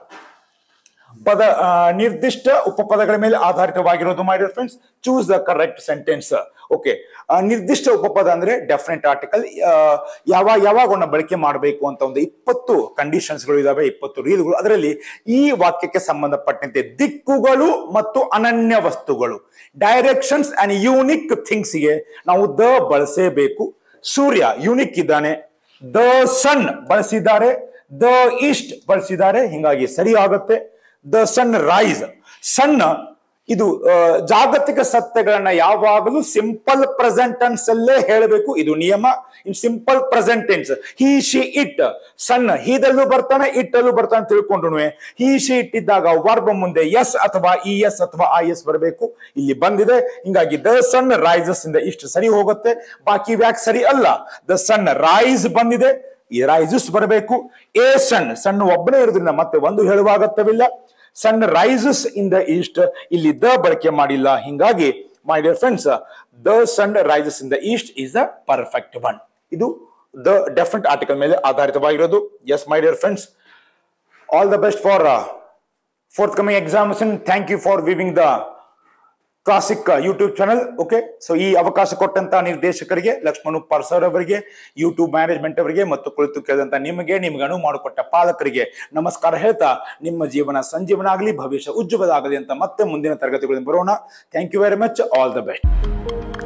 ಪದ ಆ, ನಿರ್ದಿಷ್ಟ ಉಪಪದಗಳ ಮೇಲೆ ಆಧಾರಿತವಾಗಿರೋದು my dear friends choose the correct sentence okay ನಿರ್ದಿಷ್ಟ ಉಪಪದ ಅಂದ್ರೆ ಡೆಫಿನೆಟ್ ಆರ್ಟಿಕಲ್ ಯಾವ ಯಾವಾಗನ್ನ ಬಳಕೆ ಮಾಡಬೇಕು ಅಂತ ಒಂದು ಇಪ್ಪತ್ತು ಕಂಡೀಷನ್ಸ್ಗಳು ಇದಾವೆ ಇಪ್ಪತ್ತು ರೀಲ್ಗಳು ಅದರಲ್ಲಿ ಈ ವಾಕ್ಯಕ್ಕೆ ಸಂಬಂಧಪಟ್ಟಂತೆ ದಿಕ್ಕುಗಳು ಮತ್ತು ಅನನ್ಯ ವಸ್ತುಗಳು ಡೈರೆಕ್ಷನ್ಸ್ ಅಂಡ್ ಯೂನಿಕ್ ಥಿಂಗ್ಸ್ಗೆ ನಾವು ದ ಬಳಸೇಬೇಕು ಸೂರ್ಯ ಯೂನಿಕ್ ಇದ್ದಾನೆ ದ ಸನ್ ಬಳಸಿದ್ದಾರೆ ದ ಈಸ್ಟ್ ಬಳಸಿದ್ದಾರೆ ಹಿಂಗಾಗಿ ಸರಿ ಆಗುತ್ತೆ ದ ಸನ್ ರೈಸ್ ಸನ್ ಇದು ಆ, ಜಾಗತಿಕ ಸತ್ಯಗಳನ್ನ ಯಾವಾಗಲೂ ಸಿಂಪಲ್ ಪ್ರೆಸೆಂಟ್ ಟೆನ್ಸ್ ಅಲ್ಲೇ ಹೇಳಬೇಕು ಇದು ನಿಯಮ in simple present tense he she it ಸಣ್ಣ ಹೀದಲ್ಲೂ ಬರ್ತಾನೆ ಇಟ್ಟಲ್ಲೂ ಬರ್ತಾನೆ ತಿಳ್ಕೊಂಡ್ರು ಹಿ ಶಿ ಇಟ್ಟಿದ್ದಾಗ ವರ್ಬ ಮುಂದೆ ಎಸ್ ಅಥವಾ ಇ ಎಸ್ ಅಥವಾ ಐ ಎಸ್ ಬರಬೇಕು ಇಲ್ಲಿ ಬಂದಿದೆ ಹಿಂಗಾಗಿ ದ ಸನ್ ರೈಸಸ್ ಇಂದ ಇಷ್ಟು ಸರಿ ಹೋಗುತ್ತೆ ಬಾಕಿ ವ್ಯಾಕ್ ಸರಿ ಅಲ್ಲ ದ ಸನ್ ರೈಸ್ ಬಂದಿದೆ ಈ ರೈಸಸ್ ಬರಬೇಕು ಎ ಸನ್ ಸಣ್ಣ ಒಬ್ಬನೇ ಇರೋದ್ರಿಂದ ಮತ್ತೆ ಒಂದು ಹೇಳುವ ಅಗತ್ಯವಿಲ್ಲ sun rises in the east ಇಲ್ಲಿ ದ ಬಳಕೆ ಮಾಡಿಲ್ಲ ಹಿಂಗಾಗಿ my dear friends the sun rises in the east is the perfect one ಇದು ದ ಡೆಫಿನೆಟ್ ಆರ್ಟಿಕಲ್ ಮೇಲೆ ಆಧಾರಿತವಾಗಿರೋದು yes my dear friends all the best for forthcoming examination thank you for viewing the classic YouTube channel okay so ಈ ಅವಕಾಶ ಕೊಟ್ಟಂತ ನಿರ್ದೇಶಕರಿಗೆ ಲಕ್ಷ್ಮಣ್ ಉಪ್ಪಾರ್ ಸರ್ ಅವರಿಗೆ ಯೂಟ್ಯೂಬ್ ಮ್ಯಾನೇಜ್ಮೆಂಟ್ ಅವರಿಗೆ ಮತ್ತು ಕುಳಿತು ಕೇಳಿದಂತ ನಿಮಗೆ ನಿಮ್ಗೆ ಅನುವು ಮಾಡಿಕೊಟ್ಟ ಪಾಲಕರಿಗೆ ನಮಸ್ಕಾರ ಹೇಳ್ತಾ ನಿಮ್ಮ ಜೀವನ ಸಂಜೀವನ ಆಗಲಿ ಭವಿಷ್ಯ ಉಜ್ವಲ ಆಗಲಿ ಅಂತ ಮತ್ತೆ ಮುಂದಿನ ತರಗತಿಗಳಿಂದ ಬರೋಣ thank you very much all the best